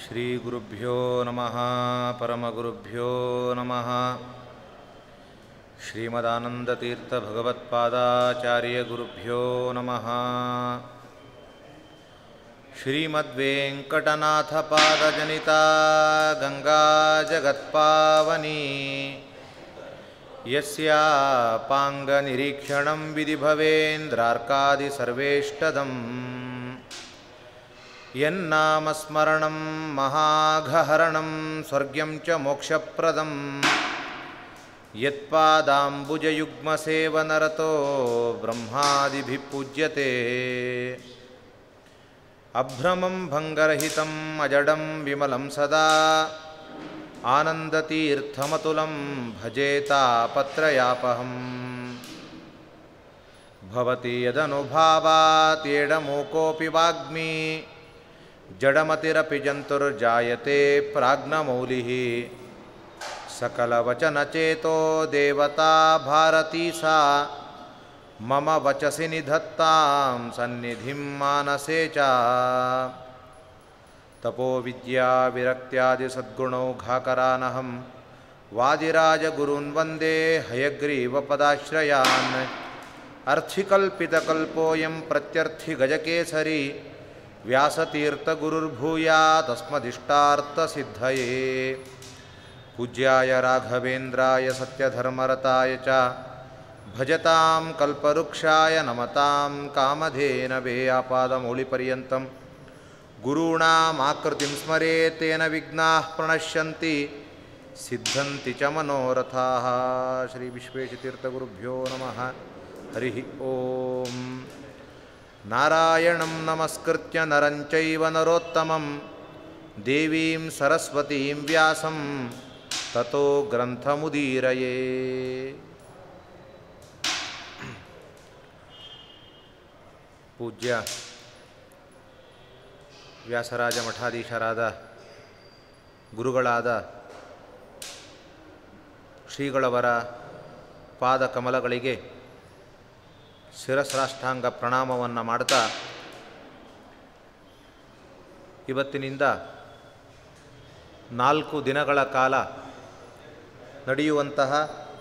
ಶ್ರೀಗುರುಭ್ಯೋ ನಮಃ ಪರಮಗುರುಭ್ಯೋ ನಮಃ ಶ್ರೀಮದಾನಂದತೀರ್ಥಭಗವತ್ಪಾದಾಚಾರ್ಯಗುರುಭ್ಯೋ ನಮಃ ಶ್ರೀಮದ್ವೆಂಕಟನಾಥಪಾದಜನಿತಾ ಗಂಗಾ ಜಗತ್ಪಾವನಿ ಯಸ್ಯಾಪಾಂಗನಿರೀಕ್ಷಣಂ ವಿಧಿ ಭವೇಂದ್ರಾರ್ಕಾದಿ ಸರ್ವೇಷ್ಟದಂ ಯನ್ನಾಮಸ್ಮರಣಂ ಮಹಾಘಹರಣಂ ಸ್ವರ್ಗ್ಯಂ ಚ ಮೋಕ್ಷಪ್ರದಂ ಯತ್ಪಾದಾಂಬುಜಯುಗ್ಮಸೇವನರತೋ ಬ್ರಹ್ಮಾದಿಭಿः ಪೂಜ್ಯತೆ ಅಭ್ರಮಂ ಭಂಗರಹಿತಂ ಅಜಡಂ ವಿಮಲಂ ಸದಾ ಆನಂದತೀರ್ಥಮತುಲಂ ಭಜೇತಾಪತ್ರಯಾಪಹಂ ಭವತಿ ಯದನುಭಾವಾತ್ಯೇಡಮೂಕೋऽಪಿ ವಾಗ್ಮಿ ಜಡಮತಿರಪಿ ಜಂತುರ್ಜಾಯತೆ ಪ್ರಾಜ್ಞಮೌಲಿः सकलवचनचेतो देवता भारती सा मम वचसि निधत्तां सन्निधिं मानसे च तपोविद्याविरक्त्यादिसद्गुणौघाकरानहं वादिराजगुरून् वन्दे हयग्रीवपदाश्रयान् अर्थिकल्पितकल्पोऽयं प्रत्यर्थिगजकेसरी व्यासतीर्थगुरुर्भूयादस्मदिष्टार्थसिद्धये पूज्याय राघवेन्द्राय सत्यधर्मरताय च भजतां कल्पवृक्षाय नमतां कामधेनवे आपादमौलिपर्यन्तं गुरूणामाकृतिं स्मरेत् तेन विघ्नाः प्रणश्यन्ति सिद्धन्ति च मनोरथाः श्रीविश्वेशतीर्थगुरुभ्यो नमः हरिः ॐ नारायणं नमस्कृत्य नरं चैव नरोत्तमं देवीं सरस्वतीं व्यासं ತಥೋ ಗ್ರಂಥಮುದೀರಯೇ ಪೂಜ್ಯ ವ್ಯಾಸರಾಜ ಮಠಾಧೀಶರಾದ ಗುರುಗಳಾದ ಶ್ರೀಗಳವರ ಪಾದ ಕಮಲಗಳಿಗೆ ಶಿರಸ್ರಾಷ್ಟಾಂಗ ಪ್ರಣಾಮವನ್ನು ಮಾಡ್ತಾ ಇವತ್ತಿನಿಂದ ನಾಲ್ಕು ದಿನಗಳ ಕಾಲ ನಡೆಯುವಂತಹ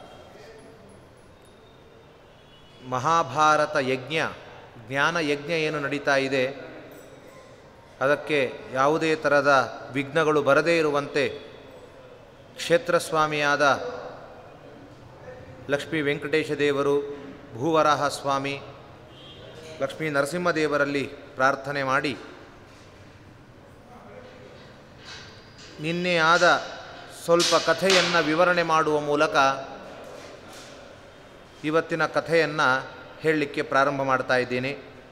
ಮಹಾಭಾರತ ಯಜ್ಞ ಜ್ಞಾನ ಯಜ್ಞ ಏನು ನಡೀತಾ ಇದೆ ಅದಕ್ಕೆ ಯಾವುದೇ ಥರದ ವಿಘ್ನಗಳು ಬರದೇ ಇರುವಂತೆ ಕ್ಷೇತ್ರಸ್ವಾಮಿಯಾದ ಲಕ್ಷ್ಮೀ ವೆಂಕಟೇಶ ದೇವರು ಭೂವರಾಹ ಸ್ವಾಮಿ ಲಕ್ಷ್ಮೀ ನರಸಿಂಹದೇವರಲ್ಲಿ ಪ್ರಾರ್ಥನೆ ಮಾಡಿ ನಿನ್ನೆ ಆದ ಸ್ವಲ್ಪ ಕಥೆಯನ್ನು ವಿವರಣೆ ಮಾಡುವ ಮೂಲಕ ಇವತ್ತಿನ ಕಥೆಯನ್ನು ಹೇಳಲಿಕ್ಕೆ ಪ್ರಾರಂಭ ಮಾಡ್ತಾ ಇದ್ದೀನಿ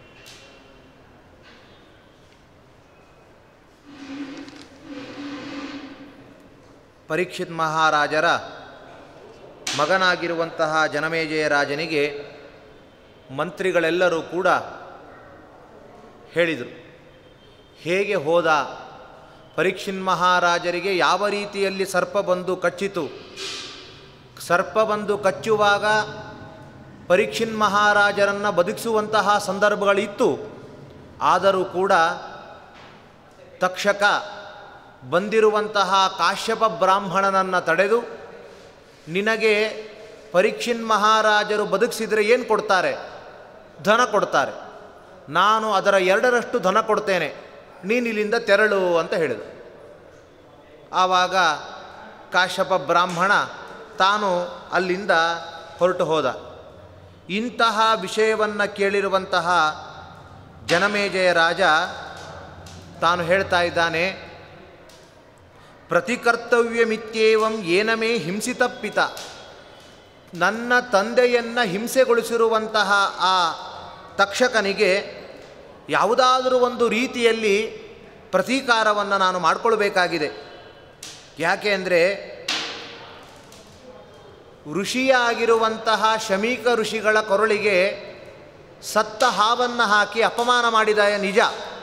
ಪರೀಕ್ಷಿತ್ ಮಹಾರಾಜರ ಮಗನಾಗಿರುವಂತಹ ಜನಮೇಜಯ ರಾಜನಿಗೆ ಮಂತ್ರಿಗಳೆಲ್ಲರೂ ಕೂಡ ಹೇಳಿದರು ಹೇಗೆ ಹೋದ ಪರೀಕ್ಷಿನ್ ಮಹಾರಾಜರಿಗೆ ಯಾವ ರೀತಿಯಲ್ಲಿ ಸರ್ಪ ಬಂದು ಕಚ್ಚಿತು ಸರ್ಪ ಬಂದು ಕಚ್ಚುವಾಗ ಪರೀಕ್ಷಿನ್ ಮಹಾರಾಜರನ್ನು ಬದುಕಿಸುವಂತಹ ಸಂದರ್ಭಗಳಿತ್ತು ಆದರೂ ಕೂಡ ತಕ್ಷಕ ಬಂದಿರುವಂತಹ ಕಾಶ್ಯಪ ಬ್ರಾಹ್ಮಣನನ್ನು ತಡೆದು ನಿನಗೆ ಪರೀಕ್ಷಿನ್ ಮಹಾರಾಜರು ಬದುಕಿಸಿದರೆ ಏನು ಕೊಡ್ತಾರೆ ಧನ ಕೊಡ್ತಾರೆ ನಾನು ಅದರ ಎರಡರಷ್ಟು ಧನ ಕೊಡ್ತೇನೆ ನೀನು ಇಲ್ಲಿಂದ ತೆರಳು ಅಂತ ಹೇಳಿದ ಆವಾಗ ಕಾಶ್ಯಪ ಬ್ರಾಹ್ಮಣ ತಾನು ಅಲ್ಲಿಂದ ಹೊರಟು ಹೋದ ಇಂತಹ ವಿಷಯವನ್ನು ಕೇಳಿರುವಂತಹ ಜನಮೇಜಯ ರಾಜ ತಾನು ಹೇಳ್ತಾ ಇದ್ದಾನೆ ಪ್ರತಿಕರ್ತವ್ಯಮಿತ್ಯೇವಂ ಏನಮೇ ಹಿಂಸಿತ ಪಿತ ನನ್ನ ತಂದೆಯನ್ನು ಹಿಂಸೆಗೊಳಿಸಿರುವಂತಹ ಆ ತಕ್ಷಕನಿಗೆ ಯಾವುದಾದರೂ ಒಂದು ರೀತಿಯಲ್ಲಿ ಪ್ರತೀಕಾರವನ್ನು ನಾನು ಮಾಡಿಕೊಳ್ಬೇಕಾಗಿದೆ ಯಾಕೆ ಅಂದರೆ ಋಷಿಯಾಗಿರುವಂತಹ ಶಮೀಕ ಋಷಿಗಳ ಕೊರಳಿಗೆ ಸತ್ತ ಹಾವನ್ನು ಹಾಕಿ ಅಪಮಾನ ಮಾಡಿದ ನಿಜ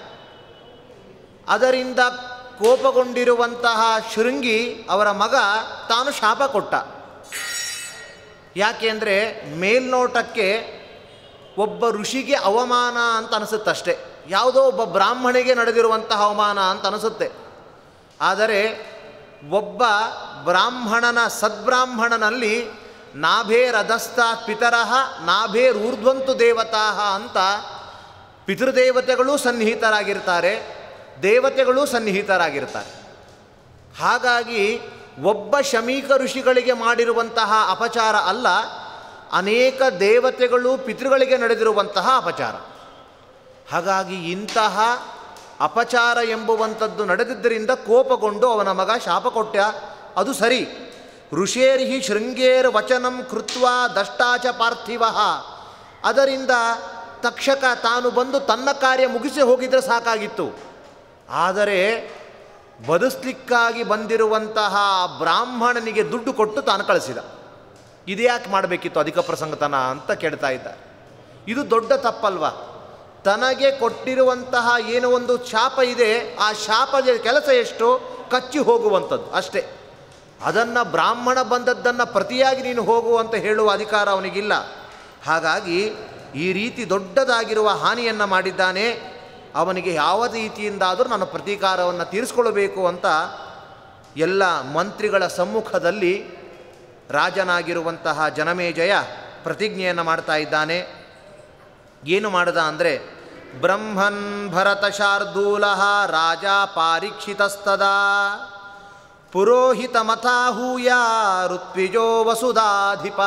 ಅದರಿಂದ ಕೋಪಗೊಂಡಿರುವಂತಹ ಶೃಂಗಿ ಅವರ ಮಗ ತಾನು ಶಾಪ ಕೊಟ್ಟ ಯಾಕೆಂದರೆ ಮೇಲ್ನೋಟಕ್ಕೆ ಒಬ್ಬ ಋಷಿಗೆ ಅವಮಾನ ಅಂತ ಅನಿಸುತ್ತಷ್ಟೆ ಯಾವುದೋ ಒಬ್ಬ ಬ್ರಾಹ್ಮಣಿಗೆ ನಡೆದಿರುವಂತಹ ಅವಮಾನ ಅಂತ ಅನಿಸುತ್ತೆ ಆದರೆ ಒಬ್ಬ ಬ್ರಾಹ್ಮಣನ ಸದ್ಬ್ರಾಹ್ಮಣನಲ್ಲಿ ನಾಭೇರಧಸ್ತಾತ್ ಪಿತರಃ ನಾಭೇರೂರ್ಧ್ವಂತು ದೇವತಾ ಅಂತ ಪಿತೃದೇವತೆಗಳೂ ಸನ್ನಿಹಿತರಾಗಿರ್ತಾರೆ ದೇವತೆಗಳೂ ಸನ್ನಿಹಿತರಾಗಿರ್ತಾರೆ ಹಾಗಾಗಿ ಒಬ್ಬ ಶಮೀಕ ಋಷಿಗಳಿಗೆ ಮಾಡಿರುವಂತಹ ಅಪಚಾರ ಅಲ್ಲ ಅನೇಕ ದೇವತೆಗಳು ಪಿತೃಗಳಿಗೆ ನಡೆದಿರುವಂತಹ ಅಪಚಾರ ಹಾಗಾಗಿ ಇಂತಹ ಅಪಚಾರ ಎಂಬುವಂಥದ್ದು ನಡೆದಿದ್ದರಿಂದ ಕೋಪಗೊಂಡು ಅವನ ಮಗ ಶಾಪ ಕೊಟ್ಟ ಅದು ಸರಿ ಋಷೇರ್ಹಿ ಶೃಂಗೇರ್ ವಚನಂ ಕೃತ್ವ ದಷ್ಟಾಚ ಪಾರ್ಥಿವ ಅದರಿಂದ ತಕ್ಷಕ ತಾನು ಬಂದು ತನ್ನ ಕಾರ್ಯ ಮುಗಿಸಿ ಹೋಗಿದ್ರೆ ಸಾಕಾಗಿತ್ತು ಆದರೆ ಬದುಸ್ಲಿಕ್ಕಾಗಿ ಬಂದಿರುವಂತಹ ಬ್ರಾಹ್ಮಣನಿಗೆ ದುಡ್ಡು ಕೊಟ್ಟು ತಾನು ಕಳಿಸಿದ ಇದು ಯಾಕೆ ಮಾಡಬೇಕಿತ್ತು ಅಧಿಕ ಪ್ರಸಂಗತನ ಅಂತ ಕೇಳ್ತಾ ಇದ್ದ ಇದು ದೊಡ್ಡ ತಪ್ಪಲ್ವಾ ತನಗೆ ಕೊಟ್ಟಿರುವಂತಹ ಏನೋ ಒಂದು ಶಾಪ ಇದೆ ಆ ಶಾಪದ ಕೆಲಸ ಎಷ್ಟು ಕಚ್ಚಿ ಹೋಗುವಂಥದ್ದು ಅಷ್ಟೇ ಅದನ್ನು ಬ್ರಾಹ್ಮಣ ಬಂದದ್ದನ್ನು ಪ್ರತಿಯಾಗಿ ನೀನು ಹೋಗು ಅಂತ ಹೇಳುವ ಅಧಿಕಾರ ಅವನಿಗಿಲ್ಲ ಹಾಗಾಗಿ ಈ ರೀತಿ ದೊಡ್ಡದಾಗಿರುವ ಹಾನಿಯನ್ನು ಮಾಡಿದ್ದಾನೆ ಅವನಿಗೆ ಯಾವ ರೀತಿಯಿಂದಾದರೂ ನಾನು ಪ್ರತೀಕಾರವನ್ನು ತೀರಿಸ್ಕೊಳ್ಬೇಕು ಅಂತ ಎಲ್ಲ ಮಂತ್ರಿಗಳ ಸಮ್ಮುಖದಲ್ಲಿ ರಾಜನಾಗಿರುವಂತಹ ಜನಮೇಜಯ ಪ್ರತಿಜ್ಞೆಯನ್ನು ಮಾಡ್ತಾ ಇದ್ದಾನೆ ಏನು ಮಾಡ್ದ ಅಂದರೆ ಬ್ರಹ್ಮನ್ ಭರತ ಶಾರ್ದೂಲ ರಾಜ ಪಾರೀಕ್ಷಿತಸ್ತದಾ ಪುರೋಹಿತ ಮಥಾಹೂಯ ಋತ್ವಿಜೋ ವಸುಧಾಧಿಪ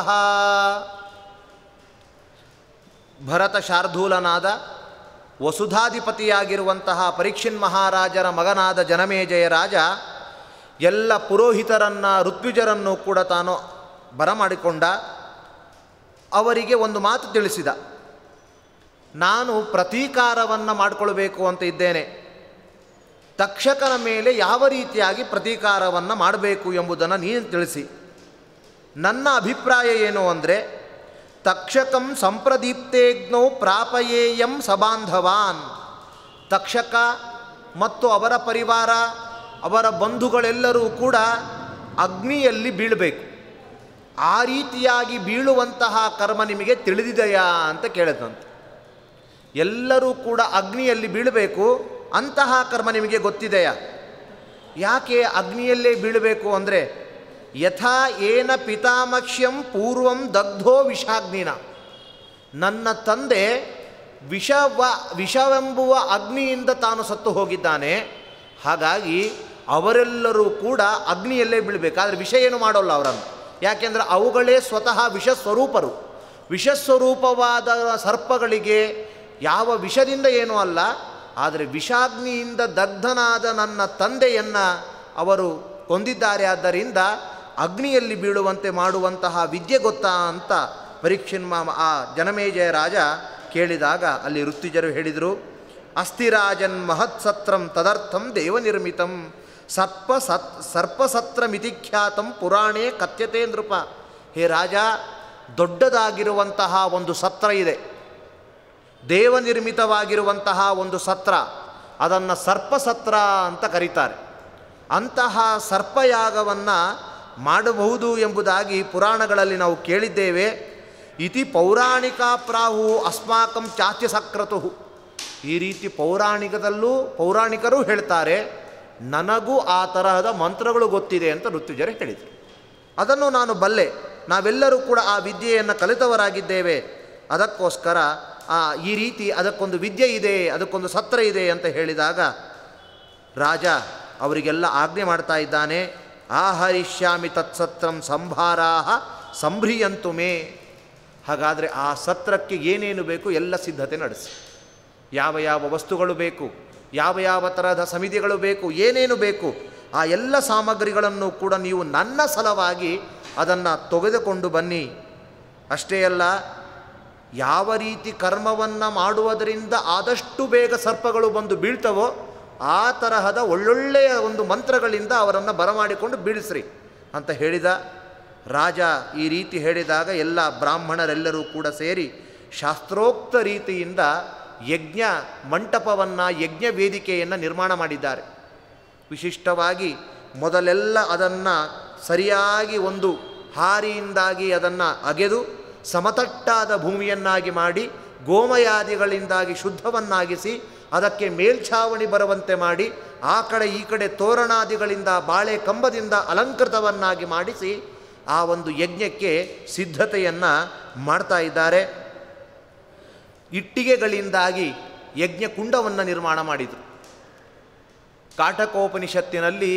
ಭರತ ಶಾರ್ದೂಲನಾದ ವಸುಧಾಧಿಪತಿಯಾಗಿರುವಂತಹ ಪರೀಕ್ಷಿನ್ ಮಹಾರಾಜರ ಮಗನಾದ ಜನಮೇಜಯ ರಾಜ ಎಲ್ಲ ಪುರೋಹಿತರನ್ನು ಋತ್ವಿಜರನ್ನು ಕೂಡ ತಾನು ಬರಮಾಡಿಕೊಂಡ ಅವರಿಗೆ ಒಂದು ಮಾತು ತಿಳಿಸಿದ ನಾನು ಪ್ರತೀಕಾರವನ್ನು ಮಾಡಿಕೊಳ್ಬೇಕು ಅಂತ ಇದ್ದೇನೆ ತಕ್ಷಕನ ಮೇಲೆ ಯಾವ ರೀತಿಯಾಗಿ ಪ್ರತೀಕಾರವನ್ನು ಮಾಡಬೇಕು ಎಂಬುದನ್ನು ನೀನು ತಿಳಿಸಿ ನನ್ನ ಅಭಿಪ್ರಾಯ ಏನು ಅಂದರೆ ತಕ್ಷಕಂ ಸಂಪ್ರದೀಪ್ತೇಜ್ಞೌ ಪ್ರಾಪಯೇಯಂ ಸಬಾಂಧವಾನ್ ತಕ್ಷಕ ಮತ್ತು ಅವರ ಪರಿವಾರ ಅವರ ಬಂಧುಗಳೆಲ್ಲರೂ ಕೂಡ ಅಗ್ನಿಯಲ್ಲಿ ಬೀಳಬೇಕು ಆ ರೀತಿಯಾಗಿ ಬೀಳುವಂತಹ ಕರ್ಮ ನಿಮಗೆ ತಿಳಿದಿದೆಯಾ ಅಂತ ಕೇಳಿದಂತೆ ಎಲ್ಲರೂ ಕೂಡ ಅಗ್ನಿಯಲ್ಲಿ ಬೀಳಬೇಕು ಅಂತಹ ಕರ್ಮ ನಿಮಗೆ ಗೊತ್ತಿದೆಯಾ ಯಾಕೆ ಅಗ್ನಿಯಲ್ಲೇ ಬೀಳಬೇಕು ಅಂದರೆ ಯಥಾ ಏನ ಪಿತಾಮಕ್ಷ್ಯಂ ಪೂರ್ವಂ ದಗ್ಧೋ ವಿಷಾಗ್ನಿನ ನನ್ನ ತಂದೆ ವಿಷವ ವಿಷವೆಂಬುವ ಅಗ್ನಿಯಿಂದ ತಾನು ಸತ್ತು ಹೋಗಿದ್ದಾನೆ ಹಾಗಾಗಿ ಅವರೆಲ್ಲರೂ ಕೂಡ ಅಗ್ನಿಯಲ್ಲೇ ಬೀಳಬೇಕಾದ್ರೆ ವಿಷ ಏನು ಮಾಡೋಲ್ಲ ಅವರನ್ನು ಯಾಕೆಂದರೆ ಅವುಗಳೇ ಸ್ವತಃ ವಿಷಸ್ವರೂಪರು ವಿಷಸ್ವರೂಪವಾದ ಸರ್ಪಗಳಿಗೆ ಯಾವ ವಿಷದಿಂದ ಏನೂ ಅಲ್ಲ ಆದರೆ ವಿಷಾಗ್ನಿಯಿಂದ ದಗ್ಧನಾದ ನನ್ನ ತಂದೆಯನ್ನು ಅವರು ಕೊಂದಿದ್ದಾರೆ ಆದ್ದರಿಂದ ಅಗ್ನಿಯಲ್ಲಿ ಬೀಳುವಂತೆ ಮಾಡುವಂತಹ ವಿದ್ಯೆ ಗೊತ್ತಾ ಅಂತ ಪರೀಕ್ಷಿನ್ಮ ಆ ಜನಮೇಜಯ ರಾಜ ಕೇಳಿದಾಗ ಅಲ್ಲಿ ಋತ್ವಿಜರು ಹೇಳಿದರು ಅಸ್ಥಿರಾಜನ್ ಮಹತ್ಸತ್ರಂ ತದರ್ಥಂ ದೇವನಿರ್ಮಿತಂ ಸರ್ಪ ಸತ್ ಸರ್ಪಸತ್ರಮಿತಿಖ್ಯಾತಂ ಪುರಾಣೇ ಕಥ್ಯತೆ ನೃಪ ಹೇ ರಾಜ ದೊಡ್ಡದಾಗಿರುವಂತಹ ಒಂದು ಸತ್ರ ಇದೆ ದೇವನಿರ್ಮಿತವಾಗಿರುವಂತಹ ಒಂದು ಸತ್ರ ಅದನ್ನು ಸರ್ಪಸತ್ರ ಅಂತ ಕರೀತಾರೆ ಅಂತಹ ಸರ್ಪಯಾಗವನ್ನು ಮಾಡಬಹುದು ಎಂಬುದಾಗಿ ಪುರಾಣಗಳಲ್ಲಿ ನಾವು ಕೇಳಿದ್ದೇವೆ ಇತಿ ಪೌರಾಣಿಕ ಪ್ರಾಹು ಅಸ್ಮಾಕಂ ಚಾತ್ಯ ಸಕ್ರತು ಈ ರೀತಿ ಪೌರಾಣಿಕದಲ್ಲೂ ಪೌರಾಣಿಕರು ಹೇಳ್ತಾರೆ ನನಗೂ ಆ ತರಹದ ಮಂತ್ರಗಳು ಗೊತ್ತಿದೆ ಅಂತ ಋತ್ವಿಜರು ಹೇಳಿದರು ಅದನ್ನು ನಾನು ಬಲ್ಲೆ ನಾವೆಲ್ಲರೂ ಕೂಡ ಆ ವಿದ್ಯೆಯನ್ನು ಕಲಿತವರಾಗಿದ್ದೇವೆ ಅದಕ್ಕೋಸ್ಕರ ಆ ಈ ರೀತಿ ಅದಕ್ಕೊಂದು ವಿದ್ಯೆ ಇದೆ ಅದಕ್ಕೊಂದು ಸತ್ರ ಇದೆ ಅಂತ ಹೇಳಿದಾಗ ರಾಜ ಅವರಿಗೆಲ್ಲ ಆಜ್ಞೆ ಮಾಡ್ತಾ ಇದ್ದಾನೆ ಆಹರಿಷ್ಯಾಮಿ ತತ್ಸತ್ರಂ ಸಂಭಾರಾಹ ಸಂಭ್ರಿಯಂತು ಮೇ ಹಾಗಾದರೆ ಆ ಸತ್ರಕ್ಕೆ ಏನೇನು ಬೇಕು ಎಲ್ಲ ಸಿದ್ಧತೆ ನಡೆಸಿ ಯಾವ ಯಾವ ವಸ್ತುಗಳು ಬೇಕು ಯಾವ ಯಾವ ತರಹದ ಸಮಿತಿಗಳು ಬೇಕು ಏನೇನು ಬೇಕು ಆ ಎಲ್ಲ ಸಾಮಗ್ರಿಗಳನ್ನು ಕೂಡ ನೀವು ನನ್ನ ಸಲವಾಗಿ ಅದನ್ನು ತೆಗೆದುಕೊಂಡು ಬನ್ನಿ ಅಷ್ಟೇ ಅಲ್ಲ ಯಾವ ರೀತಿ ಕರ್ಮವನ್ನು ಮಾಡುವುದರಿಂದ ಆದಷ್ಟು ಬೇಗ ಸರ್ಪಗಳು ಬಂದು ಬೀಳ್ತವೋ ಆ ತರಹದ ಒಳ್ಳೊಳ್ಳೆಯ ಒಂದು ಮಂತ್ರಗಳಿಂದ ಅವರನ್ನು ಬರಮಾಡಿಕೊಂಡು ಬೀಳಿಸ್ರಿ ಅಂತ ಹೇಳಿದ ರಾಜ ಈ ರೀತಿ ಹೇಳಿದಾಗ ಎಲ್ಲ ಬ್ರಾಹ್ಮಣರೆಲ್ಲರೂ ಕೂಡ ಸೇರಿ ಶಾಸ್ತ್ರೋಕ್ತ ರೀತಿಯಿಂದ ಯಜ್ಞ ಮಂಟಪವನ್ನು ಯಜ್ಞ ವೇದಿಕೆಯನ್ನು ನಿರ್ಮಾಣ ಮಾಡಿದ್ದಾರೆ ವಿಶಿಷ್ಟವಾಗಿ ಮೊದಲೆಲ್ಲ ಅದನ್ನು ಸರಿಯಾಗಿ ಒಂದು ಹಾರಿಯಿಂದಾಗಿ ಅದನ್ನು ಅಗೆದು ಸಮತಟ್ಟಾದ ಭೂಮಿಯನ್ನಾಗಿ ಮಾಡಿ ಗೋಮಯಾದಿಗಳಿಂದಾಗಿ ಶುದ್ಧವನ್ನಾಗಿಸಿ ಅದಕ್ಕೆ ಮೇಲ್ಛಾವಣಿ ಬರುವಂತೆ ಮಾಡಿ ಆ ಕಡೆ ಈ ಕಡೆ ತೋರಣಾದಿಗಳಿಂದ ಬಾಳೆ ಕಂಬದಿಂದ ಅಲಂಕೃತವನ್ನಾಗಿ ಮಾಡಿಸಿ ಆ ಒಂದು ಯಜ್ಞಕ್ಕೆ ಸಿದ್ಧತೆಯನ್ನು ಮಾಡ್ತಾ ಇದ್ದಾರೆ ಇಟ್ಟಿಗೆಗಳಿಂದಾಗಿ ಯಜ್ಞ ಕುಂಡವನ್ನು ನಿರ್ಮಾಣ ಮಾಡಿದರು ಕಾಟಕೋಪನಿಷತ್ತಿನಲ್ಲಿ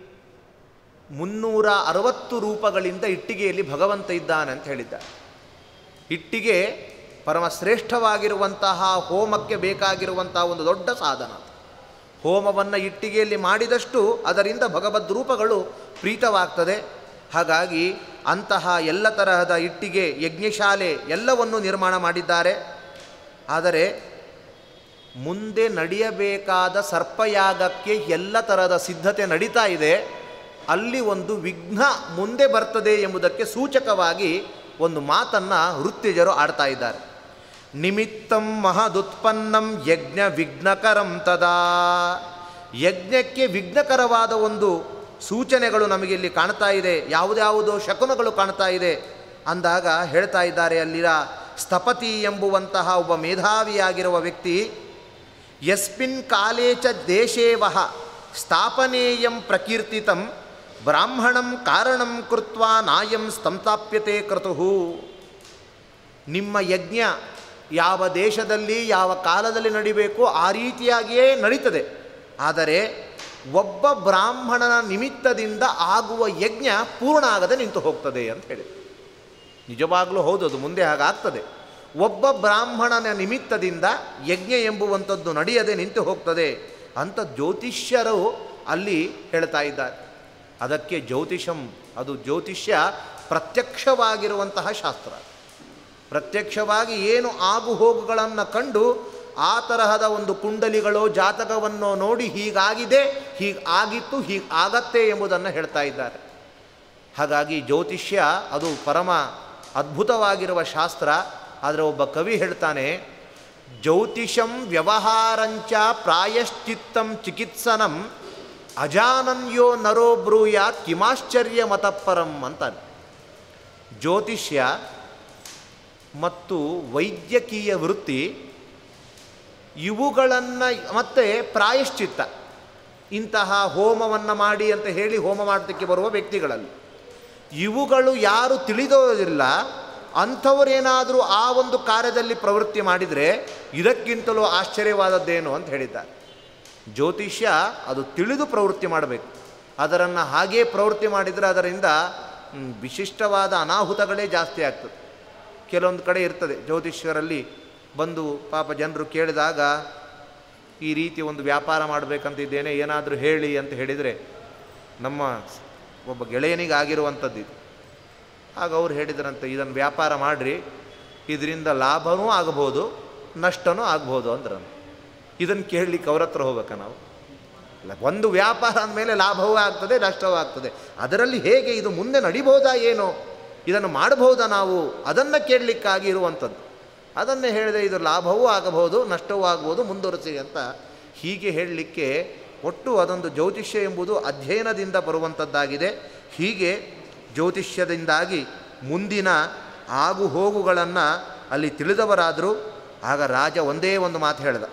ಮುನ್ನೂರ ಅರವತ್ತು ರೂಪಗಳಿಂದ ಇಟ್ಟಿಗೆಯಲ್ಲಿ ಭಗವಂತ ಇದ್ದಾನೆ ಅಂತ ಹೇಳಿದ್ದಾರೆ ಇಟ್ಟಿಗೆ ಪರಮ ಶ್ರೇಷ್ಠವಾಗಿರುವಂತಹ ಹೋಮಕ್ಕೆ ಬೇಕಾಗಿರುವಂತಹ ಒಂದು ದೊಡ್ಡ ಸಾಧನ ಹೋಮವನ್ನು ಇಟ್ಟಿಗೆಯಲ್ಲಿ ಮಾಡಿದಷ್ಟು ಅದರಿಂದ ಭಗವದ್ ರೂಪಗಳು ಪ್ರೀತವಾಗ್ತದೆ ಹಾಗಾಗಿ ಅಂತಹ ಎಲ್ಲ ತರಹದ ಇಟ್ಟಿಗೆ ಯಜ್ಞಶಾಲೆ ಎಲ್ಲವನ್ನು ನಿರ್ಮಾಣ ಮಾಡಿದ್ದಾರೆ ಆದರೆ ಮುಂದೆ ನಡೆಯಬೇಕಾದ ಸರ್ಪಯಾಗಕ್ಕೆ ಎಲ್ಲ ತರಹದ ಸಿದ್ಧತೆ ನಡೀತಾ ಇದೆ ಅಲ್ಲಿ ಒಂದು ವಿಘ್ನ ಮುಂದೆ ಬರ್ತದೆ ಎಂಬುದಕ್ಕೆ ಸೂಚಕವಾಗಿ ಒಂದು ಮಾತನ್ನು ವೃತ್ತಿಜರು ಆಡ್ತಾ ಇದ್ದಾರೆ ನಿಮಿತ್ತಂ ಮಹದುತ್ಪನ್ನಂ ಯಜ್ಞ ವಿಘ್ನಕರಂ ತದಾ ಯಜ್ಞಕ್ಕೆ ವಿಘ್ನಕರವಾದ ಒಂದು ಸೂಚನೆಗಳು ನಮಗೆ ಇಲ್ಲಿ ಕಾಣ್ತಾ ಇದೆ ಯಾವುದ್ಯಾವುದೋ ಶಕುನಗಳು ಕಾಣ್ತಾ ಇದೆ ಅಂದಾಗ ಹೇಳ್ತಾ ಇದ್ದಾರೆ ಅಲ್ಲಿರ ಸ್ಥಪತಿ ಎಂಬುವಂತಹ ಒಬ್ಬ ಮೇಧಾವಿಯಾಗಿರುವ ವ್ಯಕ್ತಿ ಯಸ್ಮಿನ್ ಕಾಲೇ ಚ ದೇಶೇ ವಹ ಸ್ಥಾಪನೇಯಂ ಪ್ರಕೀರ್ತಿತಂ ಬ್ರಾಹ್ಮಣಂ ಕಾರಣಂ ಕೃತ್ವ ನಾಯಂ ಸ್ತಂತಾಪ್ಯತೆ ಕ್ರತುಹು ನಿಮ್ಮ ಯಜ್ಞ ಯಾವ ದೇಶದಲ್ಲಿ ಯಾವ ಕಾಲದಲ್ಲಿ ನಡಿಬೇಕು ಆ ರೀತಿಯಾಗಿಯೇ ನಡೀತದೆ ಆದರೆ ಒಬ್ಬ ಬ್ರಾಹ್ಮಣನ ನಿಮಿತ್ತದಿಂದ ಆಗುವ ಯಜ್ಞ ಪೂರ್ಣ ಆಗದೆ ನಿಂತು ಹೋಗ್ತದೆ ಅಂತ ಹೇಳಿ ನಿಜವಾಗಲೂ ಹೌದು ಅದು ಮುಂದೆ ಹಾಗಾಗ್ತದೆ ಒಬ್ಬ ಬ್ರಾಹ್ಮಣನ ನಿಮಿತ್ತದಿಂದ ಯಜ್ಞ ಎಂಬುವಂಥದ್ದು ನಡೆಯದೆ ನಿಂತು ಹೋಗ್ತದೆ ಅಂತ ಜ್ಯೋತಿಷ್ಯರು ಅಲ್ಲಿ ಹೇಳ್ತಾ ಇದ್ದಾರೆ ಅದಕ್ಕೆ ಜ್ಯೋತಿಷಂ ಅದು ಜ್ಯೋತಿಷ್ಯ ಪ್ರತ್ಯಕ್ಷವಾಗಿರುವಂತಹ ಶಾಸ್ತ್ರ ಪ್ರತ್ಯಕ್ಷವಾಗಿ ಏನು ಆಗು ಹೋಗುಗಳನ್ನು ಕಂಡು ಆ ತರಹದ ಒಂದು ಕುಂಡಲಿಗಳೋ ಜಾತಕವನ್ನು ನೋಡಿ ಹೀಗಾಗಿದೆ ಹೀಗೆ ಆಗಿತ್ತು ಹೀಗೆ ಆಗತ್ತೆ ಎಂಬುದನ್ನು ಹೇಳ್ತಾ ಇದ್ದಾರೆ ಹಾಗಾಗಿ ಜ್ಯೋತಿಷ್ಯ ಅದು ಪರಮ ಅದ್ಭುತವಾಗಿರುವ ಶಾಸ್ತ್ರ ಆದರೆ ಒಬ್ಬ ಕವಿ ಹೇಳ್ತಾನೆ ಜ್ಯೋತಿಷಂ ವ್ಯವಹಾರಂಚ ಪ್ರಾಯಶ್ಚಿತ್ತಂ ಚಿಕಿತ್ಸನಂ ಅಜಾನನ್ಯೋ ನರೋ ಬ್ರೂಯಾತ್ ಕಿಮಾಶ್ಚರ್ಯ ಮತಪರಂ ಅಂತಾನೆ ಜ್ಯೋತಿಷ್ಯ ಮತ್ತು ವೈದ್ಯಕೀಯ ವೃತ್ತಿ ಇವುಗಳನ್ನು ಮತ್ತು ಪ್ರಾಯಶ್ಚಿತ್ತ ಇಂತಹ ಹೋಮವನ್ನು ಮಾಡಿ ಅಂತ ಹೇಳಿ ಹೋಮ ಮಾಡೋದಕ್ಕೆ ಬರುವ ವ್ಯಕ್ತಿಗಳಲ್ಲಿ ಇವುಗಳು ಯಾರು ತಿಳಿದೋದಿಲ್ಲ ಅಂಥವರೇನಾದರೂ ಆ ಒಂದು ಕಾರ್ಯದಲ್ಲಿ ಪ್ರವೃತ್ತಿ ಮಾಡಿದರೆ ಇದಕ್ಕಿಂತಲೂ ಆಶ್ಚರ್ಯವಾದದ್ದೇನು ಅಂತ ಹೇಳಿದ್ದಾರೆ ಜ್ಯೋತಿಷ್ಯ ಅದು ತಿಳಿದು ಪ್ರವೃತ್ತಿ ಮಾಡಬೇಕು ಅದರನ್ನು ಹಾಗೇ ಪ್ರವೃತ್ತಿ ಮಾಡಿದರೆ ಅದರಿಂದ ಮ್, ವಿಶಿಷ್ಟವಾದ ಅನಾಹುತಗಳೇ ಜಾಸ್ತಿ ಆಗ್ತದೆ ಕೆಲವೊಂದು ಕಡೆ ಇರ್ತದೆ ಜ್ಯೋತಿಷ್ಯರಲ್ಲಿ ಬಂದು ಪಾಪ ಜನರು ಕೇಳಿದಾಗ ಈ ರೀತಿ ಒಂದು ವ್ಯಾಪಾರ ಮಾಡಬೇಕಂತಿದ್ದೇನೆ ಏನಾದರೂ ಹೇಳಿ ಅಂತ ಹೇಳಿದರೆ ನಮ್ಮ ಒಬ್ಬ ಗೆಳೆಯನಿಗೆ ಆಗಿರುವಂಥದ್ದು ಇದು ಆಗ ಅವ್ರು ಹೇಳಿದ್ರಂತೆ ಇದನ್ನು ವ್ಯಾಪಾರ ಮಾಡಿರಿ ಇದರಿಂದ ಲಾಭವೂ ಆಗಬಹುದು ನಷ್ಟನೂ ಆಗ್ಬೋದು ಅಂದ್ರಂತ ಇದನ್ನು ಕೇಳಲಿಕ್ಕೆ ಅವ್ರ ಹತ್ರ ಹೋಗ್ಬೇಕಾ ನಾವು ಅಲ್ಲ ಒಂದು ವ್ಯಾಪಾರ ಅಂದಮೇಲೆ ಲಾಭವೂ ಆಗ್ತದೆ ನಷ್ಟವೂ ಆಗ್ತದೆ ಅದರಲ್ಲಿ ಹೇಗೆ ಇದು ಮುಂದೆ ನಡಿಬಹುದಾ ಏನೋ ಇದನ್ನು ಮಾಡಬಹುದಾ ನಾವು ಅದನ್ನು ಕೇಳಲಿಕ್ಕಾಗಿ ಇರುವಂಥದ್ದು ಅದನ್ನೇ ಹೇಳಿದೆ ಇದು ಲಾಭವೂ ಆಗಬಹುದು ನಷ್ಟವೂ ಆಗ್ಬೋದು ಮುಂದುವರಿಸಿ ಅಂತ ಹೀಗೆ ಹೇಳಲಿಕ್ಕೆ ಒಟ್ಟು ಅದೊಂದು ಜ್ಯೋತಿಷ್ಯ ಎಂಬುದು ಅಧ್ಯಯನದಿಂದ ಬರುವಂಥದ್ದಾಗಿದೆ ಹೀಗೆ ಜ್ಯೋತಿಷ್ಯದಿಂದಾಗಿ ಮುಂದಿನ ಆಗು ಹೋಗುಗಳನ್ನು ಅಲ್ಲಿ ತಿಳಿದವರಾದರು ಆಗ ರಾಜ ಒಂದೇ ಒಂದು ಮಾತು ಹೇಳ್ದ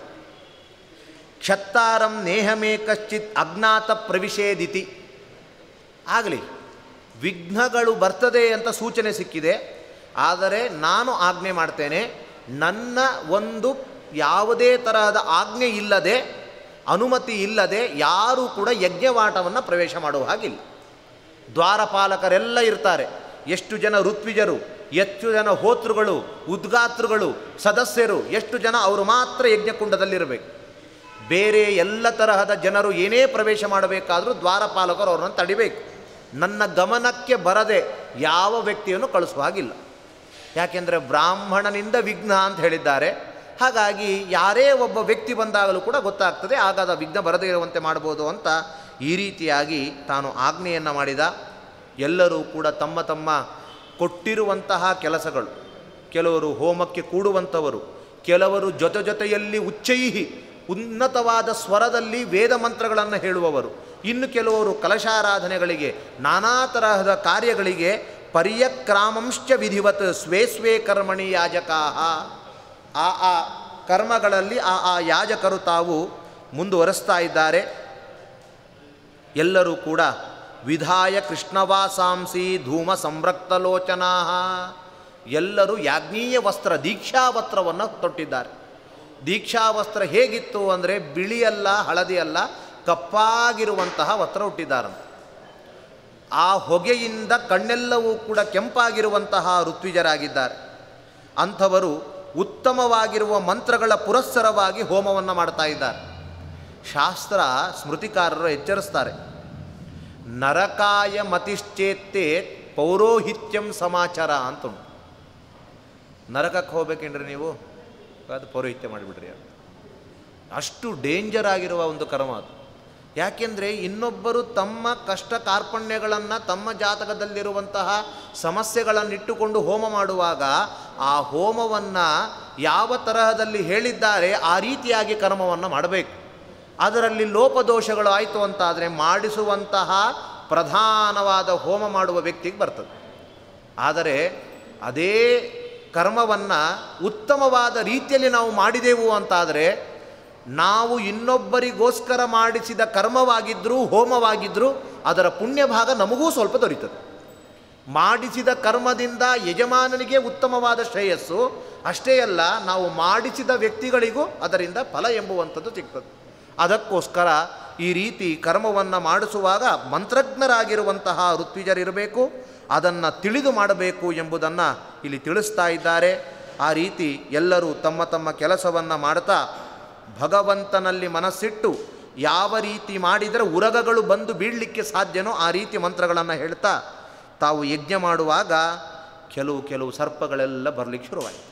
ಕ್ಷತ್ತಾರಂ ನೇಹಮೇ ಕಶ್ಚಿತ್ ಅಜ್ಞಾತ ಪ್ರವಿಷೇದಿತಿ ಆಗಲಿ ವಿಘ್ನಗಳು ಬರ್ತದೆ ಅಂತ ಸೂಚನೆ ಸಿಕ್ಕಿದೆ ಆದರೆ ನಾನು ಆಜ್ಞೆ ಮಾಡ್ತೇನೆ ನನ್ನ ಒಂದು ಯಾವುದೇ ತರಹದ ಆಜ್ಞೆ ಇಲ್ಲದೆ ಅನುಮತಿ ಇಲ್ಲದೆ ಯಾರೂ ಕೂಡ ಯಜ್ಞವಾಟವನ್ನು ಪ್ರವೇಶ ಮಾಡುವ ಹಾಗಿಲ್ಲ ದ್ವಾರಪಾಲಕರೆಲ್ಲ ಇರ್ತಾರೆ ಎಷ್ಟು ಜನ ಋತ್ವಿಜರು ಎಷ್ಟು ಜನ ಹೋತೃಗಳು ಉದ್ಗಾತೃಗಳು ಸದಸ್ಯರು ಎಷ್ಟು ಜನ ಅವರು ಮಾತ್ರ ಯಜ್ಞಕುಂಡದಲ್ಲಿರಬೇಕು ಬೇರೆ ಎಲ್ಲ ತರಹದ ಜನರು ಏನೇ ಪ್ರವೇಶ ಮಾಡಬೇಕಾದರೂ ದ್ವಾರಪಾಲಕರು ಅವರನ್ನು ತಡಿಬೇಕು ನನ್ನ ಗಮನಕ್ಕೆ ಬರದೆ ಯಾವ ವ್ಯಕ್ತಿಯನ್ನು ಕಳಿಸುವ ಹಾಗಿಲ್ಲ ಯಾಕೆಂದರೆ ಬ್ರಾಹ್ಮಣನಿಂದ ವಿಘ್ನ ಅಂತ ಹೇಳಿದ್ದಾರೆ ಹಾಗಾಗಿ ಯಾರೇ ಒಬ್ಬ ವ್ಯಕ್ತಿ ಬಂದಾಗಲೂ ಕೂಡ ಗೊತ್ತಾಗ್ತದೆ ಆಗಾದ ವಿಘ್ನ ಬರದೇ ಇರುವಂತೆ ಮಾಡ್ಬೋದು ಅಂತ ಈ ರೀತಿಯಾಗಿ ತಾನು ಆಜ್ಞೆಯನ್ನು ಮಾಡಿದ ಎಲ್ಲರೂ ಕೂಡ ತಮ್ಮ ತಮ್ಮ ಕೊಟ್ಟಿರುವಂತಹ ಕೆಲಸಗಳು ಕೆಲವರು ಹೋಮಕ್ಕೆ ಕೂಡುವಂಥವರು ಕೆಲವರು ಜೊತೆ ಜೊತೆಯಲ್ಲಿ ಉಚ್ಚೈಹಿ ಉನ್ನತವಾದ ಸ್ವರದಲ್ಲಿ ವೇದ ಮಂತ್ರಗಳನ್ನು ಹೇಳುವವರು ಇನ್ನು ಕೆಲವರು ಕಲಶಾರಾಧನೆಗಳಿಗೆ ನಾನಾ ತರಹದ ಕಾರ್ಯಗಳಿಗೆ ಪರ್ಯಕ್ರಾಮಂಶ್ಚ ವಿಧಿವತ್ ಸ್ವೇ ಸ್ವೇ ಕರ್ಮಣಿ ಯಾಜಕಾಹ ಆ ಆ ಕರ್ಮಗಳಲ್ಲಿ ಆ ಆ ಯಾಜಕರು ತಾವು ಮುಂದುವರೆಸ್ತಾ ಇದ್ದಾರೆ ಎಲ್ಲರೂ ಕೂಡ ವಿಧಾಯ ಕೃಷ್ಣವಾಸಾಂಸಿ ಧೂಮ ಸಂರಕ್ತಲೋಚನಾ ಎಲ್ಲರೂ ಯಾಜ್ಞೀಯ ವಸ್ತ್ರ ದೀಕ್ಷಾ ವಸ್ತ್ರವನ್ನು ತೊಟ್ಟಿದ್ದಾರೆ ದೀಕ್ಷಾ ವಸ್ತ್ರ ಹೇಗಿತ್ತು ಅಂದರೆ ಬಿಳಿಯಲ್ಲ ಹಳದಿಯಲ್ಲ ಕಪ್ಪಾಗಿರುವಂತಹ ವಸ್ತ್ರ ಹುಟ್ಟಿದ್ದಾರಂತೆ ಆ ಹೊಗೆಯಿಂದ ಕಣ್ಣೆಲ್ಲವೂ ಕೂಡ ಕೆಂಪಾಗಿರುವಂತಹ ಋತ್ವಿಜರಾಗಿದ್ದಾರೆ ಅಂಥವರು ಉತ್ತಮವಾಗಿರುವ ಮಂತ್ರಗಳ ಪುರಸ್ಸರವಾಗಿ ಹೋಮವನ್ನು ಮಾಡ್ತಾ ಇದ್ದಾರೆ ಶಾಸ್ತ್ರ ಸ್ಮೃತಿಕಾರರು ಎಚ್ಚರಿಸ್ತಾರೆ ನರಕಾಯ ಮತಿಶ್ಚೇತ್ತೆ ಪೌರೋಹಿತ್ಯಂ ಸಮಾಚಾರ ಅಂತ ಉಂಟು ನರಕಕ್ಕೆ ಹೋಗ್ಬೇಕೇನ್ರಿ ನೀವು ಅದು ಪೌರೋಹಿತ್ಯ ಮಾಡಿಬಿಡ್ರಿ ಅಂತ ಅಷ್ಟು ಡೇಂಜರ್ ಆಗಿರುವ ಒಂದು ಕರ್ಮ ಅದು ಯಾಕೆಂದರೆ ಇನ್ನೊಬ್ಬರು ತಮ್ಮ ಕಷ್ಟ ಕಾರ್ಪಣ್ಯಗಳನ್ನು ತಮ್ಮ ಜಾತಕದಲ್ಲಿರುವಂತಹ ಸಮಸ್ಯೆಗಳನ್ನಿಟ್ಟುಕೊಂಡು ಹೋಮ ಮಾಡುವಾಗ ಆ ಹೋಮವನ್ನು ಯಾವ ತರಹದಲ್ಲಿ ಹೇಳಿದ್ದಾರೆ ಆ ರೀತಿಯಾಗಿ ಕರ್ಮವನ್ನು ಮಾಡಬೇಕು ಅದರಲ್ಲಿ ಲೋಪದೋಷಗಳು ಆಯಿತು ಅಂತಾದರೆ ಮಾಡಿಸುವಂತಹ ಪ್ರಧಾನವಾದ ಹೋಮ ಮಾಡುವ ವ್ಯಕ್ತಿಗೆ ಬರ್ತದೆ ಆದರೆ ಅದೇ ಕರ್ಮವನ್ನು ಉತ್ತಮವಾದ ರೀತಿಯಲ್ಲಿ ನಾವು ಮಾಡಿದೆವು ಅಂತಾದರೆ ನಾವು ಇನ್ನೊಬ್ಬರಿಗೋಸ್ಕರ ಮಾಡಿಸಿದ ಕರ್ಮವಾಗಿದ್ದರೂ ಹೋಮವಾಗಿದ್ದರೂ ಅದರ ಪುಣ್ಯ ಭಾಗ ನಮಗೂ ಸ್ವಲ್ಪ ದೊರೀತದೆ ಮಾಡಿಸಿದ ಕರ್ಮದಿಂದ ಯಜಮಾನನಿಗೆ ಉತ್ತಮವಾದ ಶ್ರೇಯಸ್ಸು ಅಷ್ಟೇ ಅಲ್ಲ ನಾವು ಮಾಡಿಸಿದ ವ್ಯಕ್ತಿಗಳಿಗೂ ಅದರಿಂದ ಫಲ ಎಂಬುವಂಥದ್ದು ಸಿಗ್ತದೆ ಅದಕ್ಕೋಸ್ಕರ ಈ ರೀತಿ ಕರ್ಮವನ್ನು ಮಾಡಿಸುವಾಗ ಮಂತ್ರಜ್ಞರಾಗಿರುವಂತಹ ಋತ್ವಿಜರಿರಬೇಕು ಅದನ್ನು ತಿಳಿದು ಮಾಡಬೇಕು ಎಂಬುದನ್ನು ಇಲ್ಲಿ ತಿಳಿಸ್ತಾ ಇದ್ದಾರೆ ಆ ರೀತಿ ಎಲ್ಲರೂ ತಮ್ಮ ತಮ್ಮ ಕೆಲಸವನ್ನು ಮಾಡ್ತಾ ಭಗವಂತನಲ್ಲಿ ಮನಸ್ಸಿಟ್ಟು ಯಾವ ರೀತಿ ಮಾಡಿದರೆ ಉರಗಗಳು ಬಂದು ಬೀಳಲಿಕ್ಕೆ ಸಾಧ್ಯನೋ ಆ ರೀತಿ ಮಂತ್ರಗಳನ್ನು ಹೇಳ್ತಾ ತಾವು ಯಜ್ಞ ಮಾಡುವಾಗ ಕೆಲವು ಕೆಲವು ಸರ್ಪಗಳೆಲ್ಲ ಬರಲಿಕ್ಕೆ ಶುರುವಾಯಿತು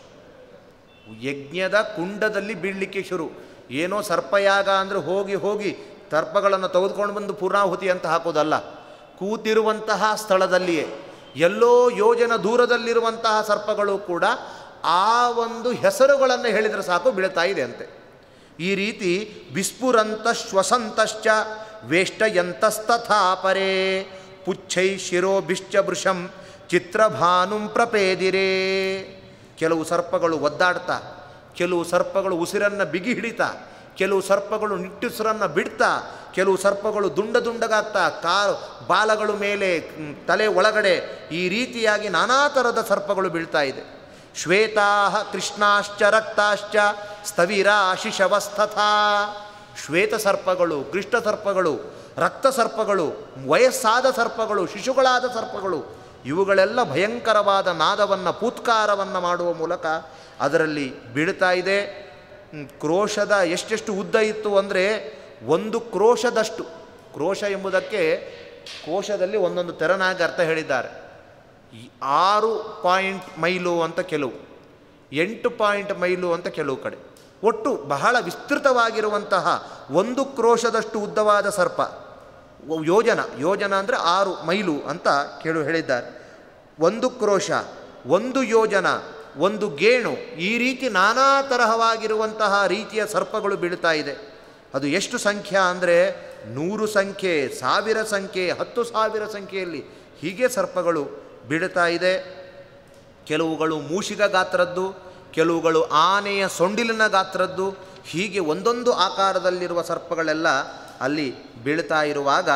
ಯಜ್ಞದ ಕುಂಡದಲ್ಲಿ ಬೀಳಲಿಕ್ಕೆ ಶುರು ಏನೋ ಸರ್ಪಯಾಗ ಅಂದರೆ ಹೋಗಿ ಹೋಗಿ ಸರ್ಪಗಳನ್ನು ತೆಗೆದುಕೊಂಡು ಬಂದು ಪೂರ್ಣಾಹುತಿ ಅಂತ ಹಾಕೋದಲ್ಲ ಕೂತಿರುವಂತಹ ಸ್ಥಳದಲ್ಲಿಯೇ ಎಲ್ಲೋ ಯೋಜನ ದೂರದಲ್ಲಿರುವಂತಹ ಸರ್ಪಗಳು ಕೂಡ ಆ ಒಂದು ಹೆಸರುಗಳನ್ನು ಹೇಳಿದರೆ ಸಾಕು ಬೀಳ್ತಾ ಇದೆ ಅಂತೆ ಈ ರೀತಿ ವಿಸ್ಫುರಂತ ಶ್ವಸಂತಶ್ಚ ವೇಷ್ಟಯಂತಸ್ತಥಾ ಪರೇ ಪುಚ್ಛೈ ಶಿರೋಭಿಶ್ಚ ವೃಷಂ ಚಿತ್ರಭಾನುಂ ಪ್ರಪೇದಿರೇ ಕೆಲವು ಸರ್ಪಗಳು ಒದ್ದಾಡ್ತಾ ಕೆಲವು ಸರ್ಪಗಳು ಉಸಿರನ್ನು ಬಿಗಿ ಹಿಡಿತಾ ಕೆಲವು ಸರ್ಪಗಳು ನಿಟ್ಟುಸಿರನ್ನು ಬಿಡ್ತಾ ಕೆಲವು ಸರ್ಪಗಳು ದುಂಡ ದುಂಡಗಾಗ್ತಾ ಕಾಲು ಬಾಲಗಳು ಮೇಲೆ ಮ್, ತಲೆ ಒಳಗಡೆ ಈ ರೀತಿಯಾಗಿ ನಾನಾ ಥರದ ಸರ್ಪಗಳು ಬೀಳ್ತಾ ಇದೆ ಶ್ವೇತಾ ಕೃಷ್ಣಾಶ್ಚ ರಕ್ತಾಶ್ಚ ಸ್ಥವಿರಾ ಶಿಶವಸ್ತಥಾ ಶ್ವೇತ ಸರ್ಪಗಳು ಕೃಷ್ಣ ಸರ್ಪಗಳು ರಕ್ತ ಸರ್ಪಗಳು ವಯಸ್ಸಾದ ಸರ್ಪಗಳು ಶಿಶುಗಳಾದ ಸರ್ಪಗಳು ಇವುಗಳೆಲ್ಲ ಭಯಂಕರವಾದ ನಾದವನ್ನು ಪೂತ್ಕಾರವನ್ನು ಮಾಡುವ ಮೂಲಕ ಅದರಲ್ಲಿ ಬೀಳ್ತಾ ಇದೆ ಹ್ಮ್, ಕ್ರೋಶದ ಎಷ್ಟೆಷ್ಟು ಉದ್ದ ಇತ್ತು ಅಂದರೆ ಒಂದು ಕ್ರೋಶದಷ್ಟು ಕ್ರೋಶ ಎಂಬುದಕ್ಕೆ ಕೋಶದಲ್ಲಿ ಒಂದೊಂದು ತೆರನಾಗಿ ಅರ್ಥ ಹೇಳಿದ್ದಾರೆ ಈ ಆರು ಪಾಯಿಂಟ್ ಮೈಲು ಅಂತ ಕೆಲವು ಎಂಟು ಪಾಯಿಂಟ್ ಮೈಲು ಅಂತ ಕೆಲವು ಕಡೆ ಒಟ್ಟು ಬಹಳ ವಿಸ್ತೃತವಾಗಿರುವಂತಹ ಒಂದು ಕ್ರೋಶದಷ್ಟು ಉದ್ದವಾದ ಸರ್ಪ ಒ- ಯೋಜನ ಯೋಜನ ಅಂದರೆ ಆರು ಮೈಲು ಅಂತ ಕೇಳು ಹೇಳಿದ್ದಾರೆ ಒಂದು ಕ್ರೋಶ ಒಂದು ಯೋಜನ ಒಂದು ಗೇಣು ಈ ರೀತಿ ನಾನಾ ತರಹವಾಗಿರುವಂತಹ ರೀತಿಯ ಸರ್ಪಗಳು ಬೀಳ್ತಾ ಇದೆ ಅದು ಎಷ್ಟು ಸಂಖ್ಯೆ ಅಂದರೆ ನೂರು ಸಂಖ್ಯೆ ಸಾವಿರ ಸಂಖ್ಯೆ ಹತ್ತು ಸಾವಿರ ಸಂಖ್ಯೆಯಲ್ಲಿ ಹೀಗೆ ಸರ್ಪಗಳು ಬೀಳ್ತಾ ಇದೆ ಕೆಲವುಗಳು ಮೂಷಿಕ ಗಾತ್ರದ್ದು ಕೆಲವುಗಳು ಆನೆಯ ಸೊಂಡಿಲಿನ ಗಾತ್ರದ್ದು ಹೀಗೆ ಒಂದೊಂದು ಆಕಾರದಲ್ಲಿರುವ ಸರ್ಪಗಳೆಲ್ಲ ಅಲ್ಲಿ ಬೀಳ್ತಾ ಇರುವಾಗ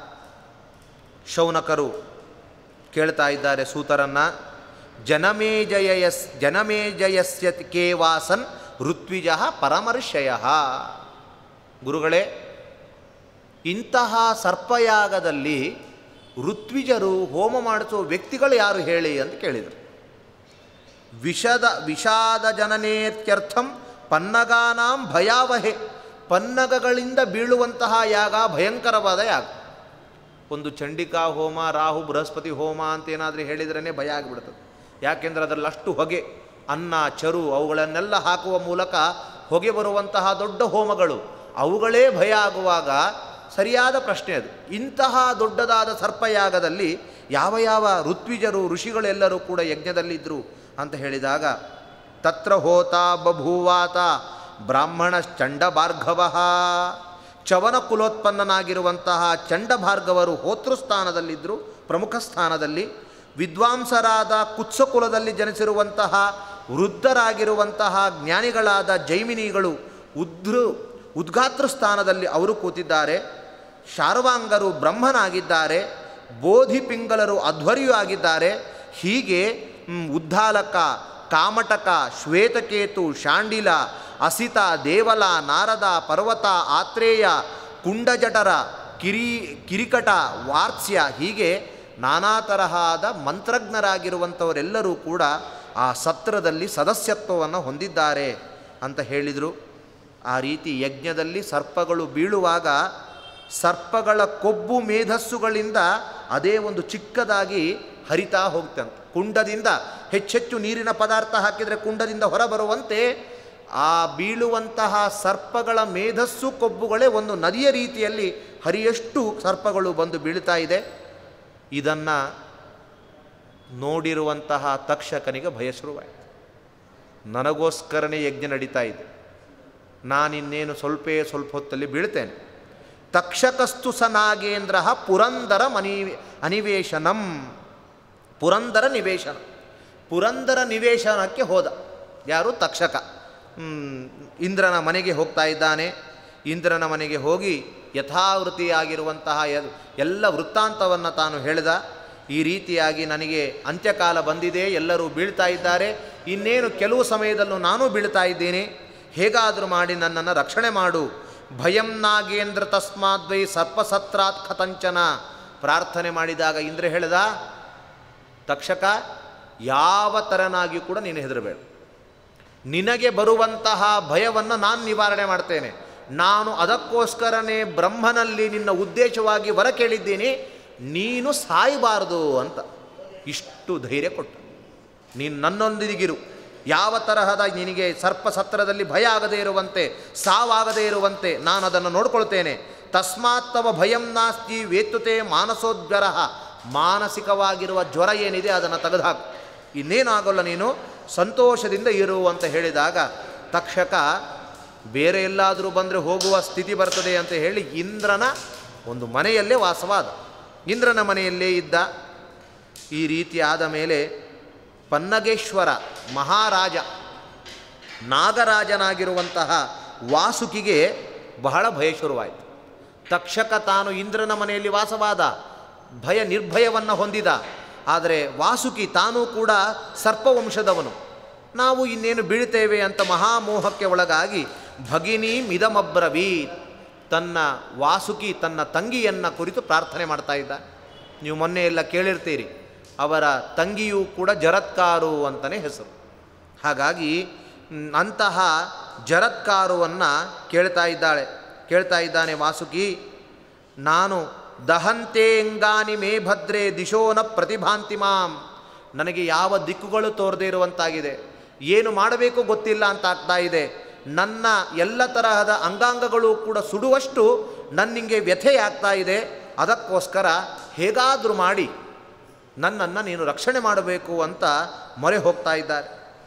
ಶೌನಕರು ಕೇಳ್ತಾ ಇದ್ದಾರೆ ಸೂತರನ್ನ ಜನಮೇಜಯಸ್ ಜನಮೇಜಯಸ್ಯ ಕೇವಾಸನ್ ಋತ್ವಿಜ ಪರಮರ್ಷಯ ಗುರುಗಳೇ ಇಂತಹ ಸರ್ಪಯಾಗದಲ್ಲಿ ಋತ್ವಿಜರು ಹೋಮ ಮಾಡಿಸುವ ವ್ಯಕ್ತಿಗಳು ಯಾರು ಹೇಳಿ ಅಂತ ಕೇಳಿದರು ವಿಷದ ವಿಷಾದ ಜನನೇತ್ಯರ್ಥಂ ಪನ್ನಗಾನಾಂ ಭಯಾವಹೆ ಪನ್ನಗಗಳಿಂದ ಬೀಳುವಂತಹ ಯಾಗ ಭಯಂಕರವಾದ ಯಾಗ ಒಂದು ಚಂಡಿಕಾ ಹೋಮ ರಾಹು ಬೃಹಸ್ಪತಿ ಹೋಮ ಅಂತ ಏನಾದರೂ ಹೇಳಿದ್ರೇ ಭಯ ಆಗಿಬಿಡ್ತದೆ ಯಾಕೆಂದರೆ ಅದರಲ್ಲಿ ಅಷ್ಟು ಹೊಗೆ ಅನ್ನ ಚರು ಅವುಗಳನ್ನೆಲ್ಲ ಹಾಕುವ ಮೂಲಕ ಹೊಗೆ ಬರುವಂತಹ ದೊಡ್ಡ ಹೋಮಗಳು ಅವುಗಳೇ ಭಯ ಆಗುವಾಗ ಸರಿಯಾದ ಪ್ರಶ್ನೆ ಅದು ಇಂತಹ ದೊಡ್ಡದಾದ ಸರ್ಪಯಾಗದಲ್ಲಿ ಯಾವ ಯಾವ ಋತ್ವಿಜರು ಋಷಿಗಳೆಲ್ಲರೂ ಕೂಡ ಯಜ್ಞದಲ್ಲಿದ್ದರು ಅಂತ ಹೇಳಿದಾಗ ತತ್ರ ಹೋತ ಬಭೂವಾತ ಬ್ರಾಹ್ಮಣ ಚಂಡಭಾರ್ಗವ ಚವನ ಕುಲೋತ್ಪನ್ನನಾಗಿರುವಂತಹ ಚಂಡಭಾರ್ಗವರು ಹೋತೃ ಸ್ಥಾನದಲ್ಲಿದ್ದರು ಪ್ರಮುಖ ಸ್ಥಾನದಲ್ಲಿ ವಿದ್ವಾಂಸರಾದ ಕುತ್ಸ ಕುಲದಲ್ಲಿ ಜನಿಸಿರುವಂತಹ ವೃದ್ಧರಾಗಿರುವಂತಹ ಜ್ಞಾನಿಗಳಾದ ಜೈಮಿನಿಗಳು ಉದ್ರು ಉದ್ಗಾತೃ ಸ್ಥಾನದಲ್ಲಿ ಅವರು ಕೂತಿದ್ದಾರೆ ಶಾರ್ವಾಂಗರು ಬ್ರಹ್ಮನಾಗಿದ್ದಾರೆ ಬೋಧಿಪಿಂಗಲರು ಅಧ್ವರ್ಯು ಆಗಿದ್ದಾರೆ ಹೀಗೆ ಮ್, ಉದ್ದಾಲಕ ಕಾಮಟಕ ಶ್ವೇತಕೇತು ಶಾಂಡಿಲ ಅಸಿತ ದೇವಲ ನಾರದ ಪರ್ವತ ಆತ್ರೇಯ ಕುಂಡಜಟರ ಕಿರಿ ಕಿರಿಕಟ ವಾರ್ತ್ಸ್ಯ ಹೀಗೆ ನಾನಾ ತರಹದ ಮಂತ್ರಜ್ಞರಾಗಿರುವಂಥವರೆಲ್ಲರೂ ಕೂಡ ಆ ಸತ್ರದಲ್ಲಿ ಸದಸ್ಯತ್ವವನ್ನು ಹೊಂದಿದ್ದಾರೆ ಅಂತ ಹೇಳಿದರು ಆ ರೀತಿ ಯಜ್ಞದಲ್ಲಿ ಸರ್ಪಗಳು ಬೀಳುವಾಗ ಸರ್ಪಗಳ ಕೊಬ್ಬು ಮೇಧಸ್ಸುಗಳಿಂದ ಅದೇ ಒಂದು ಚಿಕ್ಕದಾಗಿ ಹರಿತಾ ಹೋಗ್ತಂತೆ ಕುಂಡದಿಂದ ಹೆಚ್ಚೆಚ್ಚು ನೀರಿನ ಪದಾರ್ಥ ಹಾಕಿದರೆ ಕುಂಡದಿಂದ ಹೊರಬರುವಂತೆ ಆ ಬೀಳುವಂತಹ ಸರ್ಪಗಳ ಮೇಧಸ್ಸು ಕೊಬ್ಬುಗಳೇ ಒಂದು ನದಿಯ ರೀತಿಯಲ್ಲಿ ಹರಿಯಷ್ಟು ಸರ್ಪಗಳು ಬಂದು ಬೀಳ್ತಾ ಇದೆ ಇದನ್ನು ನೋಡಿರುವಂತಹ ತಕ್ಷಕನಿಗೆ ಭಯ ಶುರುವಾಯಿತು ನನಗೋಸ್ಕರನೇ ಯಜ್ಞ ನಡೀತಾ ಇದೆ ನಾನಿನ್ನೇನು ಸ್ವಲ್ಪೇ ಸ್ವಲ್ಪ ಹೊತ್ತಲ್ಲಿ ಬೀಳ್ತೇನೆ ತಕ್ಷಕಸ್ತು ಸ ನಾಗೇಂದ್ರ ಪುರಂದರ ಮನಿ ಅನಿವೇಶನಂ ಪುರಂದರ ನಿವೇಶನ ಪುರಂದರ ನಿವೇಶನಕ್ಕೆ ಹೋದ ಯಾರು ತಕ್ಷಕ ಹ್ಮ್, ಇಂದ್ರನ ಮನೆಗೆ ಹೋಗ್ತಾ ಇದ್ದಾನೆ ಇಂದ್ರನ ಮನೆಗೆ ಹೋಗಿ ಯಥಾವೃತಿಯಾಗಿರುವಂತಹ ಎಲ್- ಎಲ್ಲ ವೃತ್ತಾಂತವನ್ನು ತಾನು ಹೇಳಿದ ಈ ರೀತಿಯಾಗಿ ನನಗೆ ಅಂತ್ಯಕಾಲ ಬಂದಿದೆ ಎಲ್ಲರೂ ಬೀಳ್ತಾ ಇದ್ದಾರೆ ಇನ್ನೇನು ಕೆಲವು ಸಮಯದಲ್ಲೂ ನಾನೂ ಬೀಳ್ತಾ ಇದ್ದೇನೆ ಹೇಗಾದರೂ ಮಾಡಿ ನನ್ನನ್ನು ರಕ್ಷಣೆ ಮಾಡು ಭಯಂ ನಾಗೇಂದ್ರ ತಸ್ಮಾದ್ವೈ ಸರ್ಪಸತ್ರಾತ್ ಕಥಂಚನ ಪ್ರಾರ್ಥನೆ ಮಾಡಿದಾಗ ಇಂದ್ರ ಹೇಳಿದ ತಕ್ಷಕ ಯಾವ ಥರನಾಗಿ ಕೂಡ ನೀನು ಹೆದರಬೇಡ ನಿನಗೆ ಬರುವಂತಹ ಭಯವನ್ನು ನಾನು ನಿವಾರಣೆ ಮಾಡ್ತೇನೆ ನಾನು ಅದಕ್ಕೋಸ್ಕರನೇ ಬ್ರಹ್ಮನಲ್ಲಿ ನಿನ್ನ ಉದ್ದೇಶವಾಗಿ ವರ ಕೇಳಿದ್ದೀನಿ ನೀನು ಸಾಯಬಾರದು ಅಂತ ಇಷ್ಟು ಧೈರ್ಯ ಕೊಟ್ಟ ನೀನು ನನ್ನೊಂದಿಗಿರು ಯಾವ ತರಹದ ನಿನಗೆ ಸರ್ಪ ಸತ್ರದಲ್ಲಿ ಭಯ ಆಗದೇ ಇರುವಂತೆ ಸಾವಾಗದೇ ಇರುವಂತೆ ನಾನು ಅದನ್ನು ನೋಡ್ಕೊಳ್ತೇನೆ ತಸ್ಮಾತ್ ತವ ಭಯಂ ನಾಸ್ತಿ ವೇತ್ತುತೆ ಮಾನಸೋಜ್ವರ ಮಾನಸಿಕವಾಗಿರುವ ಜ್ವರ ಏನಿದೆ ಅದನ್ನು ತೆಗೆದುಹಾಕು ಇನ್ನೇನು ಆಗೋಲ್ಲ ನೀನು ಸಂತೋಷದಿಂದ ಇರು ಅಂತ ಹೇಳಿದಾಗ ತಕ್ಷಕ ಬೇರೆ ಎಲ್ಲಾದರೂ ಬಂದರೆ ಹೋಗುವ ಸ್ಥಿತಿ ಬರ್ತದೆ ಅಂತ ಹೇಳಿ ಇಂದ್ರನ ಒಂದು ಮನೆಯಲ್ಲೇ ವಾಸವಾದ ಇಂದ್ರನ ಮನೆಯಲ್ಲೇ ಇದ್ದ ಈ ರೀತಿ ಆದ ಮೇಲೆ ಪನ್ನಗೇಶ್ವರ ಮಹಾರಾಜ ನಾಗರಾಜನಾಗಿರುವಂತಹ ವಾಸುಕಿಗೆ ಬಹಳ ಭಯ ಶುರುವಾಯಿತು ತಕ್ಷಕ ತಾನು ಇಂದ್ರನ ಮನೆಯಲ್ಲಿ ವಾಸವಾದ ಭಯ ನಿರ್ಭಯವನ್ನು ಹೊಂದಿದ ಆದರೆ ವಾಸುಕಿ ತಾನೂ ಕೂಡ ಸರ್ಪವಂಶದವನು ನಾವು ಇನ್ನೇನು ಬೀಳ್ತೇವೆ ಅಂತ ಮಹಾಮೋಹಕ್ಕೆ ಒಳಗಾಗಿ ಭಗಿನಿ ಮಿದಮಬ್ರವೀತ್ ತನ್ನ ವಾಸುಕಿ ತನ್ನ ತಂಗಿಯನ್ನು ಕುರಿತು ಪ್ರಾರ್ಥನೆ ಮಾಡ್ತಾ ಇದ್ದ ನೀವು ಮೊನ್ನೆ ಎಲ್ಲ ಕೇಳಿರ್ತೀರಿ ಅವರ ತಂಗಿಯೂ ಕೂಡ ಜರತ್ಕಾರು ಅಂತಲೇ ಹೆಸರು ಹಾಗಾಗಿ ಮ್, ಅಂತಹ ಜರತ್ಕಾರುವನ್ನು ಕೇಳ್ತಾ ಇದ್ದಾಳೆ ಕೇಳ್ತಾ ಇದ್ದಾನೆ ವಾಸುಕಿ ನಾನು ದಹಂತೆ ಎಂಗಾನಿ ಮೇ ಭದ್ರೇ ದಿಶೋನ ಪ್ರತಿಭಾಂತಿ ಮಾಂ ನನಗೆ ಯಾವ ದಿಕ್ಕುಗಳು ತೋರದೇ ಇರುವಂತಾಗಿದೆ ಏನು ಮಾಡಬೇಕು ಗೊತ್ತಿಲ್ಲ ಅಂತ ಆಗ್ತಾ ಇದೆ ನನ್ನ ಎಲ್ಲ ತರಹದ ಅಂಗಾಂಗಗಳು ಕೂಡ ಸುಡುವಷ್ಟು ನನ್ನಿಂಗೆ ವ್ಯಥೆಯಾಗ್ತಾ ಇದೆ ಅದಕ್ಕೋಸ್ಕರ ಹೇಗಾದರೂ ಮಾಡಿ ನನ್ನನ್ನು ನೀನು ರಕ್ಷಣೆ ಮಾಡಬೇಕು ಅಂತ ಮೊರೆ ಹೋಗ್ತಾ ಇದ್ದಾರೆ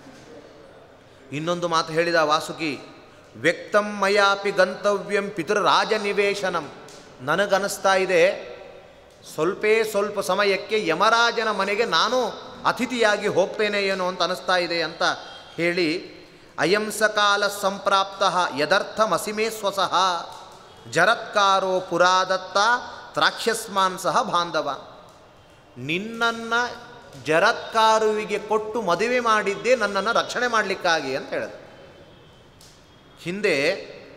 ಇನ್ನೊಂದು ಮಾತು ಹೇಳಿದ ವಾಸುಕಿ ವ್ಯಕ್ತಂ ಮಯಾಪಿ ಗಂತವ್ಯಂ ಪಿತೃರಾಜ ನಿವೇಶನಂ ನನಗನ್ನಿಸ್ತಾ ಇದೆ ಸ್ವಲ್ಪೇ ಸ್ವಲ್ಪ ಸಮಯಕ್ಕೆ ಯಮರಾಜನ ಮನೆಗೆ ನಾನು ಅತಿಥಿಯಾಗಿ ಹೋಗ್ತೇನೆ ಏನೋ ಅಂತ ಅನಿಸ್ತಾ ಇದೆ ಅಂತ ಹೇಳಿ ಅಯಂ ಸಕಾಲ ಸಂಪ್ರಾಪ್ತ ಯದರ್ಥಮಸಿಮೇ ಸ್ವಸಃ ಜರತ್ಕಾರೋ ಪುರಾದತ್ತ ತ್ರಾಕ್ಷ್ಯಸ್ಮಾನ್ ಸಹ ಬಾಂಧವ ನಿನ್ನನ್ನು ಜರತ್ಕಾರುವಿಗೆ ಕೊಟ್ಟು ಮದುವೆ ಮಾಡಿದ್ದೇ ನನ್ನನ್ನು ರಕ್ಷಣೆ ಮಾಡಲಿಕ್ಕಾಗಿ ಅಂತ ಹೇಳಿದ ಹಿಂದೆ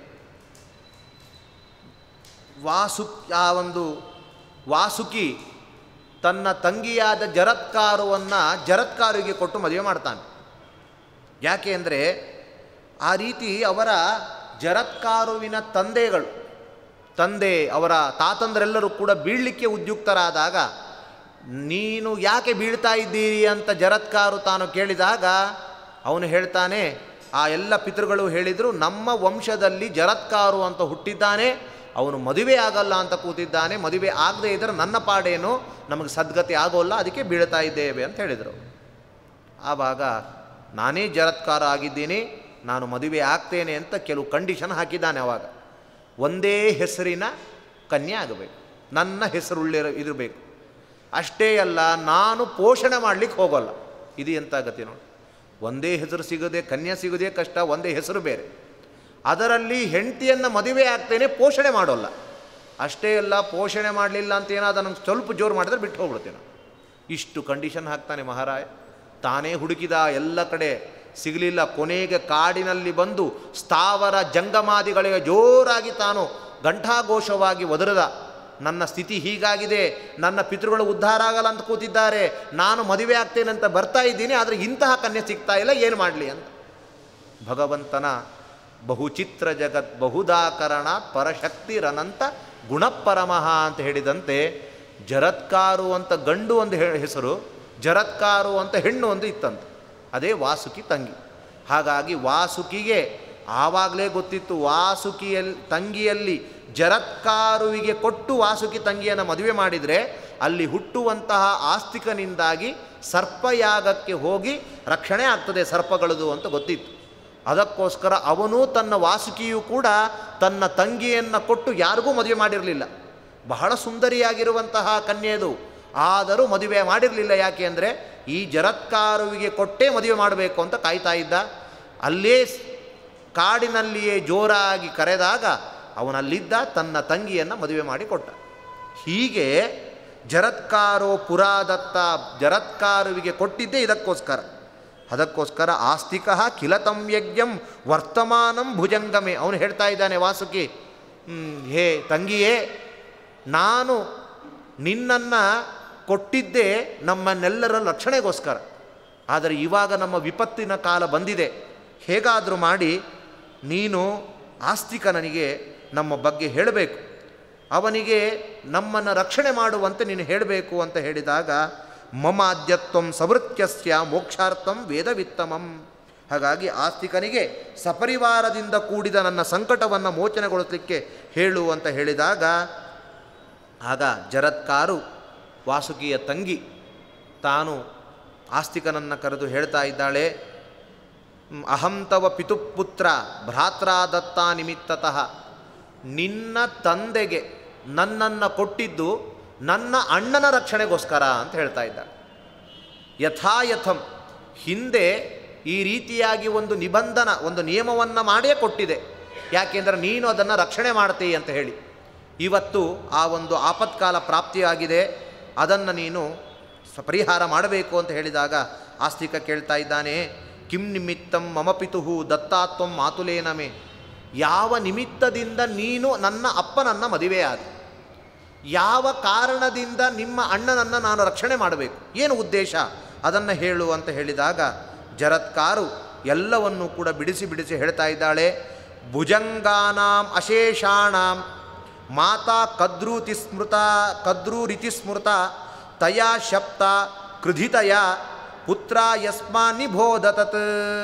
ವಾಸು ಆ ಒಂದು ವಾಸುಕಿ ತನ್ನ ತಂಗಿಯಾದ ಜರತ್ಕಾರುವನ್ನು ಜರತ್ಕಾರುವಿಗೆ ಕೊಟ್ಟು ಮದುವೆ ಮಾಡ್ತಾನೆ ಯಾಕೆ ಅಂದರೆ ಆ ರೀತಿ ಅವರ ಜರತ್ಕಾರುವಿನ ತಂದೆಗಳು ತಂದೆ ಅವರ ತಾತಂದರೆಲ್ಲರೂ ಕೂಡ ಬೀಳಲಿಕ್ಕೆ ಉದ್ಯುಕ್ತರಾದಾಗ ನೀನು ಯಾಕೆ ಬೀಳ್ತಾ ಇದ್ದೀರಿ ಅಂತ ಜರತ್ಕಾರು ತಾನು ಕೇಳಿದಾಗ ಅವನು ಹೇಳ್ತಾನೆ ಆ ಎಲ್ಲ ಪಿತೃಗಳು ಹೇಳಿದರು ನಮ್ಮ ವಂಶದಲ್ಲಿ ಜರತ್ಕಾರು ಅಂತ ಹುಟ್ಟಿದ್ದಾನೆ ಅವನು ಮದುವೆ ಆಗಲ್ಲ ಅಂತ ಕೂತಿದ್ದಾನೆ ಮದುವೆ ಆಗದೇ ಇದ್ದರೆ ನನ್ನ ಪಾಡೇನು ನಮಗೆ ಸದ್ಗತಿ ಆಗೋಲ್ಲ ಅದಕ್ಕೆ ಬೀಳ್ತಾ ಇದ್ದೇವೆ ಅಂತ ಹೇಳಿದರು ಆವಾಗ ನಾನೇ ಜರತ್ಕಾರ ಆಗಿದ್ದೀನಿ ನಾನು ಮದುವೆ ಆಗ್ತೇನೆ ಅಂತ ಕೆಲವು ಕಂಡೀಷನ್ ಹಾಕಿದ್ದಾನೆ ಅವಾಗ ಒಂದೇ ಹೆಸರಿನ ಕನ್ಯೆ ಆಗಬೇಕು ನನ್ನ ಹೆಸರುಳ್ಳಿರ ಇರಬೇಕು ಅಷ್ಟೇ ಅಲ್ಲ ನಾನು ಪೋಷಣೆ ಮಾಡಲಿಕ್ಕೆ ಹೋಗೋಲ್ಲ ಇದು ಎಂಥ ಗತಿ ನೋಡಿ ಒಂದೇ ಹೆಸರು ಸಿಗದೆ ಕನ್ಯೆ ಸಿಗೋದೇ ಕಷ್ಟ ಒಂದೇ ಹೆಸರು ಬೇರೆ ಅದರಲ್ಲಿ ಹೆಂಡತಿಯನ್ನು ಮದುವೆ ಆಗ್ತೇನೆ ಪೋಷಣೆ ಮಾಡೋಲ್ಲ ಅಷ್ಟೇ ಅಲ್ಲ ಪೋಷಣೆ ಮಾಡಲಿಲ್ಲ ಅಂತ ಏನಾದ ನಂಗೆ ಸ್ವಲ್ಪ ಜೋರು ಮಾಡಿದ್ರೆ ಬಿಟ್ಟು ಹೋಗ್ಬಿಡ್ತೇನೆ ಇಷ್ಟು ಕಂಡೀಷನ್ ಹಾಕ್ತಾನೆ ಮಹಾರಾಯ ತಾನೇ ಹುಡುಕಿದ ಎಲ್ಲ ಕಡೆ ಸಿಗಲಿಲ್ಲ ಕೊನೆಗೆ ಕಾಡಿನಲ್ಲಿ ಬಂದು ಸ್ಥಾವರ ಜಂಗಮಾದಿಗಳಿಗೆ ಜೋರಾಗಿ ತಾನು ಘಂಟಾಘೋಷವಾಗಿ ಒದರದ ನನ್ನ ಸ್ಥಿತಿ ಹೀಗಾಗಿದೆ ನನ್ನ ಪಿತೃಗಳು ಉದ್ಧಾರ ಆಗಲ್ಲ ಅಂತ ಕೂತಿದ್ದಾರೆ ನಾನು ಮದುವೆ ಆಗ್ತೇನೆ ಅಂತ ಬರ್ತಾ ಇದ್ದೀನಿ ಆದರೆ ಇಂತಹ ಕನ್ಯೆ ಸಿಗ್ತಾ ಇಲ್ಲ ಏನು ಮಾಡಲಿ ಅಂತ ಭಗವಂತನ ಬಹುಚಿತ್ರ ಜಗತ್ ಬಹುದಾಕರಣ ಪರಶಕ್ತಿರನಂತ ಗುಣಪರಮಃ ಅಂತ ಹೇಳಿದಂತೆ ಜರತ್ಕಾರು ಅಂತ ಗಂಡು ಒಂದು ಹೆ- ಹೆಸರು ಜರತ್ಕಾರು ಅಂತ ಹೆಣ್ಣು ಒಂದು ಇತ್ತಂತೆ ಅದೇ ವಾಸುಕಿ ತಂಗಿ ಹಾಗಾಗಿ ವಾಸುಕಿಗೆ ಆವಾಗಲೇ ಗೊತ್ತಿತ್ತು ವಾಸುಕಿಯಲ್ಲಿ ತಂಗಿಯಲ್ಲಿ ಜರತ್ಕಾರುವಿಗೆ ಕೊಟ್ಟು ವಾಸುಕಿ ತಂಗಿಯನ್ನು ಮದುವೆ ಮಾಡಿದರೆ ಅಲ್ಲಿ ಹುಟ್ಟುವಂತಹ ಆಸ್ತಿಕನಿಂದಾಗಿ ಸರ್ಪಯಾಗಕ್ಕೆ ಹೋಗಿ ರಕ್ಷಣೆ ಆಗ್ತದೆ ಸರ್ಪಗಳದು ಅಂತ ಗೊತ್ತಿತ್ತು ಅದಕ್ಕೋಸ್ಕರ ಅವನು ತನ್ನ ವಾಸುಕಿಯೂ ಕೂಡ ತನ್ನ ತಂಗಿಯನ್ನು ಕೊಟ್ಟು ಯಾರಿಗೂ ಮದುವೆ ಮಾಡಿರಲಿಲ್ಲ ಬಹಳ ಸುಂದರಿಯಾಗಿರುವಂತಹ ಕನ್ಯೆಯದು ಆದರೂ ಮದುವೆ ಮಾಡಿರಲಿಲ್ಲ ಯಾಕೆ ಅಂದರೆ ಈ ಜರತ್ಕಾರುವಿಗೆ ಕೊಟ್ಟೇ ಮದುವೆ ಮಾಡಬೇಕು ಅಂತ ಕಾಯ್ತಾ ಇದ್ದ ಅಲ್ಲೇ ಸ್- ಕಾಡಿನಲ್ಲಿಯೇ ಜೋರಾಗಿ ಕರೆದಾಗ ಅವನಲ್ಲಿದ್ದ ತನ್ನ ತಂಗಿಯನ್ನು ಮದುವೆ ಮಾಡಿ ಕೊಟ್ಟ ಹೀಗೆ ಜರತ್ಕಾರೋ ಪುರಾದತ್ತ ಜರತ್ಕಾರುವಿಗೆ ಕೊಟ್ಟಿದ್ದೇ ಇದಕ್ಕೋಸ್ಕರ ಅದಕ್ಕೋಸ್ಕರ ಆಸ್ತಿಕ ಕಿಲತಂ ಯಜ್ಞಂ ವರ್ತಮಾನಂ ಭುಜಂಗಮೆ ಅವನು ಹೇಳ್ತಾ ಇದ್ದಾನೆ ವಾಸುಕಿ ಹ್ಮ್, ಹೇ ತಂಗಿಯೇ ನಾನು ನಿನ್ನನ್ನು ಕೊಟ್ಟಿದ್ದೇ ನಮ್ಮನ್ನೆಲ್ಲರ ರಕ್ಷಣೆಗೋಸ್ಕರ ಆದರೆ ಇವಾಗ ನಮ್ಮ ವಿಪತ್ತಿನ ಕಾಲ ಬಂದಿದೆ ಹೇಗಾದರೂ ಮಾಡಿ ನೀನು ಆಸ್ತಿಕನಿಗೆ ನಮ್ಮ ಬಗ್ಗೆ ಹೇಳಬೇಕು ಅವನಿಗೆ ನಮ್ಮನ್ನು ರಕ್ಷಣೆ ಮಾಡುವಂತೆ ನೀನು ಹೇಳಬೇಕು ಅಂತ ಹೇಳಿದಾಗ ಮಮಾದ್ಯತ್ವಂ ಸವೃತ್ಯಸ್ಯ ಮೋಕ್ಷಾರ್ಥಂ ವೇದವಿತ್ತಮಂ ಹಾಗಾಗಿ ಆಸ್ತಿಕನಿಗೆ ಸಪರಿವಾರದಿಂದ ಕೂಡಿದ ನನ್ನ ಸಂಕಟವನ್ನು ಮೋಚನೆಗೊಳಿಸಲಿಕ್ಕೆ ಹೇಳು ಅಂತ ಹೇಳಿದಾಗ ಆಗ ಜರತ್ಕಾರು ವಾಸುಕಿಯ ತಂಗಿ ತಾನು ಆಸ್ತಿಕನನ್ನು ಕರೆದು ಹೇಳ್ತಾ ಇದ್ದಾಳೆ "ಮ್, ಅಹಂ ತವ ಪಿತುಪುತ್ರ ಭ್ರಾತ್ರಾದತ್ತ ನಿಮಿತ್ತತಃ ನಿನ್ನ ತಂದೆಗೆ ನನ್ನನ್ನು ಕೊಟ್ಟಿದ್ದು ನನ್ನ ಅಣ್ಣನ ರಕ್ಷಣೆಗೋಸ್ಕರ ಅಂತ ಹೇಳ್ತಾ ಇದ್ದಾಳೆ ಯಥಾಯಥಂ ಹಿಂದೆ ಈ ರೀತಿಯಾಗಿ ಒಂದು ನಿಬಂಧನ ಒಂದು ನಿಯಮವನ್ನು ಮಾಡೇ ಕೊಟ್ಟಿದೆ ಯಾಕೆಂದರೆ ನೀನು ಅದನ್ನು ರಕ್ಷಣೆ ಮಾಡ್ತೀಯ ಅಂತ ಹೇಳಿ ಇವತ್ತು ಆ ಒಂದು ಆಪತ್ಕಾಲ ಪ್ರಾಪ್ತಿಯಾಗಿದೆ ಅದನ್ನು ನೀನು ಸ- ಪರಿಹಾರ ಮಾಡಬೇಕು ಅಂತ ಹೇಳಿದಾಗ ಆಸ್ತಿಕ ಕೇಳ್ತಾ ಇದ್ದಾನೆ ಕಿಂ ನಿಮಿತ್ತಂ ಮಮ ಪಿತುಹು ದತ್ತಾತ್ವಂ ಮಾತುಲೇನಮೆ ಯಾವ ನಿಮಿತ್ತದಿಂದ ನೀನು ನನ್ನ ಅಪ್ಪನನ್ನು ಮದುವೆಯಾದ ಯಾವ ಕಾರಣದಿಂದ ನಿಮ್ಮ ಅಣ್ಣನನ್ನು ನಾನು ರಕ್ಷಣೆ ಮಾಡಬೇಕು ಏನು ಉದ್ದೇಶ ಅದನ್ನು ಹೇಳು ಅಂತ ಹೇಳಿದಾಗ ಜರತ್ಕಾರು ಎಲ್ಲವನ್ನೂ ಕೂಡ ಬಿಡಿಸಿ ಬಿಡಿಸಿ ಹೇಳ್ತಾ ಇದ್ದಾಳೆ ಭುಜಂಗಾನಾಂ ಅಶೇಷಾಣಾಂ ಮಾತಾ ಕದ್ರೂತಿ ಸ್ಮೃತ ಕದ್ರೂರಿತಿ ಸ್ಮೃತ ತಯಾ ಶಪ್ತ ಕೃಧಿತಯ ಪುತ್ರ ಯಸ್ಮಾ ನಿಬೋಧತತ್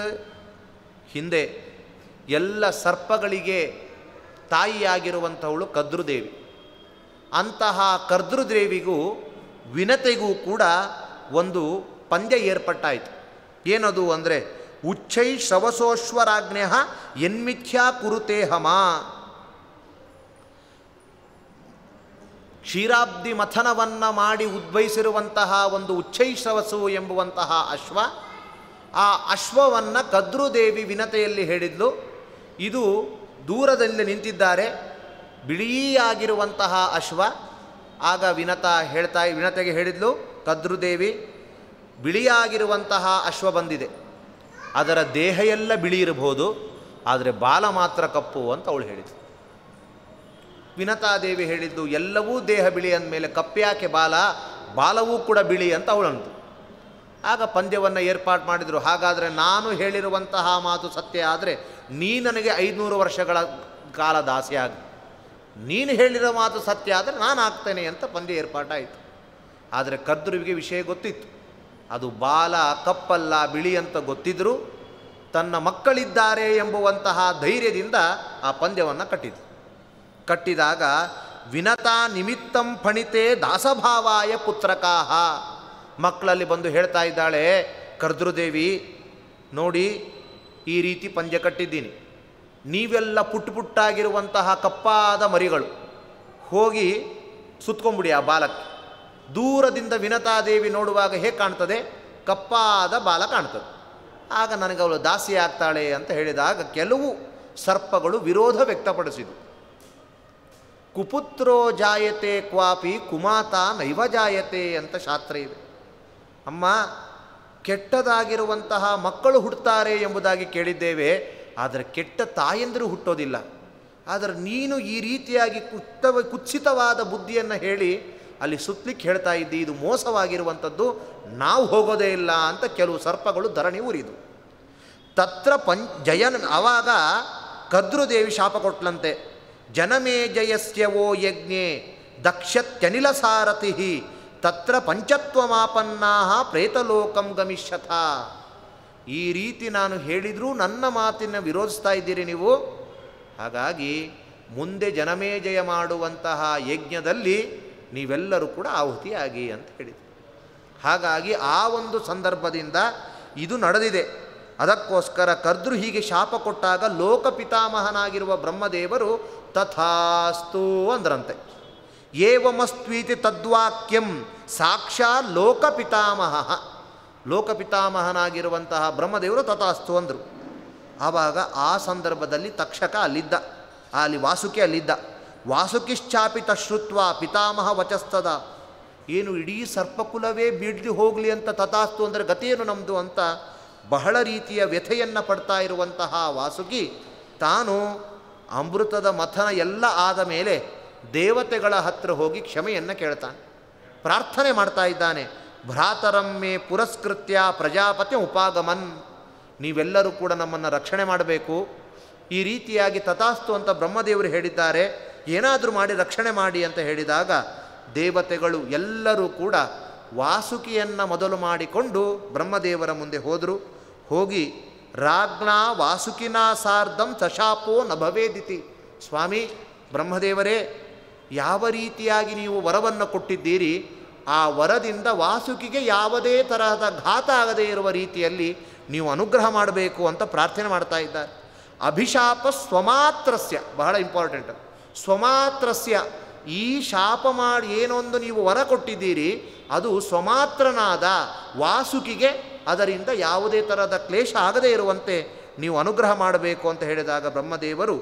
ಹಿಂದೆ ಎಲ್ಲ ಸರ್ಪಗಳಿಗೆ ತಾಯಿಯಾಗಿರುವಂಥವಳು ಕದ್ರುದೇವಿ ಅಂತಹ ಕರ್ದೃದೇವಿಗೂ ವಿನತೆಗೂ ಕೂಡ ಒಂದು ಪಂದ್ಯ ಏರ್ಪಟ್ಟಾಯಿತು ಏನದು ಅಂದರೆ ಉಚ್ಚೈ ಶ್ರವಸೋಶ್ವರಾಜ್ಞ ಎನ್ಮಿಥ್ಯಾ ಕುರುತೆ ಹಮ ಕ್ಷೀರಾಬ್ದಿ ಮಥನವನ್ನು ಮಾಡಿ ಉದ್ಭವಿಸಿರುವಂತಹ ಒಂದು ಉಚ್ಚೈಶ್ರವಸು ಎಂಬುವಂತಹ ಅಶ್ವ ಆ ಅಶ್ವವನ್ನು ಕದ್ರುದೇವಿ ವಿನತೆಯಲ್ಲಿ ಹೇಳಿದ್ಲು ಇದು ದೂರದಲ್ಲಿ ನಿಂತಿದ್ದಾರೆ ಬಿಳಿಯಾಗಿರುವಂತಹ ಅಶ್ವ ಆಗ ವಿನತ ಹೇಳ್ತಾ ವಿನತೆಗೆ ಹೇಳಿದ್ಲು ಕದ್ರುದೇವಿ ಬಿಳಿಯಾಗಿರುವಂತಹ ಅಶ್ವ ಬಂದಿದೆ ಅದರ ದೇಹ ಎಲ್ಲ ಬಿಳಿ ಇರಬಹುದು ಆದರೆ ಬಾಲ ಮಾತ್ರ ಕಪ್ಪು ಅಂತ ಅವಳು ಹೇಳಿದ್ಲು ವಿನತಾದೇವಿ ಹೇಳಿದ್ದು ಎಲ್ಲವೂ ದೇಹ ಬಿಳಿ ಅಂದಮೇಲೆ ಕಪ್ಪ್ಯಾಕೆ ಬಾಲ ಬಾಲವೂ ಕೂಡ ಬಿಳಿ ಅಂತ ಅವಳಂತು ಆಗ ಪಂದ್ಯವನ್ನು ಏರ್ಪಾಡು ಮಾಡಿದರು ಹಾಗಾದರೆ ನಾನು ಹೇಳಿರುವಂತಹ ಮಾತು ಸತ್ಯ ಆದರೆ ನೀ ನನಗೆ ಐದುನೂರು ವರ್ಷಗಳ ಕಾಲ ದಾಸಿಯಾಗ ನೀನು ಹೇಳಿರೋ ಮಾತು ಸತ್ಯ ಆದರೆ ನಾನು ಆಗ್ತೇನೆ ಅಂತ ಪಂದ್ಯ ಏರ್ಪಾಟಾಯಿತು ಆದರೆ ಕದ್ರುವಿಗೆ ವಿಷಯ ಗೊತ್ತಿತ್ತು ಅದು ಬಾಲ ಕಪ್ಪಲ್ಲ ಬಿಳಿ ಅಂತ ಗೊತ್ತಿದ್ದರೂ ತನ್ನ ಮಕ್ಕಳಿದ್ದಾರೆ ಎಂಬುವಂತಹ ಧೈರ್ಯದಿಂದ ಆ ಪಂದ್ಯವನ್ನು ಕಟ್ಟಿತು ಕಟ್ಟಿದಾಗ ವಿನತಾ ನಿಮಿತ್ತಂ ಫಣಿತೆ ದಾಸಭಾವಾಯ ಪುತ್ರಕಾಹ ಮಕ್ಕಳಲ್ಲಿ ಬಂದು ಹೇಳ್ತಾ ಇದ್ದಾಳೆ ಕರ್ದೃದೇವಿ ನೋಡಿ ಈ ರೀತಿ ಪಂದ್ಯ ಕಟ್ಟಿದ್ದೀನಿ ನೀವೆಲ್ಲ ಪುಟ್ಟ ಪುಟ್ಟಾಗಿರುವಂತಹ ಕಪ್ಪಾದ ಮರಿಗಳು ಹೋಗಿ ಸುತ್ಕೊಂಬಿಡಿ ಆ ಬಾಲಕ್ಕೆ ದೂರದಿಂದ ವಿನತಾದೇವಿ ನೋಡುವಾಗ ಹೇಗೆ ಕಾಣ್ತದೆ ಕಪ್ಪಾದ ಬಾಲ ಕಾಣ್ತದೆ ಆಗ ನನಗೆ ಅವಳು ದಾಸಿ ಆಗ್ತಾಳೆ ಅಂತ ಹೇಳಿದಾಗ ಕೆಲವು ಸರ್ಪಗಳು ವಿರೋಧ ವ್ಯಕ್ತಪಡಿಸಿದವು ಕುಪುತ್ರೋ ಜಾಯತೆ ಕ್ವಾಪಿ ಕುಮಾತ ನೈವ ಜಾಯತೆ ಅಂತ ಶಾಸ್ತ್ರ ಇದೆ ಅಮ್ಮ ಕೆಟ್ಟದಾಗಿರುವಂತಹ ಮಕ್ಕಳು ಹುಟ್ಟುತ್ತಾರೆ ಎಂಬುದಾಗಿ ಕೇಳಿದ್ದೇವೆ ಆದರೆ ಕೆಟ್ಟ ತಾಯಂದಿರು ಹುಟ್ಟೋದಿಲ್ಲ ಆದರೆ ನೀನು ಈ ರೀತಿಯಾಗಿ ಕುತ್ತವ ಕುತ್ಸಿತವಾದ ಬುದ್ಧಿಯನ್ನು ಹೇಳಿ ಅಲ್ಲಿ ಸುತ್ತಲಿಕ್ಕೆ ಹೇಳ್ತಾ ಇದ್ದಿ ಇದು ಮೋಸವಾಗಿರುವಂಥದ್ದು ನಾವು ಹೋಗೋದೇ ಇಲ್ಲ ಅಂತ ಕೆಲವು ಸರ್ಪಗಳು ಧರಣಿ ಉರಿದು ತತ್ರ ಪಂಚ ಜಯನ್ ಆವಾಗ ಕದ್ರುದೇವಿ ಶಾಪ ಕೊಟ್ಲಂತೆ ಜನಮೇ ಜಯಸ್ಯವೋ ಯಜ್ಞೆ ದಕ್ಷತ್ಯನಿಲ ಸಾರಥಿ ತತ್ರ ಪಂಚತ್ವಮಾಪನ್ನಾ ಪ್ರೇತಲೋಕಂ ಗಮಿಷ್ಯಥ ಈ ರೀತಿ ನಾನು ಹೇಳಿದರೂ ನನ್ನ ಮಾತಿನ ವಿರೋಧಿಸ್ತಾ ಇದ್ದೀರಿ ನೀವು ಹಾಗಾಗಿ ಮುಂದೆ ಜನಮೇಜಯ ಮಾಡುವಂತಹ ಯಜ್ಞದಲ್ಲಿ ನೀವೆಲ್ಲರೂ ಕೂಡ ಆಹುತಿಯಾಗಿ ಅಂತ ಹೇಳಿದರು ಹಾಗಾಗಿ ಆ ಒಂದು ಸಂದರ್ಭದಿಂದ ಇದು ನಡೆದಿದೆ ಅದಕ್ಕೋಸ್ಕರ ಕರ್ದ್ರು ಹೀಗೆ ಶಾಪ ಕೊಟ್ಟಾಗ ಲೋಕ ಪಿತಾಮಹನಾಗಿರುವ ಬ್ರಹ್ಮದೇವರು ತಥಾಸ್ತು ಅಂದ್ರಂತೆ ಏವಮಸ್ತ್ವೀತಿ ತದ್ವಾಕ್ಯಂ ಸಾಕ್ಷಾ ಲೋಕ ಪಿತಾಮಹ ಲೋಕ ಪಿತಾಮಹನಾಗಿರುವಂತಹ ಬ್ರಹ್ಮದೇವರು ತಥಾಸ್ತು ಅಂದರು ಆವಾಗ ಆ ಸಂದರ್ಭದಲ್ಲಿ ತಕ್ಷಕ ಅಲ್ಲಿದ್ದ ಅಲ್ಲಿ ವಾಸುಕಿ ಅಲ್ಲಿದ್ದ ವಾಸುಕಿಶ್ಚಾಪಿ ತಶ್ರುತ್ವ ಪಿತಾಮಹ ವಚಸ್ತದ ಏನು ಇಡೀ ಸರ್ಪಕುಲವೇ ಬಿಡ್ದು ಹೋಗಲಿ ಅಂತ ತಥಾಸ್ತು ಅಂದರೆ ಗತಿಯೇನು ನಮ್ಮದು ಅಂತ ಬಹಳ ರೀತಿಯ ವ್ಯಥೆಯನ್ನು ಪಡ್ತಾ ಇರುವಂತಹ ವಾಸುಕಿ ತಾನು ಅಮೃತದ ಮಥನ ಎಲ್ಲ ಆದ ಮೇಲೆ ದೇವತೆಗಳ ಹತ್ರ ಹೋಗಿ ಕ್ಷಮೆಯನ್ನು ಕೇಳ್ತಾನೆ ಪ್ರಾರ್ಥನೆ ಮಾಡ್ತಾ ಇದ್ದಾನೆ ಭ್ರಾತರಮ್ಮೆ ಪುರಸ್ಕೃತ್ಯ ಪ್ರಜಾಪತಿ ಉಪಾಗಮನ್ ನೀವೆಲ್ಲರೂ ಕೂಡ ನಮ್ಮನ್ನು ರಕ್ಷಣೆ ಮಾಡಬೇಕು ಈ ರೀತಿಯಾಗಿ ತಥಾಸ್ತು ಅಂತ ಬ್ರಹ್ಮದೇವರು ಹೇಳಿದ್ದಾರೆ ಏನಾದರೂ ಮಾಡಿ ರಕ್ಷಣೆ ಮಾಡಿ ಅಂತ ಹೇಳಿದಾಗ ದೇವತೆಗಳು ಎಲ್ಲರೂ ಕೂಡ ವಾಸುಕಿಯನ್ನು ಮೊದಲು ಮಾಡಿಕೊಂಡು ಬ್ರಹ್ಮದೇವರ ಮುಂದೆ ಹೋದರು ಹೋಗಿ ರಾಜ್ಞಾ ವಾಸುಕಿನ ಸಾರ್ಧಂ ಸಶಾಪೋ ನ ಭವೇದಿತಿ ಸ್ವಾಮಿ ಬ್ರಹ್ಮದೇವರೇ ಯಾವ ರೀತಿಯಾಗಿ ನೀವು ವರವನ್ನು ಕೊಟ್ಟಿದ್ದೀರಿ ಆ ವರದಿಂದ ವಾಸುಕಿಗೆ ಯಾವುದೇ ತರಹದ ಘಾತ ಆಗದೇ ಇರುವ ರೀತಿಯಲ್ಲಿ ನೀವು ಅನುಗ್ರಹ ಮಾಡಬೇಕು ಅಂತ ಪ್ರಾರ್ಥನೆ ಮಾಡ್ತಾ ಇದ್ದಾರೆ ಅಭಿಶಾಪ ಸ್ವಮಾತ್ರಸ್ಯ ಬಹಳ ಇಂಪಾರ್ಟೆಂಟ್ ಸ್ವಮಾತ್ರಸ್ಯ ಈ ಶಾಪ ಮಾಡಿ ಏನೊಂದು ನೀವು ವರ ಕೊಟ್ಟಿದ್ದೀರಿ ಅದು ಸ್ವಮಾತ್ರನಾದ ವಾಸುಕಿಗೆ ಅದರಿಂದ ಯಾವುದೇ ಥರದ ಕ್ಲೇಶ ಆಗದೇ ಇರುವಂತೆ ನೀವು ಅನುಗ್ರಹ ಮಾಡಬೇಕು ಅಂತ ಹೇಳಿದಾಗ ಬ್ರಹ್ಮದೇವರು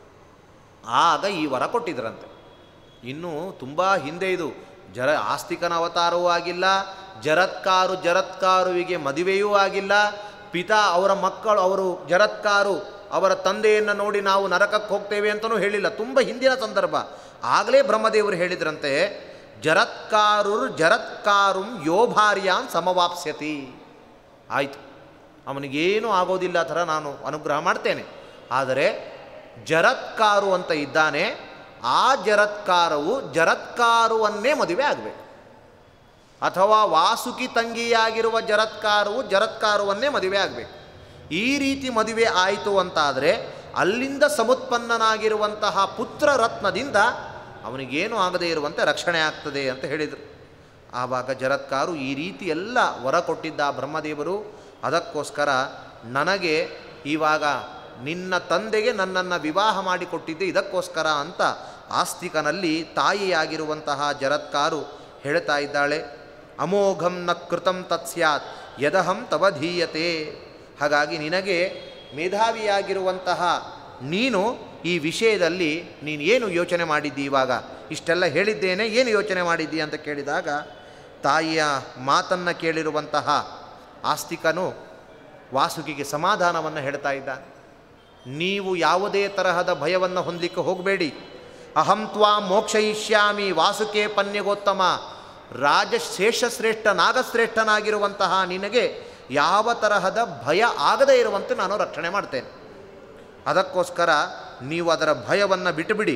ಆಗ ಈ ವರ ಕೊಟ್ಟಿದ್ರಂತೆ ಇನ್ನು ತುಂಬ ಹಿಂದೆ ಇದು ಜರ ಆಸ್ತಿಕನ ಅವತಾರವೂ ಆಗಿಲ್ಲ ಜರತ್ಕಾರು ಜರತ್ಕಾರುವಿಗೆ ಮದುವೆಯೂ ಆಗಿಲ್ಲ ಪಿತಾ ಅವರ ಮಕ್ಕಳು ಅವರು ಜರತ್ಕಾರು ಅವರ ತಂದೆಯನ್ನು ನೋಡಿ ನಾವು ನರಕಕ್ಕೆ ಹೋಗ್ತೇವೆ ಅಂತಲೂ ಹೇಳಿಲ್ಲ ತುಂಬ ಹಿಂದಿನ ಸಂದರ್ಭ ಆಗಲೇ ಬ್ರಹ್ಮದೇವರು ಹೇಳಿದ್ರಂತೆ ಜರತ್ಕಾರುರ್ ಜರತ್ಕಾರುಂ ಯೋ ಭಾರ್ಯಾನ್ ಸಮವಾಪ್ಸ್ಯತಿ ಆಯಿತು ಅವನಿಗೇನೂ ಆಗೋದಿಲ್ಲ ಥರ ನಾನು ಅನುಗ್ರಹ ಮಾಡ್ತೇನೆ ಆದರೆ ಜರತ್ಕಾರು ಅಂತ ಇದ್ದಾನೆ ಆ ಜರತ್ಕಾರವು ಜರತ್ಕಾರುವನ್ನೇ ಮದುವೆ ಆಗಬೇಕು ಅಥವಾ ವಾಸುಕಿ ತಂಗಿಯಾಗಿರುವ ಜರತ್ಕಾರವು ಜರತ್ಕಾರುವನ್ನೇ ಮದುವೆ ಆಗಬೇಕು ಈ ರೀತಿ ಮದುವೆ ಆಯಿತು ಅಂತಾದರೆ ಅಲ್ಲಿಂದ ಸಮುತ್ಪನ್ನನಾಗಿರುವಂತಹ ಪುತ್ರ ರತ್ನದಿಂದ ಅವನಿಗೇನು ಆಗದೇ ಇರುವಂತೆ ರಕ್ಷಣೆ ಆಗ್ತದೆ ಅಂತ ಹೇಳಿದರು ಆವಾಗ ಜರತ್ಕಾರು ಈ ರೀತಿ ಎಲ್ಲ ವರ ಕೊಟ್ಟಿದ್ದ ಬ್ರಹ್ಮದೇವರು ಅದಕ್ಕೋಸ್ಕರ ನನಗೆ ಇವಾಗ ನಿನ್ನ ತಂದೆಗೆ ನನ್ನನ್ನು ವಿವಾಹ ಮಾಡಿಕೊಟ್ಟಿದ್ದೆ ಇದಕ್ಕೋಸ್ಕರ ಅಂತ ಆಸ್ತಿಕನಲ್ಲಿ ತಾಯಿಯಾಗಿರುವಂತಹ ಜರತ್ಕಾರು ಹೇಳ್ತಾ ಇದ್ದಾಳೆ ಅಮೋಘಂ ನ ಕೃತಂ ತತ್ಸ್ಯಾತ್ ಯದಹಂ ತವಧೀಯತೆ ಹಾಗಾಗಿ ನಿನಗೆ ಮೇಧಾವಿಯಾಗಿರುವಂತಹ ನೀನು ಈ ವಿಷಯದಲ್ಲಿ ನೀನು ಏನು ಯೋಚನೆ ಮಾಡಿದ್ದಿ ಇವಾಗ ಇಷ್ಟೆಲ್ಲ ಹೇಳಿದ್ದೇನೆ ಏನು ಯೋಚನೆ ಮಾಡಿದ್ದಿ ಅಂತ ಕೇಳಿದಾಗ ತಾಯಿಯ ಮಾತನ್ನು ಕೇಳಿರುವಂತಹ ಆಸ್ತಿಕನು ವಾಸುಕಿಗೆ ಸಮಾಧಾನವನ್ನು ಹೇಳ್ತಾ ಇದ್ದಾನೆ ನೀವು ಯಾವುದೇ ತರಹದ ಭಯವನ್ನು ಹೊಂದಲಿಕ್ಕೆ ಹೋಗಬೇಡಿ ಅಹಂ ತ್ವಾ ಮೋಕ್ಷಯಿಷ್ಯಾಮಿ ವಾಸುಕೆ ಪನ್ಯಗೋತ್ತಮ ರಾಜ ಶೇಷಶ್ರೇಷ್ಠ ನಾಗಶ್ರೇಷ್ಠನಾಗಿರುವಂತಹ ನಿನಗೆ ಯಾವ ತರಹದ ಭಯ ಆಗದೇ ಇರುವಂತೆ ನಾನು ರಕ್ಷಣೆ ಮಾಡ್ತೇನೆ ಅದಕ್ಕೋಸ್ಕರ ನೀವು ಅದರ ಭಯವನ್ನು ಬಿಟ್ಟುಬಿಡಿ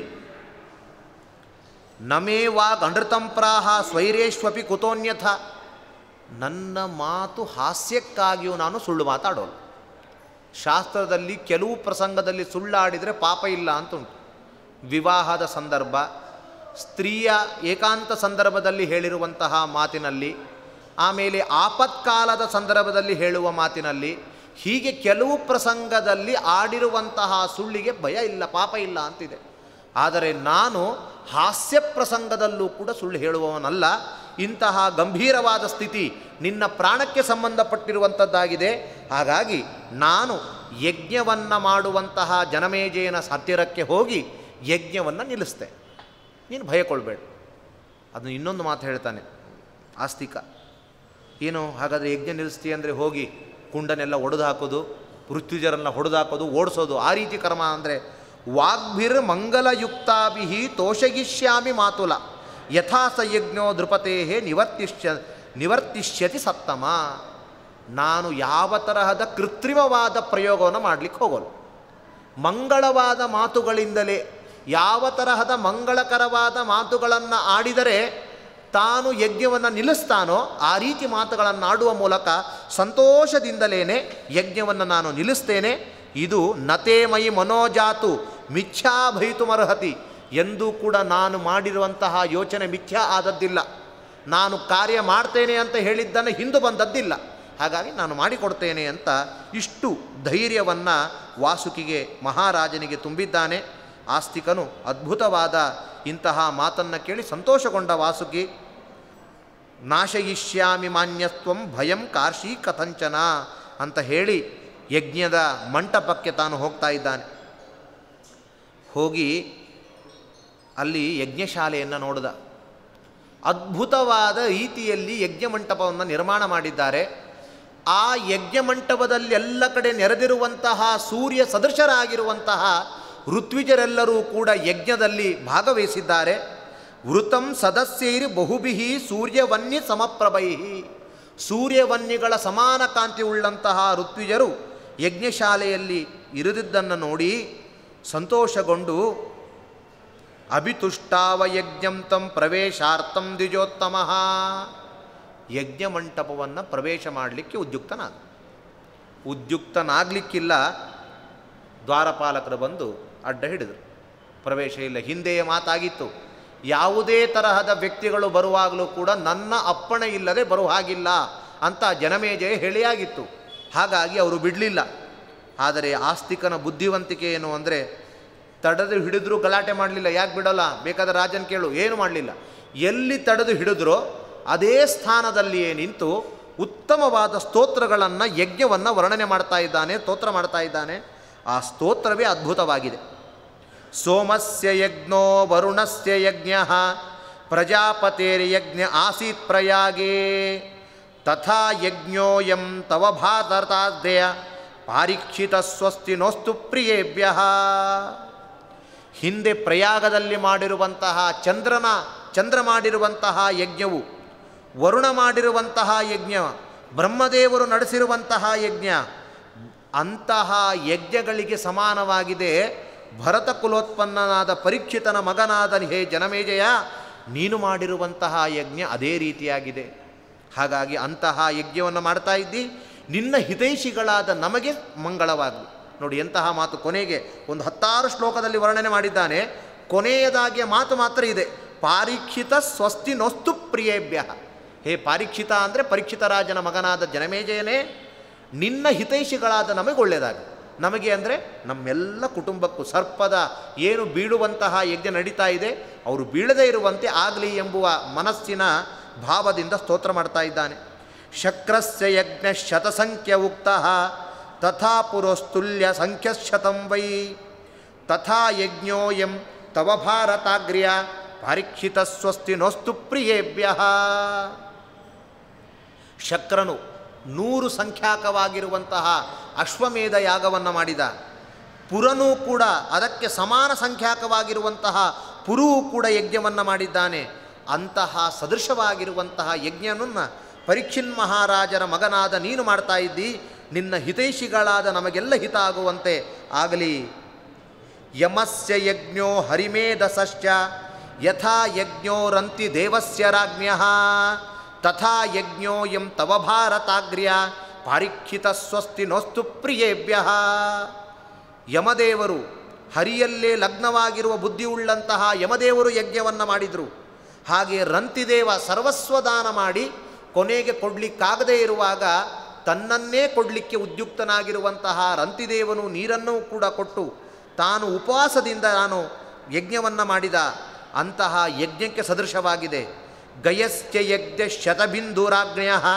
ನಮೇವಾ ಗಂಡೃತಂಪ್ರಾಹ ಸ್ವೈರೇಶ್ವಪಿ ಕುತೋನ್ಯಥ ನನ್ನ ಮಾತು ಹಾಸ್ಯಕ್ಕಾಗಿಯೂ ನಾನು ಸುಳ್ಳು ಮಾತಾಡೋಲ್ಲ ಶಾಸ್ತ್ರದಲ್ಲಿ ಕೆಲವು ಪ್ರಸಂಗದಲ್ಲಿ ಸುಳ್ಳಾಡಿದರೆ ಪಾಪ ಇಲ್ಲ ಅಂತ ಉಂಟು ವಿವಾಹದ ಸಂದರ್ಭ ಸ್ತ್ರೀಯ ಏಕಾಂತ ಸಂದರ್ಭದಲ್ಲಿ ಹೇಳಿರುವಂತಹ ಮಾತಿನಲ್ಲಿ ಆಮೇಲೆ ಆಪತ್ಕಾಲದ ಸಂದರ್ಭದಲ್ಲಿ ಹೇಳುವ ಮಾತಿನಲ್ಲಿ ಹೀಗೆ ಕೆಲವು ಪ್ರಸಂಗದಲ್ಲಿ ಆಡಿರುವಂತಹ ಸುಳ್ಳಿಗೆ ಭಯ ಇಲ್ಲ ಪಾಪ ಇಲ್ಲ ಅಂತಿದೆ ಆದರೆ ನಾನು ಹಾಸ್ಯ ಪ್ರಸಂಗದಲ್ಲೂ ಕೂಡ ಸುಳ್ಳು ಹೇಳುವವನಲ್ಲ ಇಂತಹ ಗಂಭೀರವಾದ ಸ್ಥಿತಿ ನಿನ್ನ ಪ್ರಾಣಕ್ಕೆ ಸಂಬಂಧಪಟ್ಟಿರುವಂಥದ್ದಾಗಿದೆ ಹಾಗಾಗಿ ನಾನು ಯಜ್ಞವನ್ನು ಮಾಡುವಂತಹ ಜನಮೇಜಯನ ಹತ್ತಿರಕ್ಕೆ ಹೋಗಿ ಯಜ್ಞವನ್ನು ನಿಲ್ಲಿಸ್ತೆ ನೀನು ಭಯಕೊಳ್ಬೇಡ ಅದನ್ನು ಇನ್ನೊಂದು ಮಾತು ಹೇಳ್ತಾನೆ ಆಸ್ತಿಕ ಏನು ಹಾಗಾದರೆ ಯಜ್ಞ ನಿಲ್ಲಿಸ್ತೀಯ ಅಂದರೆ ಹೋಗಿ ಕುಂಡನೆಲ್ಲ ಒಡೆದು ಹಾಕೋದು ಮೃತ್ಯುಜರನ್ನ ಹೊಡೆದು ಹಾಕೋದು ಓಡಿಸೋದು ಆ ರೀತಿ ಕರ್ಮ ಅಂದರೆ ವಾಗ್ಭಿರ್ ಮಂಗಲಯುಕ್ತಾಭಿ ತೋಷಗಿಷ್ಯಾಮಿ ಮಾತುಲ ಯಥಾ ಸ ಯಜ್ಞೋ ದೃಪತೇ ನಿವರ್ತಿಷ್ಯ ನಿವರ್ತಿಷ್ಯತಿ ಸತ್ತಮ ನಾನು ಯಾವ ತರಹದ ಕೃತ್ರಿಮವಾದ ಪ್ರಯೋಗವನ್ನು ಮಾಡಲಿಕ್ಕೆ ಹೋಗೋಲ್ಲ ಮಂಗಳವಾದ ಮಾತುಗಳಿಂದಲೇ ಯಾವ ತರಹದ ಮಂಗಳಕರವಾದ ಮಾತುಗಳನ್ನು ಆಡಿದರೆ ತಾನು ಯಜ್ಞವನ್ನು ನಿಲ್ಲಿಸ್ತಾನೋ ಆ ರೀತಿ ಮಾತುಗಳನ್ನು ಆಡುವ ಮೂಲಕ ಸಂತೋಷದಿಂದಲೇ ಯಜ್ಞವನ್ನು ನಾನು ನಿಲ್ಲಿಸ್ತೇನೆ ಇದು ನತೇ ಮೈ ಮನೋಜಾತು ಮಿಥ್ಯಾ ಭಯಿತುಮರ್ಹತಿ ಎಂದೂ ಕೂಡ ನಾನು ಮಾಡಿರುವಂತಹ ಯೋಚನೆ ಮಿಥ್ಯಾ ಆದದ್ದಿಲ್ಲ ನಾನು ಕಾರ್ಯ ಮಾಡ್ತೇನೆ ಅಂತ ಹೇಳಿದ್ದನ್ನು ಹಿಂದು ಬಂದದ್ದಿಲ್ಲ ಹಾಗಾಗಿ ನಾನು ಮಾಡಿಕೊಡ್ತೇನೆ ಅಂತ ಇಷ್ಟು ಧೈರ್ಯವನ್ನು ವಾಸುಕಿಗೆ ಮಹಾರಾಜನಿಗೆ ತುಂಬಿದ್ದಾನೆ ಆಸ್ತಿಕನು ಅದ್ಭುತವಾದ ಇಂತಹ ಮಾತನ್ನು ಕೇಳಿ ಸಂತೋಷಗೊಂಡ ವಾಸುಕಿ ನಾಶಯಿಷ್ಯಾಮಿ ಮಾನ್ಯತ್ವಂ ಭಯಂ ಕಾರ್ಷಿ ಕಥಂಚನ ಅಂತ ಹೇಳಿ ಯಜ್ಞದ ಮಂಟಪಕ್ಕೆ ತಾನು ಹೋಗ್ತಾ ಇದ್ದಾನೆ ಹೋಗಿ ಅಲ್ಲಿ ಯಜ್ಞಶಾಲೆಯನ್ನು ನೋಡಿದ ಅದ್ಭುತವಾದ ರೀತಿಯಲ್ಲಿ ಯಜ್ಞ ಮಂಟಪವನ್ನು ನಿರ್ಮಾಣ ಮಾಡಿದ್ದಾರೆ ಆ ಯಜ್ಞ ಮಂಟಪದಲ್ಲಿ ಎಲ್ಲ ಕಡೆ ನೆರೆದಿರುವಂತಹ ಸೂರ್ಯ ಸದೃಶರಾಗಿರುವಂತಹ ಋತ್ವಿಜರೆಲ್ಲರೂ ಕೂಡ ಯಜ್ಞದಲ್ಲಿ ಭಾಗವಹಿಸಿದ್ದಾರೆ ವೃತಂ ಸದಸ್ಯೈರಿ ಬಹುಬಿಹಿ ಸೂರ್ಯವನ್ನಿ ಸಮಪ್ರಭೈ ಸೂರ್ಯವನ್ನಿಗಳ ಸಮಾನ ಕಾಂತಿ ಉಳ್ಳಂತಹ ಋತ್ವಿಜರು ಯಜ್ಞಶಾಲೆಯಲ್ಲಿ ಇರಿದಿದ್ದನ್ನು ನೋಡಿ ಸಂತೋಷಗೊಂಡು ಅಭಿತುಷ್ಟಾವ ಯಜ್ಞಂ ತಂ ಪ್ರವೇಶಾರ್ಥಂ ದ್ವಿಜೋತ್ತಮ ಯಜ್ಞ ಮಂಟಪವನ್ನು ಪ್ರವೇಶ ಮಾಡಲಿಕ್ಕೆ ಉದ್ಯುಕ್ತನಾದ ಉದ್ಯುಕ್ತನಾಗಲಿಕ್ಕಿಲ್ಲ ದ್ವಾರಪಾಲಕರು ಬಂದು ಅಡ್ಡ ಹಿಡಿದರು ಪ್ರವೇಶ ಇಲ್ಲ ಹಿಂದೆಯೇ ಮಾತಾಗಿತ್ತು ಯಾವುದೇ ತರಹದ ವ್ಯಕ್ತಿಗಳು ಬರುವಾಗಲೂ ಕೂಡ ನನ್ನ ಅಪ್ಪಣೆ ಇಲ್ಲದೆ ಬರುವ ಹಾಗಿಲ್ಲ ಅಂತ ಜನಮೇಜಯ ಹೇಳಿಯಾಗಿತ್ತು ಹಾಗಾಗಿ ಅವರು ಬಿಡಲಿಲ್ಲ ಆದರೆ ಆಸ್ತಿಕನ ಬುದ್ಧಿವಂತಿಕೆ ಏನು ಅಂದರೆ ತಡೆದು ಹಿಡಿದ್ರು ಗಲಾಟೆ ಮಾಡಲಿಲ್ಲ ಯಾಕೆ ಬಿಡೋಲ್ಲ ಬೇಕಾದ ರಾಜನ್ ಕೇಳು ಏನು ಮಾಡಲಿಲ್ಲ ಎಲ್ಲಿ ತಡೆದು ಹಿಡಿದ್ರೋ ಅದೇ ಸ್ಥಾನದಲ್ಲಿಯೇ ನಿಂತು ಉತ್ತಮವಾದ ಸ್ತೋತ್ರಗಳನ್ನು ಯಜ್ಞವನ್ನು ವರ್ಣನೆ ಮಾಡ್ತಾ ಇದ್ದಾನೆ ಸ್ತೋತ್ರ ಮಾಡ್ತಾ ಇದ್ದಾನೆ ಆ ಸ್ತೋತ್ರವೇ ಅದ್ಭುತವಾಗಿದೆ ಸೋಮಸ್ಯ ಯಜ್ಞೋ ವರುಣಸ್ಯ ಯಜ್ಞ ಪ್ರಜಾಪತೇರ್ಯಜ್ಞ ಆಸೀತ್ ಪ್ರಯಾಗೇ ತಥಾ ಯಜ್ಞೋಯಂ ತವ ಭಾರತಾದ್ಯ ಪಾರೀಕ್ಷಿತ ಸ್ವಸ್ತಿ ನೋಸ್ತು ಪ್ರಿಯೇಭ್ಯ ಹಿಂದೆ ಪ್ರಯಾಗದಲ್ಲಿ ಮಾಡಿರುವಂತಹ ಚಂದ್ರನ ಚಂದ್ರ ಮಾಡಿರುವಂತಹ ಯಜ್ಞವು ವರುಣ ಮಾಡಿರುವಂತಹ ಯಜ್ಞ ಬ್ರಹ್ಮದೇವರು ನಡೆಸಿರುವಂತಹ ಯಜ್ಞ ಅಂತಹ ಯಜ್ಞಗಳಿಗೆ ಸಮಾನವಾಗಿದೆ ಭರತ ಕುಲೋತ್ಪನ್ನನಾದ ಪರೀಕ್ಷಿತನ ಮಗನಾದ ಹೇ ಜನಮೇಜಯ ನೀನು ಮಾಡಿರುವಂತಹ ಯಜ್ಞ ಅದೇ ರೀತಿಯಾಗಿದೆ ಹಾಗಾಗಿ ಅಂತಹ ಯಜ್ಞವನ್ನು ಮಾಡ್ತಾ ಇದ್ದಿ ನಿನ್ನ ಹಿತೈಷಿಗಳಾದ ನಮಗೆ ಮಂಗಳವಾಗಲಿ ನೋಡಿ ಎಂತಹ ಮಾತು ಕೊನೆಗೆ ಒಂದು ಹತ್ತಾರು ಶ್ಲೋಕದಲ್ಲಿ ವರ್ಣನೆ ಮಾಡಿದ್ದಾನೆ ಕೊನೆಯದಾಗಿಯ ಮಾತು ಮಾತ್ರ ಇದೆ ಪಾರೀಕ್ಷಿತ ಸ್ವಸ್ತಿ ನೋಸ್ತು ಪ್ರಿಯೇಭ್ಯ ಹೇ ಪಾರೀಕ್ಷಿತ ಅಂದರೆ ಪರೀಕ್ಷಿತ ರಾಜನ ಮಗನಾದ ಜನಮೇಜಯನೇ ನಿನ್ನ ಹಿತೈಷಿಗಳಾದ ನಮಗೆ ಒಳ್ಳೆಯದಾಗಲಿ ನಮಗೆ ಅಂದರೆ ನಮ್ಮೆಲ್ಲ ಕುಟುಂಬಕ್ಕೂ ಸರ್ಪದ ಏನು ಬೀಳುವಂತಹ ಯಜ್ಞ ನಡೀತಾ ಇದೆ ಅವರು ಬೀಳದೇ ಇರುವಂತೆ ಆಗಲಿ ಎಂಬುವ ಮನಸ್ಸಿನ ಭಾವದಿಂದ ಸ್ತೋತ್ರ ಮಾಡ್ತಾ ಇದ್ದಾನೆ ಶಕ್ರಸ್ಯ ಯಜ್ಞ ಶತಸಂಖ್ಯ ಉಕ್ತ ತಥಾ ಪುರೋಸ್ತುಲ್ಯ ಸಂಖ್ಯಶತಂ ವೈ ತಥಾ ಯಜ್ಞೋಯಂ ತವ ಭಾರತಾಗ್ರ್ಯ ಪರೀಕ್ಷಿತ ಸ್ವಸ್ತಿ ನೋಸ್ತು ಪ್ರಿಯೇಭ್ಯ ಶಕ್ರನು ನೂರು ಸಂಖ್ಯಾಕವಾಗಿರುವಂತಹ ಅಶ್ವಮೇಧ ಯಾಗವನ್ನು ಮಾಡಿದ ಪುರನೂ ಕೂಡ ಅದಕ್ಕೆ ಸಮಾನ ಸಂಖ್ಯಾಕವಾಗಿರುವಂತಹ ಪುರುವು ಕೂಡ ಯಜ್ಞವನ್ನು ಮಾಡಿದ್ದಾನೆ ಅಂತಹ ಸದೃಶವಾಗಿರುವಂತಹ ಯಜ್ಞನನ್ನು ಪರೀಕ್ಷಿನ್ ಮಹಾರಾಜರ ಮಗನಾದ ನೀನು ಮಾಡ್ತಾ ಇದ್ದಿ ನಿನ್ನ ಹಿತೈಷಿಗಳಾದ ನಮಗೆಲ್ಲ ಹಿತ ಆಗುವಂತೆ ಆಗಲಿ ಯಮಸ್ಯ ಯಜ್ಞೋ ಹರಿಮೇಧಸಶ್ಚ ಯಥಾ ಯಜ್ಞೋರಂತಿ ದೇವಸ್ಯ ರಾಜ್ಞ ತಥಾ ಯಜ್ಞೋಯಂ ತವ ಭಾರತಾಗ್ರ್ಯ ಪಾರೀಕ್ಷಿತ ಸ್ವಸ್ತಿ ನೋಸ್ತು ಪ್ರಿಯೇಭ್ಯ ಯಮದೇವರು ಹರಿಯಲ್ಲೇ ಲಗ್ನವಾಗಿರುವ ಬುದ್ಧಿಯುಳ್ಳಂತಹ ಯಮದೇವರು ಯಜ್ಞವನ್ನು ಮಾಡಿದರು ಹಾಗೆ ರಂತಿದೇವ ಸರ್ವಸ್ವದಾನ ಮಾಡಿ ಕೊನೆಗೆ ಕೊಡಲಿಕ್ಕಾಗದೇ ಇರುವಾಗ ತನ್ನನ್ನೇ ಕೊಡಲಿಕ್ಕೆ ಉದ್ಯುಕ್ತನಾಗಿರುವಂತಹ ರಂತಿದೇವನು ನೀರನ್ನೂ ಕೂಡ ಕೊಟ್ಟು ತಾನು ಉಪವಾಸದಿಂದ ನಾನು ಯಜ್ಞವನ್ನು ಮಾಡಿದ ಅಂತಹ ಯಜ್ಞಕ್ಕೆ ಸದೃಶವಾಗಿದೆ ಗಯಶ್ಚ ಯಜ್ಞ ಶತಬಿಂದುರಾಜ್ಞಯ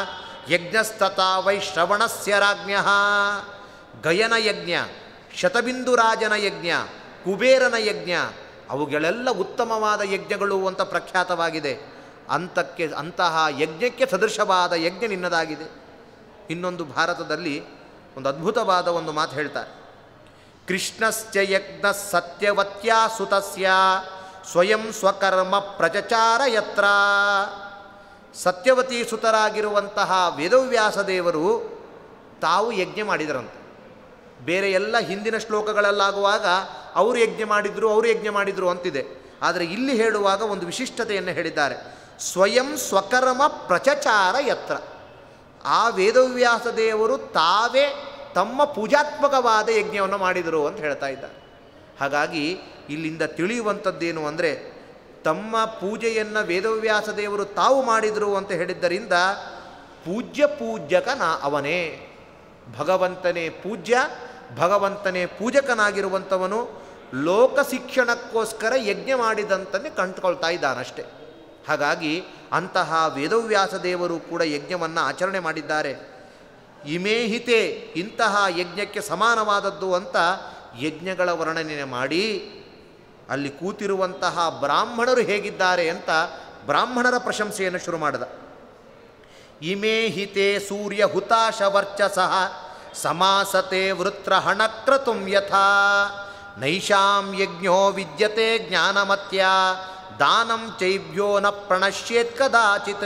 ಯಜ್ಞಸ್ತಥಾ ವೈ ಶ್ರವಣಸ್ಯ ರಾಜ್ಞ ಗಯನ ಯಜ್ಞ ಶತಬಿಂದುರಾಜನ ಯಜ್ಞ ಕುಬೇರನ ಯಜ್ಞ ಅವುಗಳೆಲ್ಲ ಉತ್ತಮವಾದ ಯಜ್ಞಗಳು ಅಂತ ಪ್ರಖ್ಯಾತವಾಗಿದೆ ಅಂತಕ್ಕೆ ಅಂತಹ ಯಜ್ಞಕ್ಕೆ ಸದೃಶವಾದ ಯಜ್ಞ ನಿನ್ನದಾಗಿದೆ ಇನ್ನೊಂದು ಭಾರತದಲ್ಲಿ ಒಂದು ಅದ್ಭುತವಾದ ಒಂದು ಮಾತು ಹೇಳ್ತಾರೆ ಕೃಷ್ಣಶ್ಚ ಯಜ್ಞ ಸತ್ಯವತ್ಯಾ ಸುತಸ್ಯ ಸ್ವಯಂ ಸ್ವಕರ್ಮ ಪ್ರಚಚಾರ ಯತ್ರ ಸತ್ಯವತಿ ಸುತರಾಗಿರುವಂತಹ ವೇದವ್ಯಾಸ ದೇವರು ತಾವು ಯಜ್ಞ ಮಾಡಿದರಂತೆ ಬೇರೆ ಎಲ್ಲ ಹಿಂದಿನ ಶ್ಲೋಕಗಳಲ್ಲಾಗುವಾಗ ಅವರು ಯಜ್ಞ ಮಾಡಿದ್ರು ಅವರು ಯಜ್ಞ ಮಾಡಿದ್ರು ಅಂತಿದೆ ಆದರೆ ಇಲ್ಲಿ ಹೇಳುವಾಗ ಒಂದು ವಿಶಿಷ್ಟತೆಯನ್ನು ಹೇಳಿದ್ದಾರೆ ಸ್ವಯಂ ಸ್ವಕರ್ಮ ಪ್ರಚಚಾರ ಯತ್ರ ಆ ವೇದವ್ಯಾಸ ದೇವರು ತಾವೇ ತಮ್ಮ ಪೂಜಾತ್ಮಕವಾದ ಯಜ್ಞವನ್ನು ಮಾಡಿದರು ಅಂತ ಹೇಳ್ತಾ ಇದ್ದಾರೆ ಹಾಗಾಗಿ ಇಲ್ಲಿಂದ ತಿಳಿಯುವಂಥದ್ದೇನು ಅಂದರೆ ತಮ್ಮ ಪೂಜೆಯನ್ನು ವೇದವ್ಯಾಸ ದೇವರು ತಾವು ಮಾಡಿದರು ಅಂತ ಹೇಳಿದ್ದರಿಂದ ಪೂಜ್ಯ ಪೂಜ್ಯಕ ನಾ ಅವನೇ ಭಗವಂತನೇ ಪೂಜ್ಯ ಭಗವಂತನೇ ಪೂಜಕನಾಗಿರುವಂಥವನು ಲೋಕ ಶಿಕ್ಷಣಕ್ಕೋಸ್ಕರ ಯಜ್ಞ ಮಾಡಿದಂತನ್ನೇ ಕಂಡುಕೊಳ್ತಾ ಇದ್ದಾನಷ್ಟೆ ಹಾಗಾಗಿ ಅಂತಹ ವೇದವ್ಯಾಸ ದೇವರು ಕೂಡ ಯಜ್ಞವನ್ನು ಆಚರಣೆ ಮಾಡಿದ್ದಾರೆ ಇಮೇಹಿತೆ ಇಂತಹ ಯಜ್ಞಕ್ಕೆ ಸಮಾನವಾದದ್ದು ಅಂತ ಯಜ್ಞಗಳ ವರ್ಣನೆ ಮಾಡಿ ಅಲ್ಲಿ ಕೂತಿರುವಂತಹ ಬ್ರಾಹ್ಮಣರು ಹೇಗಿದ್ದಾರೆ ಅಂತ ಬ್ರಾಹ್ಮಣರ ಪ್ರಶಂಸೆಯನ್ನು ಶುರು ಮಾಡಿದ ಇಮೇ ಹಿತೆ ಸೂರ್ಯ ಹುತಾಶ ವರ್ಚಸಃ ಸಮಾಸತೆ ವೃತ್ರ ಹಣಕ್ರತುಂ ಯಥಾ ನೈಷಾಂ ಯಜ್ಞೋ ವಿದ್ಯತೆ ಜ್ಞಾನಮತ್ಯ ದಾನಂ ಚೈಭ್ಯೋ ನ ಪ್ರಣಶ್ಯೇತ್ ಕದಾಚಿತ್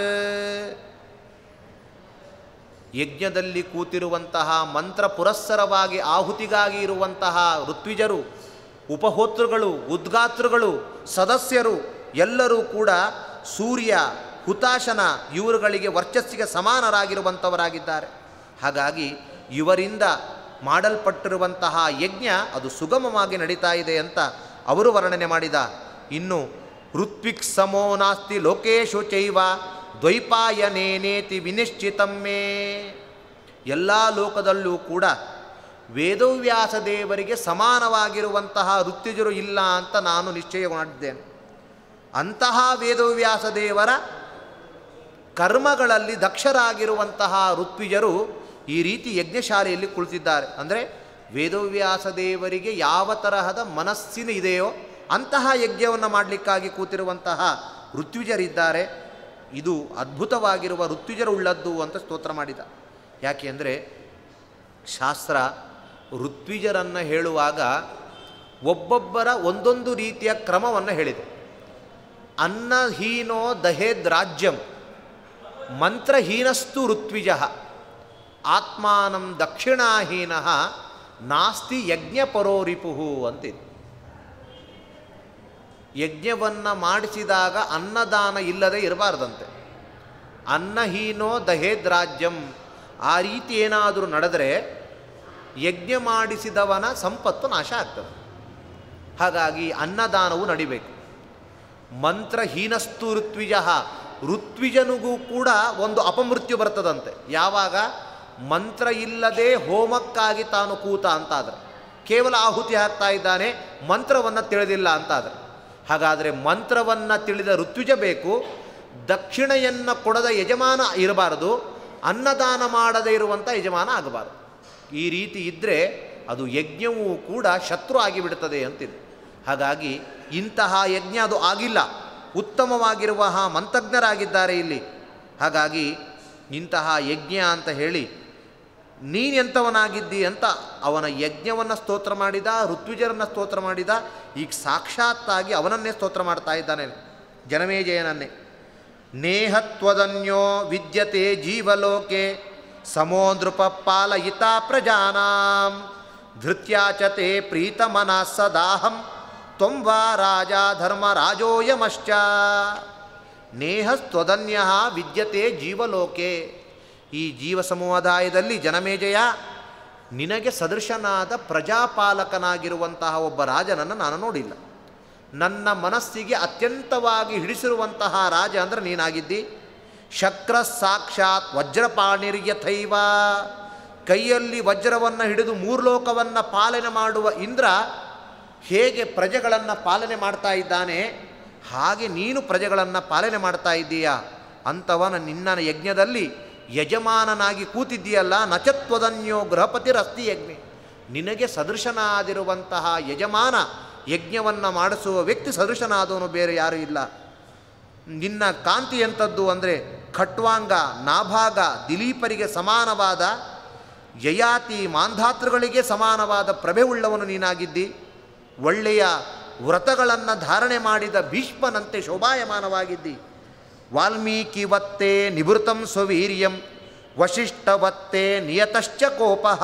ಯಜ್ಞದಲ್ಲಿ ಕೂತಿರುವಂತಹ ಮಂತ್ರ ಪುರಸ್ಸರವಾಗಿ ಆಹುತಿಗಾಗಿ ಇರುವಂತಹ ಋತ್ವಿಜರು ಉಪಹೋತೃಗಳು ಉದ್ಗಾತೃಗಳು ಸದಸ್ಯರು ಎಲ್ಲರೂ ಕೂಡ ಸೂರ್ಯ ಹುತಾಶನ ಇವರುಗಳಿಗೆ ವರ್ಚಸ್ಸಿಗೆ ಸಮಾನರಾಗಿರುವಂಥವರಾಗಿದ್ದಾರೆ ಹಾಗಾಗಿ ಇವರಿಂದ ಮಾಡಲ್ಪಟ್ಟಿರುವಂತಹ ಯಜ್ಞ ಅದು ಸುಗಮವಾಗಿ ನಡೀತಾ ಇದೆ ಅಂತ ಅವರು ವರ್ಣನೆ ಮಾಡಿದ ಇನ್ನು ಋತ್ವಿಕ್ ಸಮೋ ನಾಸ್ತಿ ಲೋಕೇಶು ಚೈವ ದ್ವೈಪಾಯನೇನೇತಿ ವಿನಿಶ್ಚಿತಮ್ಮೇ ಎಲ್ಲ ಲೋಕದಲ್ಲೂ ಕೂಡ ವೇದವ್ಯಾಸ ದೇವರಿಗೆ ಸಮಾನವಾಗಿರುವಂತಹ ಋತ್ವಿಜರು ಇಲ್ಲ ಅಂತ ನಾನು ನಿಶ್ಚಯ ಮಾಡಿದ್ದೇನೆ ಅಂತಹ ವೇದವ್ಯಾಸ ದೇವರ ಕರ್ಮಗಳಲ್ಲಿ ದಕ್ಷರಾಗಿರುವಂತಹ ಋತ್ವಿಜರು ಈ ರೀತಿ ಯಜ್ಞಶಾಲೆಯಲ್ಲಿ ಕುಳಿತಿದ್ದಾರೆ ಅಂದರೆ ವೇದವ್ಯಾಸ ದೇವರಿಗೆ ಯಾವ ತರಹದ ಮನಸ್ಸಿನ ಇದೆಯೋ ಅಂತಹ ಯಜ್ಞವನ್ನು ಮಾಡಲಿಕ್ಕಾಗಿ ಕೂತಿರುವಂತಹ ಋತ್ವಿಜರಿದ್ದಾರೆ ಇದು ಅದ್ಭುತವಾಗಿರುವ ಋತ್ವಿಜರುಳ್ಳದ್ದು ಅಂತ ಸ್ತೋತ್ರ ಮಾಡಿದ ಯಾಕೆ ಅಂದರೆ ಶಾಸ್ತ್ರ ಋತ್ವಿಜರನ್ನು ಹೇಳುವಾಗ ಒಬ್ಬೊಬ್ಬರ ಒಂದೊಂದು ರೀತಿಯ ಕ್ರಮವನ್ನು ಹೇಳಿದೆ ಅನ್ನಹೀನೋ ದಹೇದ್ ರಾಜ್ಯಂ ಮಂತ್ರಹೀನಸ್ತು ಋತ್ವಿಜ ಆತ್ಮಾನಂ ದಕ್ಷಿಣಾಹೀನ ನಾಸ್ತಿ ಯಜ್ಞಪರೋರಿಪುಹು ಅಂತಿದೆ ಯಜ್ಞವನ್ನು ಮಾಡಿಸಿದಾಗ ಅನ್ನದಾನ ಇಲ್ಲದೆ ಇರಬಾರ್ದಂತೆ ಅನ್ನಹೀನೋ ದಹೇದ್ ರಾಜ್ಯಂ ಆ ರೀತಿ ಏನಾದರೂ ನಡೆದರೆ ಯಜ್ಞ ಮಾಡಿಸಿದವನ ಸಂಪತ್ತು ನಾಶ ಆಗ್ತದೆ ಹಾಗಾಗಿ ಅನ್ನದಾನವು ನಡಿಬೇಕು ಮಂತ್ರಹೀನಸ್ತು ಋತ್ವಿಜ ಋತ್ವಿಜನಿಗೂ ಕೂಡ ಒಂದು ಅಪಮೃತ್ಯು ಬರ್ತದಂತೆ ಯಾವಾಗ ಮಂತ್ರ ಇಲ್ಲದೆ ಹೋಮಕ್ಕಾಗಿ ತಾನು ಕೂತ ಅಂತಾದರೆ ಕೇವಲ ಆಹುತಿ ಹಾಕ್ತಾ ಇದ್ದಾನೆ ಮಂತ್ರವನ್ನು ತಿಳಿದಿಲ್ಲ ಅಂತಾದರೆ ಹಾಗಾದರೆ ಮಂತ್ರವನ್ನು ತಿಳಿದ ಋತ್ವಿಜ ಬೇಕು ದಕ್ಷಿಣೆಯನ್ನು ಕೊಡದ ಯಜಮಾನ ಇರಬಾರದು ಅನ್ನದಾನ ಮಾಡದೇ ಇರುವಂಥ ಯಜಮಾನ ಆಗಬಾರದು ಈ ರೀತಿ ಇದ್ದರೆ ಅದು ಯಜ್ಞವೂ ಕೂಡ ಶತ್ರು ಆಗಿಬಿಡುತ್ತದೆ ಅಂತಿದೆ ಹಾಗಾಗಿ ಇಂತಹ ಯಜ್ಞ ಅದು ಆಗಿಲ್ಲ ಉತ್ತಮವಾಗಿರುವ ಮಂತಜ್ಞರಾಗಿದ್ದಾರೆ ಇಲ್ಲಿ ಹಾಗಾಗಿ ಇಂತಹ ಯಜ್ಞ ಅಂತ ಹೇಳಿ ನೀನೆಂಥವನಾಗಿದ್ದಿ ಅಂತ ಅವನ ಯಜ್ಞವನ್ನು ಸ್ತೋತ್ರ ಮಾಡಿದ ಋತ್ವಿಜರನ್ನು ಸ್ತೋತ್ರ ಮಾಡಿದ ಈಗ ಸಾಕ್ಷಾತ್ತಾಗಿ ಅವನನ್ನೇ ಸ್ತೋತ್ರ ಮಾಡ್ತಾ ಇದ್ದಾನೆ ಜನಮೇಜಯನನ್ನೇ ನೇಹತ್ವದನ್ಯೋ ವಿದ್ಯತೆ ಜೀವಲೋಕೆ ಸಮೋ ನೃಪ ಪಾಲಯಿತ ಪ್ರಜಾನಾಂ ಧೃತ್ಯಾಚತೆ ಪ್ರೀತಮನ ಸದಾಹಂ ತ್ವಂವಾ ರಾಜ ಧರ್ಮ ರಾಜೋಯಮಶ್ಚ ನೇಹಸ್ತ್ವದನ್ಯ ವಿದ್ಯತೆ ಜೀವಲೋಕೆ ಈ ಜೀವ ಸಮುದಾಯದಲ್ಲಿ ಜನಮೇಜಯ ನಿನಗೆ ಸದೃಶನಾದ ಪ್ರಜಾಪಾಲಕನಾಗಿರುವಂತಹ ಒಬ್ಬ ರಾಜನನ್ನು ನಾನು ನೋಡಿಲ್ಲ ನನ್ನ ಮನಸ್ಸಿಗೆ ಅತ್ಯಂತವಾಗಿ ಹಿಡಿಸಿರುವಂತಹ ರಾಜ ಅಂದರೆ ನೀನಾಗಿದ್ದಿ ಶಕ್ರ ಸಾಕ್ಷಾತ್ ವಜ್ರಪಾಣಿರ್ಯಥೈವ ಕೈಯಲ್ಲಿ ವಜ್ರವನ್ನು ಹಿಡಿದು ಮೂರ್ಲೋಕವನ್ನು ಪಾಲನೆ ಮಾಡುವ ಇಂದ್ರ ಹೇಗೆ ಪ್ರಜೆಗಳನ್ನು ಪಾಲನೆ ಮಾಡ್ತಾ ಇದ್ದಾನೆ ಹಾಗೆ ನೀನು ಪ್ರಜೆಗಳನ್ನು ಪಾಲನೆ ಮಾಡ್ತಾ ಇದ್ದೀಯಾ ಅಂಥವನ ನಿನ್ನ ಯಜ್ಞದಲ್ಲಿ ಯಜಮಾನನಾಗಿ ಕೂತಿದ್ದೀಯಲ್ಲ ನಚತ್ವದನ್ಯೋ ಗೃಹಪತಿರಸ್ತಿ ಯಜ್ಞೆ ನಿನಗೆ ಸದೃಶನಾದಿರುವಂತಹ ಯಜಮಾನ ಯಜ್ಞವನ್ನು ಮಾಡಿಸುವ ವ್ಯಕ್ತಿ ಸದೃಶನಾದವನು ಬೇರೆ ಯಾರೂ ಇಲ್ಲ ನಿನ್ನ ಕಾಂತಿ ಎಂಥದ್ದು ಅಂದರೆ ಖಟ್ವಾಂಗ ನಾಭಾಗ ದಿಲೀಪರಿಗೆ ಸಮಾನವಾದ ಯಯಾತಿ ಮಾಂಧಾತೃಗಳಿಗೆ ಸಮಾನವಾದ ಪ್ರಭೆ ಉಳ್ಳವನು ನೀನಾಗಿದ್ದಿ ಒಳ್ಳೆಯ ವ್ರತಗಳನ್ನು ಧಾರಣೆ ಮಾಡಿದ ಭೀಷ್ಮನಂತೆ ಶೋಭಾಯಮಾನವಾಗಿದ್ದಿ ವಾಲ್ಮೀಕಿವತ್ತೇ ನಿವೃತ್ತಂ ಸ್ವವೀರ್ಯಂ ವಶಿಷ್ಠವತ್ತೇ ನಿಯತಶ್ಚ ಕೋಪಃ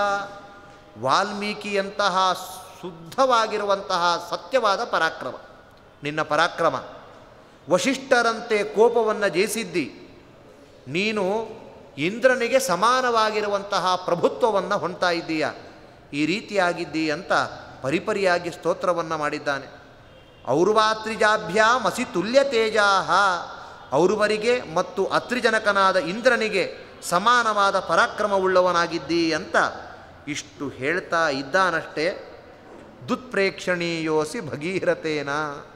ವಾಲ್ಮೀಕಿಯಂತಹ ಶುದ್ಧವಾಗಿರುವಂತಹ ಸತ್ಯವಾದ ಪರಾಕ್ರಮ ನಿನ್ನ ಪರಾಕ್ರಮ ವಶಿಷ್ಠರಂತೆ ಕೋಪವನ್ನು ಜಯಿಸಿದ್ದಿ ನೀನು ಇಂದ್ರನಿಗೆ ಸಮಾನವಾಗಿರುವಂತಹ ಪ್ರಭುತ್ವವನ್ನು ಹೊಣ್ತಾ ಇದ್ದೀಯ ಈ ರೀತಿಯಾಗಿದ್ದಿ ಅಂತ ಪರಿಪರಿಯಾಗಿ ಸ್ತೋತ್ರವನ್ನು ಮಾಡಿದ್ದಾನೆ ಔರ್ವಾತ್ರಿಜಾಭ್ಯಾಂ ಅಸಿ ತುಲ್ಯ ತೇಜಾಹ ಔರ್ವರಿಗೆ ಮತ್ತು ಅತ್ರಿಜನಕನಾದ ಇಂದ್ರನಿಗೆ ಸಮಾನವಾದ ಪರಾಕ್ರಮವುಳ್ಳವನಾಗಿದ್ದಿ ಅಂತ ಇಷ್ಟು ಹೇಳ್ತಾ ಇದ್ದಾನಷ್ಟೇ ದುತ್ಪ್ರೇಕ್ಷಣೀಯೋಸಿ ಭಗೀರಥೇನ